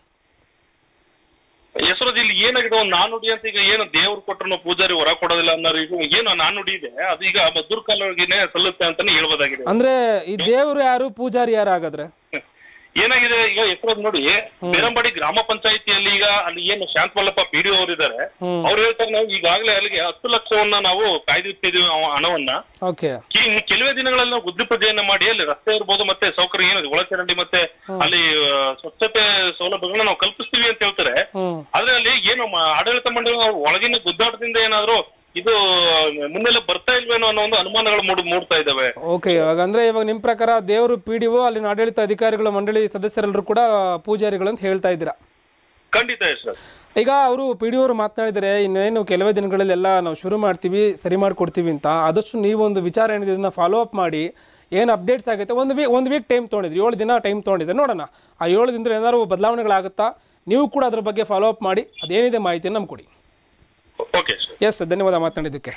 ಹೆಸರು ಇಲ್ಲಿ ಏನಾಗಿದೆ ಒಂದು ನಾನುಡಿ ಅಂತ ಈಗ ಏನು ದೇವ್ರು ಕೊಟ್ಟರು ಪೂಜಾರಿ ಹೊರ ಕೊಡೋದಿಲ್ಲ ಅನ್ನೋ ರೀತಿ ಏನು ನಾನುಡಿ ಇದೆ ಅದು ಈಗ ಮದ್ದೂರ್ ಕಾಲೋಗಿನೇ ಸಲ್ಲುತ್ತೆ ಅಂತಾನೆ ಹೇಳ್ಬೋದಾಗಿದೆ ಅಂದ್ರೆ ಈ ದೇವರು ಯಾರು ಪೂಜಾರಿ ಯಾರು ಹಾಗಾದ್ರೆ ಏನಾಗಿದೆ ಈಗ ಹೆಸರು ನೋಡಿ ಬೇರಂಬಾಡಿ ಗ್ರಾಮ ಪಂಚಾಯಿತಿಯಲ್ಲಿ ಈಗ ಅಲ್ಲಿ ಏನು ಶಾಂತ ಮಲ್ಲಪ್ಪ ಪಿ ಡಿ ಅವರಿದ್ದಾರೆ ಹ್ಮ್. ಅವ್ರು ಹೇಳ್ತಾರೆ ನಾವು ಈಗಾಗಲೇ ಅಲ್ಲಿಗೆ ಹತ್ತು ಲಕ್ಷವನ್ನ ನಾವು ಕಾಯ್ದಿಟ್ಟಿದೀವಿ ಅವ- ಹಣವನ್ನ ಓಕೆ ಈ ಇನ್ನು ಕೆಲವೇ ದಿನಗಳಲ್ಲಿ ನಾವು ಗುದ್ದಿ ಪೂಜೆಯನ್ನ ಮಾಡಿ ಅಲ್ಲಿ ರಸ್ತೆ ಇರ್ಬೋದು ಮತ್ತೆ ಸೌಕರ್ಯ ಏನಿದೆ ಒಳಚರಂಡಿ ಮತ್ತೆ ಅಲ್ಲಿ ಆ, ಸ್ವಚ್ಛತೆ ಸೌಲಭ್ಯಗಳನ್ನ ನಾವು ಕಲ್ಪಿಸ್ತೀವಿ ಅಂತ ಹೇಳ್ತಾರೆ ಹ್ಮ್ ಆದ್ರೆ ಅಲ್ಲಿ ಏನು ಮ- ಆಡಳಿತ ಮಂಡಳಿ ಅವ್ರ ಒಳಗಿನ ಗುದ್ದಾಟದಿಂದ ಏನಾದ್ರು ಇದು ಮುಂದೆಲ್ಲ ಬರ್ತಾ ಇಲ್ವೇನೋ ಅನ್ನೋ ಒಂದು ಅನುಮಾನಗಳು ಮೂಡ್ ಮೂಡ್ತಾ ಇದಾವೆ ಓಕೆ ಇವಾಗ ಅಂದ್ರೆ ಇವಾಗ ನಿಮ್ಮ ಪ್ರಕಾರ ದೇವರು ಪಿ ಡಿ ಒ ಅಲ್ಲಿನ ಆಡಳಿತ ಅಧಿಕಾರಿಗಳು ಮಂಡಳಿ ಸದಸ್ಯರೆಲ್ಲರೂ ಕೂಡ ಪೂಜಾರಿಗಳು ಅಂತ ಹೇಳ್ತಾ ಇದ್ದೀರಾ ಖಂಡಿತ ಸರ್ ಈಗ ಅವರು ಪಿ ಡಿ ಅವರು ಮಾತನಾಡಿದರೆ ಇನ್ನೇನು ಕೆಲವೇ ದಿನಗಳಲ್ಲೆಲ್ಲ ನಾವು ಶುರು ಮಾಡ್ತೀವಿ ಸರಿ ಮಾಡಿಕೊಡ್ತೀವಿ ಅಂತ ಆದಷ್ಟು ನೀವು ಒಂದು ವಿಚಾರ ಏನಿದೆ ಇದನ್ನ ಫಾಲೋ ಅಪ್ ಮಾಡಿ ಏನು ಅಪ್ಡೇಟ್ಸ್ ಆಗುತ್ತೆ ಒಂದು ವೀಕ್ ಒಂದು ವೀಕ್ ಟೈಮ್ ತೊಗೊಂಡಿದ್ರಿ ಏಳು ದಿನ ಟೈಮ್ ತೊಗೊಂಡಿದ್ದೆ ನೋಡೋಣ ಆ ಏಳು ದಿನದಲ್ಲಿ ಏನಾದ್ರು ಬದಲಾವಣೆಗಳಾಗುತ್ತಾ ನೀವು ಕೂಡ ಅದ್ರ ಬಗ್ಗೆ ಫಾಲೋ ಅಪ್ ಮಾಡಿ ಅದೇನಿದೆ ಮಾಹಿತಿಯನ್ನು ನಮ್ಗೆ ಕೊಡಿ ಓಕೆ ಎಸ್ ಧನ್ಯವಾದ ಮಾತನಾಡಿದ್ದಕ್ಕೆ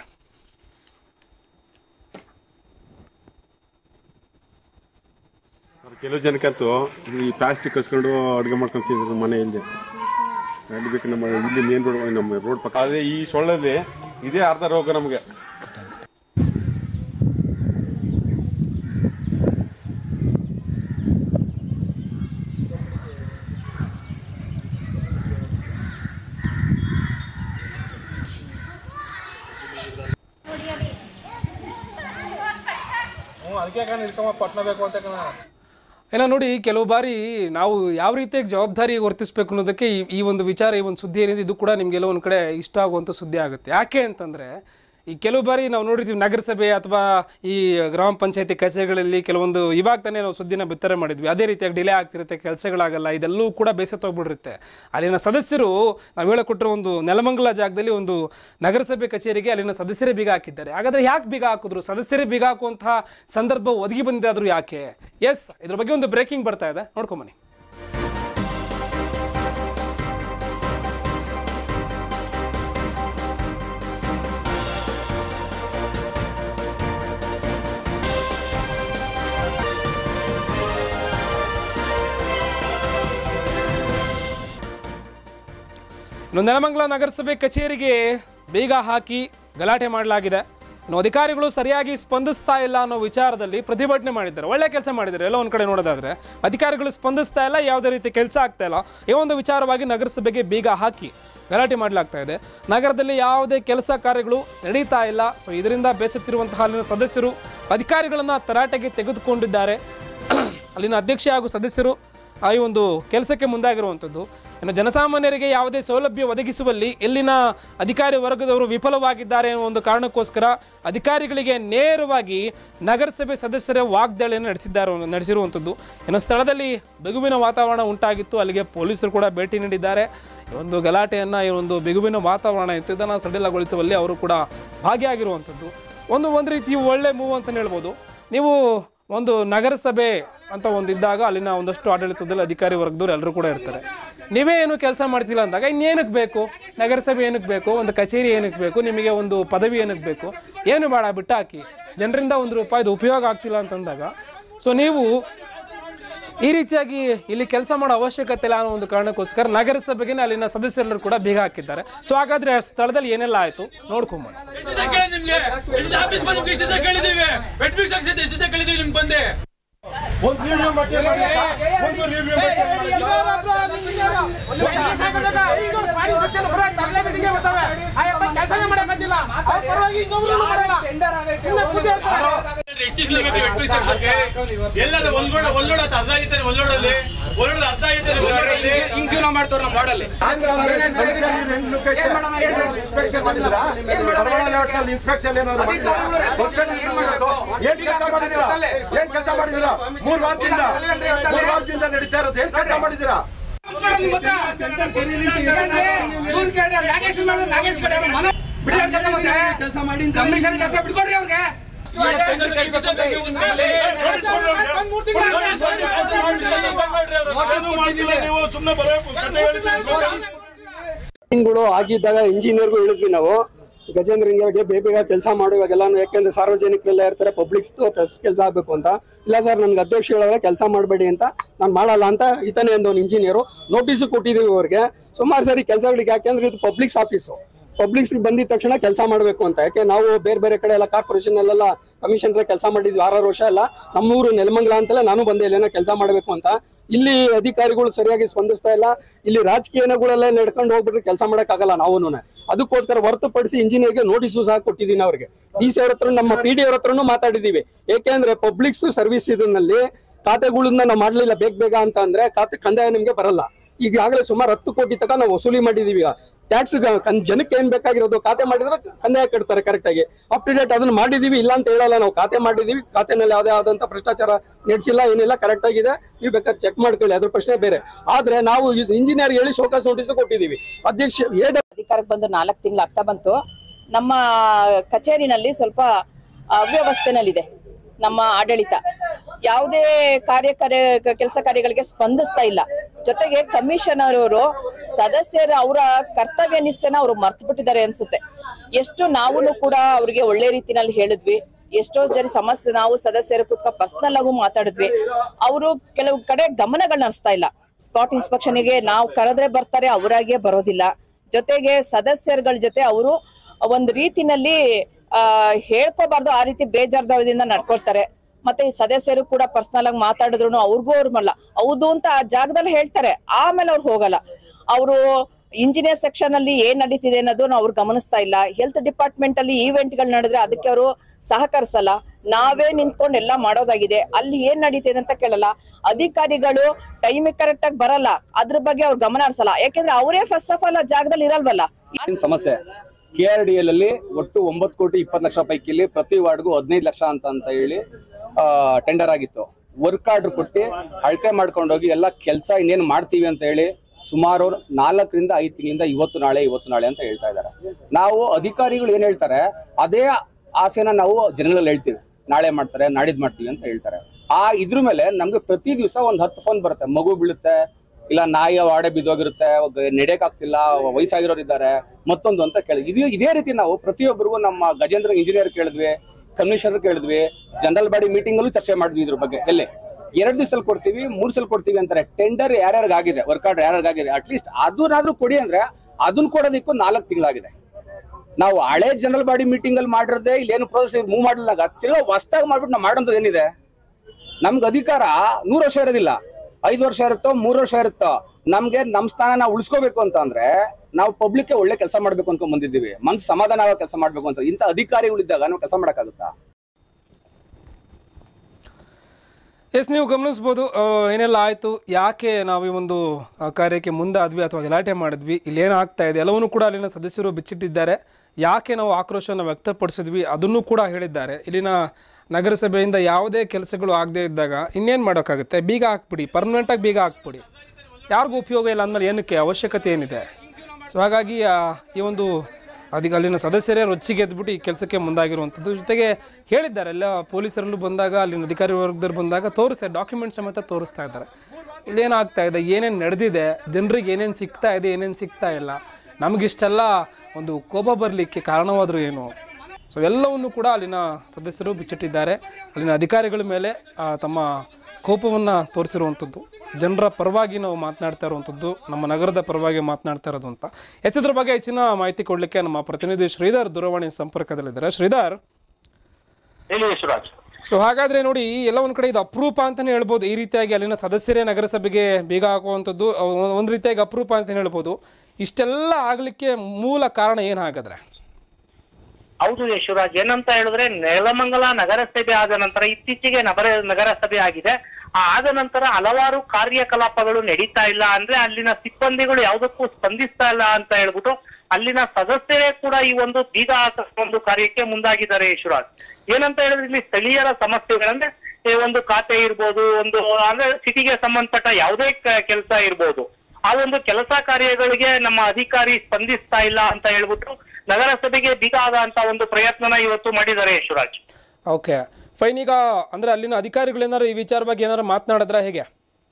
ಕೆಲವು ಜನಕ್ಕಂತೂ ಈ ಪ್ಲಾಸ್ಟಿಕ್ ಕಸ್ಕೊಂಡು ಅಡುಗೆ ಮಾಡ್ಕೊಂಡು ತಿಂದ್ರು ಮನೆ ಇಲ್ಲದೆ ಅಲ್ಲಿ ಬೇಕು ನಮ್ಮ ಇಲ್ಲಿ ಮೇನ್ ರೋಡ್ ನಮ್ಮ ರೋಡ್ ಪಕ್ಕ ಅದೇ ಈ ಸೊಳ್ಳೆಲಿ ಇದೇ ಅರ್ಧ ರೋಗ ನಮಗೆ ಏನೋ ನೋಡಿ ಕೆಲವು ಬಾರಿ ನಾವು ಯಾವ ರೀತಿಯಾಗಿ ಜವಾಬ್ದಾರಿ ವರ್ತಿಸ್ಬೇಕು ಅನ್ನೋದಕ್ಕೆ ಈ ಈ ಒಂದು ವಿಚಾರ ಈ ಒಂದು ಸುದ್ದಿ ಏನಿದೆ ಇದು ಕೂಡ ನಿಮಗೆಲ್ಲ ಒಂದು ಕಡೆ ಇಷ್ಟ ಆಗುವಂಥ ಸುದ್ದಿ ಆಗುತ್ತೆ ಯಾಕೆ ಅಂತಂದರೆ ಈ ಕೆಲವು ಬಾರಿ ನಾವು ನೋಡಿರ್ತೀವಿ ನಗರಸಭೆ ಅಥವಾ ಈ ಗ್ರಾಮ ಪಂಚಾಯತಿ ಕಚೇರಿಗಳಲ್ಲಿ ಕೆಲವೊಂದು ಇವಾಗ ತಾನೇ ನಾವು ಸುದ್ದಿನ ಬಿತ್ತನೆ ಮಾಡಿದ್ವಿ ಅದೇ ರೀತಿಯಾಗಿ ಡಿಲೇ ಆಗ್ತಿರುತ್ತೆ ಕೆಲಸಗಳಾಗಲ್ಲ ಇದೆಲ್ಲವೂ ಕೂಡ ಬೇಸತ್ತೋಗ್ಬಿಟ್ಟಿರುತ್ತೆ ಅಲ್ಲಿನ ಸದಸ್ಯರು ನಾವು ಹೇಳಿಕೊಟ್ಟಿರೋ ಒಂದು ನೆಲಮಂಗಲ ಜಾಗದಲ್ಲಿ ಒಂದು ನಗರಸಭೆ ಕಚೇರಿಗೆ ಅಲ್ಲಿನ ಸದಸ್ಯರೇ ಬೀಗ ಹಾಕಿದ್ದಾರೆ ಹಾಗಾದ್ರೆ ಯಾಕೆ ಬೀಗ ಹಾಕಿದ್ರು ಸದಸ್ಯರೇ ಬೀಗ ಹಾಕುವಂತಹ ಸಂದರ್ಭ ಒದಗಿ ಬಂದಿದೆ ಆದರೂ ಯಾಕೆ ಎಸ್ ಇದ್ರ ಬಗ್ಗೆ ಒಂದು ಬ್ರೇಕಿಂಗ್ ಬರ್ತಾ ಇದೆ ನೋಡ್ಕೊಂಬನ್ನಿ ಇನ್ನು ನೆಲಮಂಗಲ ನಗರಸಭೆ ಕಚೇರಿಗೆ ಬೀಗ ಹಾಕಿ ಗಲಾಟೆ ಮಾಡಲಾಗಿದೆ ಇನ್ನು ಅಧಿಕಾರಿಗಳು ಸರಿಯಾಗಿ ಸ್ಪಂದಿಸ್ತಾ ಇಲ್ಲ ಅನ್ನೋ ವಿಚಾರದಲ್ಲಿ ಪ್ರತಿಭಟನೆ ಮಾಡಿದ್ದಾರೆ ಒಳ್ಳೆ ಕೆಲಸ ಮಾಡಿದ್ದಾರೆ ಎಲ್ಲ ಒಂದು ಕಡೆ ನೋಡೋದಾದ್ರೆ ಅಧಿಕಾರಿಗಳು ಸ್ಪಂದಿಸ್ತಾ ಇಲ್ಲ ಯಾವುದೇ ರೀತಿ ಕೆಲಸ ಆಗ್ತಾ ಇಲ್ಲ ಈ ಒಂದು ವಿಚಾರವಾಗಿ ನಗರಸಭೆಗೆ ಬೀಗ ಹಾಕಿ ಗಲಾಟೆ ಮಾಡಲಾಗ್ತಾ ಇದೆ ನಗರದಲ್ಲಿ ಯಾವುದೇ ಕೆಲಸ ಕಾರ್ಯಗಳು ನಡೀತಾ ಇಲ್ಲ ಸೊ ಇದರಿಂದ ಬೇಸತ್ತಿರುವಂತಹ ಅಲ್ಲಿನ ಸದಸ್ಯರು ಅಧಿಕಾರಿಗಳನ್ನು ತರಾಟೆಗೆ ತೆಗೆದುಕೊಂಡಿದ್ದಾರೆ ಅಲ್ಲಿನ ಅಧ್ಯಕ್ಷ ಹಾಗೂ ಸದಸ್ಯರು ಆ ಈ ಒಂದು ಕೆಲಸಕ್ಕೆ ಮುಂದಾಗಿರುವಂಥದ್ದು ಇನ್ನು ಜನಸಾಮಾನ್ಯರಿಗೆ ಯಾವುದೇ ಸೌಲಭ್ಯ ಒದಗಿಸುವಲ್ಲಿ ಇಲ್ಲಿನ ಅಧಿಕಾರಿ ವರ್ಗದವರು ವಿಫಲವಾಗಿದ್ದಾರೆ ಅನ್ನೋ ಒಂದು ಕಾರಣಕ್ಕೋಸ್ಕರ ಅಧಿಕಾರಿಗಳಿಗೆ ನೇರವಾಗಿ ನಗರಸಭೆ ಸದಸ್ಯರ ವಾಗ್ದಾಳಿಯನ್ನು ನಡೆಸಿದ್ದಾರೆ ನಡೆಸಿರುವಂಥದ್ದು ಇನ್ನು ಸ್ಥಳದಲ್ಲಿ ಬಿಗುವಿನ ವಾತಾವರಣ ಉಂಟಾಗಿತ್ತು ಅಲ್ಲಿಗೆ ಪೊಲೀಸರು ಕೂಡ ಭೇಟಿ ನೀಡಿದ್ದಾರೆ ಈ ಒಂದು ಗಲಾಟೆಯನ್ನು ಈ ಒಂದು ಬಿಗುವಿನ ವಾತಾವರಣ ಇತ್ತು ಇದನ್ನು ಸಡಿಲಗೊಳಿಸುವಲ್ಲಿ ಅವರು ಕೂಡ ಭಾಗಿಯಾಗಿರುವಂಥದ್ದು ಒಂದು ಒಂದು ರೀತಿ ಒಳ್ಳೆ ಮೂವ್ ಅಂತಲೇ ಹೇಳ್ಬೋದು ನೀವು ಒಂದು ನಗರಸಭೆ ಅಂತ ಒಂದಿದ್ದಾಗ ಅಲ್ಲಿನ ಒಂದಷ್ಟು ಆಡಳಿತದಲ್ಲಿ ಅಧಿಕಾರಿ ವರ್ಗದವ್ರು ಎಲ್ಲರೂ ಕೂಡ ಇರ್ತಾರೆ ನೀವೇ ಏನು ಕೆಲಸ ಮಾಡ್ತಿಲ್ಲ ಅಂದಾಗ ಇನ್ನೇನಕ್ಕೆ ಬೇಕು ನಗರಸಭೆ ಏನಕ್ಕೆ ಬೇಕು ಒಂದು ಕಚೇರಿ ಏನಕ್ಕೆ ಬೇಕು ನಿಮಗೆ ಒಂದು ಪದವಿ ಏನಕ್ಕೆ ಬೇಕು ಏನು ಬೇಡ ಬಿಟ್ಟು ಹಾಕಿ ಜನರಿಂದ ಒಂದು ರೂಪಾಯಿದು ಉಪಯೋಗ ಆಗ್ತಿಲ್ಲ ಅಂತಂದಾಗ ಸೊ ನೀವು ಈ ರೀತಿಯಾಗಿ ಇಲ್ಲಿ ಕೆಲಸ ಮಾಡೋ ಅವಶ್ಯಕತೆ ಇಲ್ಲ ಅನ್ನೋ ಒಂದು ಕಾರಣಕ್ಕೋಸ್ಕರ ನಗರಸಭೆಗೆ ಅಲ್ಲಿನ ಸದಸ್ಯರೆಲ್ಲರೂ ಕೂಡ ಬೀಗ ಹಾಕಿದ್ದಾರೆ ಸೊ ಹಾಗಾದ್ರೆ ಆ ಸ್ಥಳದಲ್ಲಿ ಏನೆಲ್ಲ ಆಯ್ತು ನೋಡ್ಕೊಂಬ ನಿಮ್ಗೆ ಆಫೀಸ್ ಬಂದು ಇಷ್ಟ ಕೇಳಿದೀವಿ ಬೆಡ್ ಫಿಕ್ಸ್ ಆಗ್ಸಿದೆ ಇಷ್ಟ ಕೇಳಿದೀವಿ ನಿಮ್ಗೆ ಬಂದೆ ಒಂದು ರಿವ್ಯೂ ಮಾಡಿ ಒಂದು ರಿವ್ಯೂ ಕೆಲಸನೇ ಮಾಡಕ್ಕಾಗಿಲ್ಲ ಅವ್ರ ಪರವಾಗಿ ಇನ್ನೊಬ್ರು ಮಾಡಲ್ಲ ಸುಮ್ನೆ ಕೂತಿರ್ತಾರೆ. ಎಲ್ಲದ ಒಂದೋಡ ಒಂದೋಡ ಅರ್ಧ ಆಗಿದ್ದಾರೆ ಒಂದೋಡಲ್ಲಿ ಒಂದೋಡ ಅರ್ಧ ಆಗಿದ್ದಾರೆ ಒಂದೋಡಲ್ಲಿ ಹಿಂಗ್ ಜೀವನ ಮಾಡ್ತಾವ್ರ ನಮ್ಮ ಮಾಡಲ್ಲಿ ಇನ್ಸ್ಪೆಕ್ಷನ್ ಮಾಡಿದ್ರಾ ಇನ್ಸ್ಪೆಕ್ಷನ್ ಏನಾದ್ರು ಮಾಡಿದ್ರಾ? ಫಂಕ್ಷನ್ ಏನ್ ಮಾಡೋದು? ಏನ್ ಕೆಲಸ ಮಾಡಿದಿರಾ ಏನ್ ಕೆಲಸ ಮಾಡಿದಿರಾ ಮೂರ್ ವಾರದಿಂದ ಮೂರ್ ವಾರದಿಂದ ನಡೀತಾ ಇರೋದು ಏನ್ ಕೆಲಸ ಮಾಡಿದಿರಾ ಕೆಲಸ ಮಾಡಿ ಕಮಿಷನ್ ಕೆಲಸ ಬಿಟ್ಕೊಡ್ರಿ ಅವ್ರಿಗೆ ಗಳು ಆಗಿದ್ದಾಗ ಇಂಜಿನಿಯರ್ಗೂ ಹೇಳಿದ್ವಿ ನಾವು ಗಜೇಂದ್ರ ಹಿಂಗೆ ಬೇಗ ಬೇಗ ಕೆಲಸ ಮಾಡುವಾಗೆಲ್ಲ ಯಾಕೆಂದ್ರೆ ಸಾರ್ವಜನಿಕರೆಲ್ಲ ಇರ್ತಾರೆ ಪಬ್ಲಿಕ್ಸ್ ಕೆಲಸ ಆಗ್ಬೇಕು ಅಂತ ಇಲ್ಲ ಸರ್ ನನ್ಗೆ ಅಧ್ಯಕ್ಷ ಹೇಳೋದ್ರೆ ಕೆಲಸ ಮಾಡಬೇಡಿ ಅಂತ ನಾನು ಮಾಡಲ್ಲ ಅಂತ ಇತಾನೆ ಒಂದು ಇಂಜಿನಿಯರು ನೋಟಿಸ್ ಕೊಟ್ಟಿದ್ದೀವಿ ಅವ್ರಿಗೆ ಸುಮಾರು ಸರಿ ಕೆಲಸಗಳಿಗೆ ಯಾಕೆಂದ್ರೆ ಇದು ಪಬ್ಲಿಕ್ಸ್ ಆಫೀಸು ಪಬ್ಲಿಕ್ಸ್ ಬಂದಿದ ತಕ್ಷಣ ಕೆಲಸ ಮಾಡಬೇಕು ಅಂತ ಯಾಕೆ ನಾವು ಬೇರೆ ಬೇರೆ ಕಡೆ ಎಲ್ಲ ಕಾರ್ಪೊರೇಷನ್ ಅಲ್ಲೆಲ್ಲ ಕಮಿಷನರ್ ಕೆಲಸ ಮಾಡಿದ್ವಿ ಆರಾರು ವರ್ಷ ಎಲ್ಲ ನಮ್ಮೂರು ನೆಲಮಂಗಲ ಅಂತಲೇ ನಾನು ಬಂದೆ ಇಲ್ಲೇನೋ ಕೆಲಸ ಮಾಡಬೇಕು ಅಂತ ಇಲ್ಲಿ ಅಧಿಕಾರಿಗಳು ಸರಿಯಾಗಿ ಸ್ಪಂದಿಸ್ತಾ ಇಲ್ಲ ಇಲ್ಲಿ ರಾಜಕೀಯಗಳೆಲ್ಲ ನಡ್ಕೊಂಡು ಹೋಗ್ಬಿಟ್ರೆ ಕೆಲಸ ಮಾಡಕ್ಕಾಗಲ್ಲ ನಾವು ಅದಕ್ಕೋಸ್ಕರ ಹೊರತುಪಡಿಸಿ ಇಂಜಿನಿಯರ್ಗೆ ನೋಟಿಸು ಸಹ ಕೊಟ್ಟಿದ್ದೀನಿ ಅವ್ರಿಗೆ ಡಿ ಸಿ ಅವ್ರ ಹತ್ರ ನಮ್ಮ ಪಿ ಡಿ ಅವ್ರ ಹತ್ರನೂ ಮಾತಾಡಿದೀವಿ ಏಕೆಂದ್ರೆ ಪಬ್ಲಿಕ್ಸ್ ಸರ್ವಿಸ್ ಇದನ್ನಲ್ಲಿ ಖಾತೆಗಳನ್ನ ನಾವು ಮಾಡ್ಲಿಲ್ಲ ಬೇಗ ಬೇಗ ಅಂತ ಅಂದ್ರೆ ಖಾತೆ ಕಂದಾಯ ನಿಮ್ಗೆ ಬರಲ್ಲ ಈಗಾಗಲೇ ಸುಮಾರು ಹತ್ತು ಕೋಟಿ ತನಕ ನಾವು ವಸೂಲಿ ಮಾಡಿದೀವಿ ಈಗ ಟ್ಯಾಕ್ಸ್ ಜನಕ್ಕೆ ಏನ್ ಬೇಕಾಗಿರೋದು ಖಾತೆ ಮಾಡಿದ್ರೆ ಕಂದಾಯ ಕಟ್ತಾರೆ ಕರೆಕ್ಟ್ ಆಗಿ ಅಪ್ ಟು ಡೇಟ್ ಅದನ್ನ ಮಾಡಿದೀವಿ ಇಲ್ಲ ಅಂತ ಹೇಳಲ್ಲ ನಾವು ಖಾತೆ ಮಾಡಿದೀವಿ ಖಾತೆನಲ್ಲಿ ಯಾವುದೇ ಆದಂತ ಭ್ರಷ್ಟಾಚಾರ ನಡೆಸಿಲ್ಲ ಏನಿಲ್ಲ ಕರೆಕ್ಟ್ ಆಗಿದೆ ನೀವು ಬೇಕಾದ್ರೆ ಚೆಕ್ ಮಾಡ್ಕೊಳ್ಳಿ ಅದ್ರ ಪ್ರಶ್ನೆ ಬೇರೆ ಆದ್ರೆ ನಾವು ಇಂಜಿನಿಯರ್ ಹೇಳಿ ಶೋಕಾಸ್ ನೋಟಿಸ್ ಕೊಟ್ಟಿದೀವಿ ಅಧ್ಯಕ್ಷ ಏಡ ಅಧಿಕಾರಕ್ಕೆ ಬಂದು ನಾಲ್ಕು ತಿಂಗಳು ಆಗ್ತಾ ಬಂತು ನಮ್ಮ ಕಚೇರಿನಲ್ಲಿ ಸ್ವಲ್ಪ ಅವ್ಯವಸ್ಥೆನಲ್ಲಿದೆ ನಮ್ಮ ಆಡಳಿತ ಯಾವುದೇ ಕಾರ್ಯ ಕಾರ್ಯ ಕೆಲಸ ಕಾರ್ಯಗಳಿಗೆ ಸ್ಪಂದಿಸ್ತಾ ಇಲ್ಲ ಜೊತೆಗೆ ಕಮಿಷನರ್ ಅವರು ಸದಸ್ಯರು ಅವರ ಕರ್ತವ್ಯ ನಿಷ್ಠೆನ ಅವರು ಮರ್ತು ಬಿಟ್ಟಿದ್ದಾರೆ ಅನ್ಸುತ್ತೆ ಎಷ್ಟು ನಾವು ಕೂಡ ಅವ್ರಿಗೆ ಒಳ್ಳೆ ರೀತಿನಲ್ಲಿ ಹೇಳಿದ್ವಿ ಎಷ್ಟೋ ಜನ ಸಮಸ್ಯೆ ನಾವು ಸದಸ್ಯರು ಕೂತ್ಕ ಪರ್ಸನಲ್ ಆಗು ಮಾತಾಡಿದ್ವಿ ಅವರು ಕೆಲವು ಕಡೆ ಗಮನಗಳನ್ನ ಹರಿಸ್ತಾ ಇಲ್ಲ ಸ್ಪಾಟ್ ಇನ್ಸ್ಪೆಕ್ಷನ್ಗೆ ನಾವು ಕರೆದ್ರೆ ಬರ್ತಾರೆ ಅವರಾಗಿಯೇ ಬರೋದಿಲ್ಲ ಜೊತೆಗೆ ಸದಸ್ಯರುಗಳ ಜೊತೆ ಅವರು ಒಂದು ರೀತಿನಲ್ಲಿ ಆ ಹೇಳ್ಕೋಬಾರ್ದು ಆ ರೀತಿ ಬೇಜಾರ್ದವದಿಂದ ನಡ್ಕೊಳ್ತಾರೆ ಮತ್ತೆ ಈ ಸದಸ್ಯರು ಕೂಡ ಪರ್ಸನಲ್ ಆಗಿ ಮಾತಾಡಿದ್ರು ಅವ್ರಿಗೂ ಅವ್ರಮಲ್ಲ ಹೌದು ಅಂತ ಆ ಜಾಗದಲ್ಲಿ ಹೇಳ್ತಾರೆ ಆಮೇಲೆ ಅವ್ರು ಹೋಗಲ್ಲ ಅವರು ಇಂಜಿನಿಯರ್ ಸೆಕ್ಷನ್ ಅಲ್ಲಿ ಏನ್ ನಡೀತಿದೆ ಅನ್ನೋದನ್ನ ಅವ್ರು ಗಮನಿಸ್ತಾ ಇಲ್ಲ ಹೆಲ್ತ್ ಡಿಪಾರ್ಟ್ಮೆಂಟ್ ಅಲ್ಲಿ ಈವೆಂಟ್ ಗಳು ನಡೆದ್ರೆ ಅದಕ್ಕೆ ಅವರು ಸಹಕರಿಸಲ್ಲ ನಾವೇ ನಿಂತ್ಕೊಂಡು ಎಲ್ಲ ಮಾಡೋದಾಗಿದೆ ಅಲ್ಲಿ ಏನ್ ನಡೀತಿದೆ ಅಂತ ಕೇಳಲ್ಲ ಅಧಿಕಾರಿಗಳು ಟೈಮಿಗೆ ಕರೆಕ್ಟ್ ಆಗಿ ಬರಲ್ಲ ಅದ್ರ ಬಗ್ಗೆ ಅವ್ರು ಗಮನ ಹರಿಸಲ್ಲ ಯಾಕೆಂದ್ರೆ ಅವರೇ ಫಸ್ಟ್ ಆಫ್ ಆಲ್ ಆ ಜಾಗದಲ್ಲಿ ಇರಲ್ವಲ್ಲ ಏನ್ ಸಮಸ್ಯೆ ಕೆ ಆರ್ ಡಿ ಎಲ್ ಅಲ್ಲಿ ಒಟ್ಟು ಒಂಬತ್ತು ಕೋಟಿ ಇಪ್ಪತ್ತು ಲಕ್ಷ ಪೈಕಿಲಿ ಪ್ರತಿ ವಾರ್ಡ್ಗೂ ಹದಿನೈದು ಲಕ್ಷ ಅಂತ ಅಂತ ಹೇಳಿ ಟೆಂಡರ್ ಆಗಿತ್ತು ವರ್ಕ್ ಆರ್ಡರ್ ಕೊಟ್ಟು ಅಳತೆ ಮಾಡ್ಕೊಂಡೋಗಿ ಎಲ್ಲ ಕೆಲಸ ಇನ್ನೇನು ಮಾಡ್ತೀವಿ ಅಂತ ಹೇಳಿ ಸುಮಾರು ನಾಲ್ಕರಿಂದ ಐದು ತಿಂಗಳಿಂದ ಇವತ್ತು ನಾಳೆ ಇವತ್ತು ನಾಳೆ ಅಂತ ಹೇಳ್ತಾ ಇದ್ದಾರೆ ನಾವು ಅಧಿಕಾರಿಗಳು ಏನ್ ಹೇಳ್ತಾರೆ ಅದೇ ಆಸೆನ ನಾವು ಜನಗಳಲ್ಲಿ ಹೇಳ್ತೀವಿ ನಾಳೆ ಮಾಡ್ತಾರೆ ನಾಡಿದ್ ಮಾಡ್ತೀವಿ ಅಂತ ಹೇಳ್ತಾರೆ ಆ ಇದ್ರ ಮೇಲೆ ನಮ್ಗೆ ಪ್ರತಿ ದಿವಸ ಒಂದ್ ಹತ್ತು ಫೋನ್ ಬರುತ್ತೆ ಮಗು ಬೀಳುತ್ತೆ ಇಲ್ಲ ನಾಯಿ ವಾಡೆ ಬಿದ್ದೋಗಿರುತ್ತೆ ನಡೆಯಕ್ ಆಗ್ತಿಲ್ಲ ವಯಸ್ಸಾಗಿರೋರು ಇದ್ದಾರೆ ಮತ್ತೊಂದು ಅಂತ ಕೇಳಿ ಇದು ಇದೇ ರೀತಿ ನಾವು ಪ್ರತಿಯೊಬ್ಬರಿಗೂ ನಮ್ಮ ಗಜೇಂದ್ರ ಇಂಜಿನಿಯರ್ ಕೇಳಿದ್ವಿ ಕಮಿಷನರ್ ಕೇಳಿದ್ವಿ ಜನರಲ್ ಬಾಡಿ ಮೀಟಿಂಗ್ ಅಲ್ಲೂ ಚರ್ಚೆ ಮಾಡಿದ್ವಿ ಇದ್ರ ಬಗ್ಗೆ ಎಲ್ಲಿ ಎರಡ್ ದಿವಸದಲ್ಲಿ ಕೊಡ್ತೀವಿ ಮೂರ್ ಸಲ ಕೊಡ್ತೀವಿ ಅಂತಾರೆ ಟೆಂಡರ್ ಯಾರ್ಯಾರಿಗೆ ಆಗಿದೆ ವರ್ಕ್ ಆರ್ಡರ್ ಯಾರ್ಯಾರಿಗಾಗಿದೆ ಅಟ್ಲೀಸ್ಟ್ ಅದನ್ನಾದ್ರೂ ಕೊಡಿ ಅಂದ್ರೆ ಅದನ್ನ ಕೊಡೋದಕ್ಕೂ ನಾಲ್ಕು ತಿಂಗಳಾಗಿದೆ ನಾವು ಹಳೆ ಜನರಲ್ ಬಾಡಿ ಮೀಟಿಂಗ್ ಅಲ್ಲಿ ಮಾಡಿರೋದೇ ಇಲ್ಲಿ ಏನು ಪ್ರೋಸೆಸ್ ಮೂವ್ ಮಾಡಲಾಗ ತಿರ್ಗಾ ಹೊಸ್ದಾಗಿ ಮಾಡ್ಬಿಟ್ಟು ನಾವು ಮಾಡೋಂಥದ್ದು ಏನಿದೆ ನಮ್ಗೆ ಅಧಿಕಾರ ನೂರು ವರ್ಷ ಇರೋದಿಲ್ಲ ಐದು ವರ್ಷ ಇರುತ್ತೋ ಮೂರು ವರ್ಷ ಇರುತ್ತೋ ನಮ್ಗೆ ನಮ್ ಸ್ಥಾನ ನಾವು ಉಳಿಸ್ಕೋಬೇಕು ಅಂತ ಅಂದ್ರೆ ನಾವು ಪಬ್ಲಿಕ್ ಒಳ್ಳೆ ಕೆಲಸ ಮಾಡ್ಬೇಕು ಅನ್ಕೊಂಡ್ ಬಂದಿದ್ದೀವಿ ಮನ್ಸು ಸಮಾಧಾನ ಆಗೋ ಕೆಲಸ ಮಾಡ್ಬೇಕು ಅಂತ ಇಂಥ ಅಧಿಕಾರಿಗಳಿದ್ದಾಗ ನಾವು ಕೆಲಸ ಮಾಡಕ್ಕಾಗುತ್ತಾ ಎಸ್ ನೀವು ಗಮನಿಸ್ಬೋದು ಆ, ಏನೆಲ್ಲ ಆಯಿತು ಯಾಕೆ ನಾವು ಈ ಒಂದು ಆ, ಕಾರ್ಯಕ್ಕೆ ಮುಂದಾದ್ವಿ ಅಥವಾ ಗಲಾಟೆ ಮಾಡಿದ್ವಿ ಇಲ್ಲೇನು ಆಗ್ತಾ ಇದೆ ಎಲ್ಲವನ್ನೂ ಕೂಡ ಅಲ್ಲಿನ ಸದಸ್ಯರು ಬಿಚ್ಚಿಟ್ಟಿದ್ದಾರೆ ಯಾಕೆ ನಾವು ಆಕ್ರೋಶವನ್ನು ವ್ಯಕ್ತಪಡಿಸಿದ್ವಿ ಅದನ್ನು ಕೂಡ ಹೇಳಿದ್ದಾರೆ ಇಲ್ಲಿನ ನಗರಸಭೆಯಿಂದ ಯಾವುದೇ ಕೆಲಸಗಳು ಆಗದೇ ಇದ್ದಾಗ ಇನ್ನೇನು ಮಾಡೋಕ್ಕಾಗುತ್ತೆ ಬೀಗ ಹಾಕ್ಬಿಡಿ ಪರ್ಮನೆಂಟಾಗಿ ಬೀಗ ಹಾಕ್ಬಿಡಿ ಯಾರಿಗೂ ಉಪಯೋಗ ಇಲ್ಲ ಅಂದಮೇಲೆ ಏನಕ್ಕೆ ಅವಶ್ಯಕತೆ ಏನಿದೆ ಸೊ ಹಾಗಾಗಿ ಆ, ಈ ಒಂದು ಅದಕ್ಕೆ ಅಲ್ಲಿನ ಸದಸ್ಯರೇ ರೊಚ್ಚಿಗೆ ಎದ್ಬಿಟ್ಟು ಈ ಕೆಲಸಕ್ಕೆ ಮುಂದಾಗಿರುವಂಥದ್ದು ಜೊತೆಗೆ ಹೇಳಿದ್ದಾರೆ ಎಲ್ಲ ಪೊಲೀಸರಲ್ಲೂ ಬಂದಾಗ ಅಲ್ಲಿನ ಅಧಿಕಾರಿ ವರ್ಗದವ್ರು ಬಂದಾಗ ತೋರಿಸ್ತಾರೆ ಡಾಕ್ಯುಮೆಂಟ್ ಸಮೇತ ತೋರಿಸ್ತಾ ಇದ್ದಾರೆ ಇಲ್ಲೇನಾಗ್ತಾ ಇದೆ ಏನೇನು ನಡೆದಿದೆ ಜನರಿಗೆ ಏನೇನು ಸಿಗ್ತಾ ಇದೆ ಏನೇನು ಸಿಗ್ತಾ ಇಲ್ಲ ನಮಗಿಷ್ಟೆಲ್ಲ ಒಂದು ಕೋಪ ಬರಲಿಕ್ಕೆ ಕಾರಣವಾದರೂ ಏನು ಸೊ ಎಲ್ಲವನ್ನು ಕೂಡ ಅಲ್ಲಿನ ಸದಸ್ಯರು ಬಿಚ್ಚಿಟ್ಟಿದ್ದಾರೆ ಅಲ್ಲಿನ ಅಧಿಕಾರಿಗಳ ಮೇಲೆ ಆ, ತಮ್ಮ ಕೋಪವನ್ನು ತೋರಿಸಿರುವಂಥದ್ದು ಜನರ ಪರವಾಗಿ ನಾವು ಮಾತನಾಡ್ತಾ ಇರುವಂಥದ್ದು ನಮ್ಮ ನಗರದ ಪರವಾಗಿ ಮಾತನಾಡ್ತಾ ಇರೋದು ಅಂತ ಎಸ್ ಇದ್ರ ಬಗ್ಗೆ ಹೆಚ್ಚಿನ ಮಾಹಿತಿ ಕೊಡಲಿಕ್ಕೆ ನಮ್ಮ ಪ್ರತಿನಿಧಿ ಶ್ರೀಧರ್ ದೂರವಾಣಿ ಸಂಪರ್ಕದಲ್ಲಿದ್ದಾರೆ ಶ್ರೀಧರ್ ಹೇಳಿ ಯಶರಾಜ್ ಸೊ ಹಾಗಾದ್ರೆ ನೋಡಿ ಎಲ್ಲ ಒಂದ್ ಕಡೆ ಇದು ಅಪರೂಪ ಅಂತಾನೆ ಹೇಳ್ಬೋದು ಈ ರೀತಿಯಾಗಿ ಅಲ್ಲಿನ ಸದಸ್ಯರೇ ನಗರಸಭೆಗೆ ಬೀಗ ಹಾಕುವಂಥದ್ದು ಅವ್- ಒಂದ್ ರೀತಿಯಾಗಿ ಅಪರೂಪ ಅಂತಾನೆ ಹೇಳ್ಬೋದು ಇಷ್ಟೆಲ್ಲ ಆಗ್ಲಿಕ್ಕೆ ಮೂಲ ಕಾರಣ ಏನಾಗಾದ್ರೆ ಹೌದು ಯಶರಾಜ್ ಏನಂತ ಹೇಳಿದ್ರೆ ನೆಲಮಂಗಲ ನಗರಸಭೆ ಆದ ನಂತರ ಇತ್ತೀಚೆಗೆ ನಗರ ನಗರಸಭೆ ಆಗಿದೆ ಆ ಆದ ನಂತರ ಹಲವಾರು ಕಾರ್ಯಕಲಾಪಗಳು ನಡೀತಾ ಇಲ್ಲ ಅಂದ್ರೆ ಅಲ್ಲಿನ ಸಿಬ್ಬಂದಿಗಳು ಯಾವುದಕ್ಕೂ ಸ್ಪಂದಿಸ್ತಾ ಇಲ್ಲ ಅಂತ ಹೇಳ್ಬಿಟ್ಟು ಅಲ್ಲಿನ ಸದಸ್ಯರೇ ಕೂಡ ಈ ಒಂದು ಬೀಗ ಹಾಕೋ ಒಂದು ಕಾರ್ಯಕ್ಕೆ ಮುಂದಾಗಿದ್ದಾರೆ ಯಶರಾಜ್ ಏನಂತ ಹೇಳಿದ್ರೆ ಇಲ್ಲಿ ಸ್ಥಳೀಯರ ಸಮಸ್ಯೆಗಳಂದ್ರೆ ಈ ಒಂದು ಖಾತೆ ಇರ್ಬೋದು ಒಂದು ಅಂದ್ರೆ ಸಿಟಿಗೆ ಸಂಬಂಧಪಟ್ಟ ಯಾವುದೇ ಕೆಲಸ ಇರ್ಬೋದು ಆ ಒಂದು ಕೆಲಸ ಕಾರ್ಯಗಳಿಗೆ ನಮ್ಮ ಅಧಿಕಾರಿ ಸ್ಪಂದಿಸ್ತಾ ಇಲ್ಲ ಅಂತ ಹೇಳ್ಬಿಟ್ಟು ನಗರಸಭೆಗೆ ಬೀಗ ಆದ ಅಂತ ಒಂದು ಪ್ರಯತ್ನನ ಇವತ್ತು ಮಾಡಿದ್ದಾರೆ ಯಶರಾಜ್ ಓಕೆ ಫೈನ್ ಈಗ ಅಂದ್ರೆ ಅಲ್ಲಿನ ಅಧಿಕಾರಿಗಳು ಏನಾರು ಈ ವಿಚಾರ ಬಗ್ಗೆ ಏನಾರು ಮಾತನಾಡಿದ್ರ ಹೇಗೆ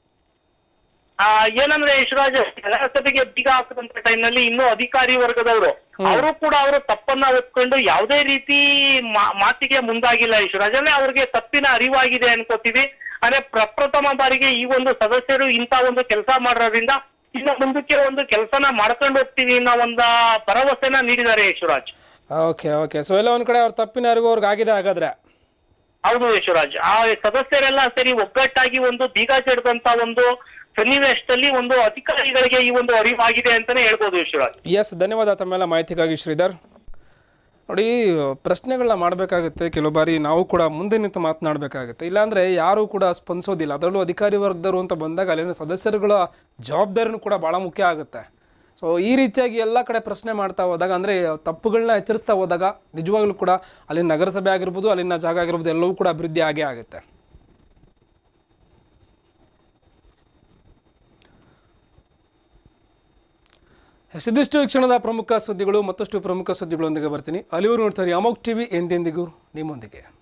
ಆ ಏನಂದ್ರೆ ಯಶರಾಜ್ ನಗರಸಭೆಗೆ ಬೀಗ ಹಾಕದಂತ ಟೈಮ್ನಲ್ಲಿ ಇನ್ನೂ ಅಧಿಕಾರಿ ವರ್ಗದವರು ಅವರು ಕೂಡ ಅವರು ತಪ್ಪನ್ನ ಒಪ್ಕೊಂಡು ಯಾವುದೇ ರೀತಿ ಮಾ- ಮಾತಿಗೆ ಮುಂದಾಗಿಲ್ಲ ಯಶರಾಜ್ ಅಂದ್ರೆ ಅವ್ರಿಗೆ ತಪ್ಪಿನ ಅರಿವಾಗಿದೆ ಅನ್ಕೋತೀವಿ ಅಂದ್ರೆ ಪ್ರಪ್ರಥಮ ಬಾರಿಗೆ ಈ ಒಂದು ಸದಸ್ಯರು ಇಂತ ಒಂದು ಕೆಲಸ ಮಾಡೋದ್ರಿಂದ ಇನ್ನು ಮುಂದಕ್ಕೆ ಒಂದು ಕೆಲಸನ ಮಾಡ್ಕೊಂಡು ಹೋಗ್ತೀವಿ ಅನ್ನೋ ಒಂದು ಭರವಸೆನ ನೀಡಿದ್ದಾರೆ ಯಶರಾಜ್ ಓಕೆ ಓಕೆ ಸೊ ಎಲ್ಲ ಒಂದ್ ಕಡೆ ಅವ್ರ ತಪ್ಪಿನ ಅರಿವು ಅವ್ರಿಗೆ ಆಗಿದೆ ಹಾಗಾದ್ರೆ ಹೌದು ಯಶರಾಜ್ ಆ ಸದಸ್ಯರೆಲ್ಲ ಸರಿ ಒಗ್ಗಟ್ಟಾಗಿ ಒಂದು ಬೀಗ ಜಡ್ದಂತ ಒಂದು ಸನ್ನಿವೇಶದಲ್ಲಿ ಒಂದು ಅಧಿಕಾರಿಗಳಿಗೆ ಈ ಒಂದು ಅರಿವಾಗಿದೆ ಅಂತಾನೆ ಹೇಳ್ಬೋದು ಯಶರಾಜ್ ಎಸ್ ಧನ್ಯವಾದ ತಮ್ಮೆಲ್ಲ ಮಾಹಿತಿಗಾಗಿ ಶ್ರೀಧರ್ ನೋಡಿ ಪ್ರಶ್ನೆಗಳನ್ನ ಮಾಡಬೇಕಾಗುತ್ತೆ ಕೆಲವು ಬಾರಿ ನಾವು ಕೂಡ ಮುಂದೆ ನಿಂತು ಮಾತನಾಡಬೇಕಾಗುತ್ತೆ ಇಲ್ಲಾಂದರೆ ಯಾರೂ ಕೂಡ ಸ್ಪಂದಿಸೋದಿಲ್ಲ ಅದರಲ್ಲೂ ಅಧಿಕಾರಿ ವರ್ಗದವರು ಅಂತ ಬಂದಾಗ ಅಲ್ಲಿನ ಸದಸ್ಯರುಗಳ ಜವಾಬ್ದಾರಿನೂ ಕೂಡ ಭಾಳ ಮುಖ್ಯ ಆಗುತ್ತೆ ಸೊ ಈ ರೀತಿಯಾಗಿ ಎಲ್ಲ ಕಡೆ ಪ್ರಶ್ನೆ ಮಾಡ್ತಾ ಹೋದಾಗ ಅಂದರೆ ತಪ್ಪುಗಳನ್ನ ಎಚ್ಚರಿಸ್ತಾ ಹೋದಾಗ ನಿಜವಾಗ್ಲೂ ಕೂಡ ಅಲ್ಲಿನ ನಗರಸಭೆ ಆಗಿರ್ಬೋದು ಅಲ್ಲಿನ ಜಾಗ ಆಗಿರ್ಬೋದು ಎಲ್ಲವೂ ಕೂಡ ಅಭಿವೃದ್ಧಿ ಆಗೇ ಆಗುತ್ತೆ ಇದಿಷ್ಟು ಈ ಕ್ಷಣದ ಪ್ರಮುಖ ಸುದ್ದಿಗಳು ಮತ್ತಷ್ಟು ಪ್ರಮುಖ ಸುದ್ದಿಗಳೊಂದಿಗೆ ಬರ್ತೀನಿ ಅಲ್ಲಿವರು ನೋಡ್ತಾರೆ ಅಮೋಕ್ ಟಿವಿ ಎಂದೆಂದಿಗೂ ನಿಮ್ಮೊಂದಿಗೆ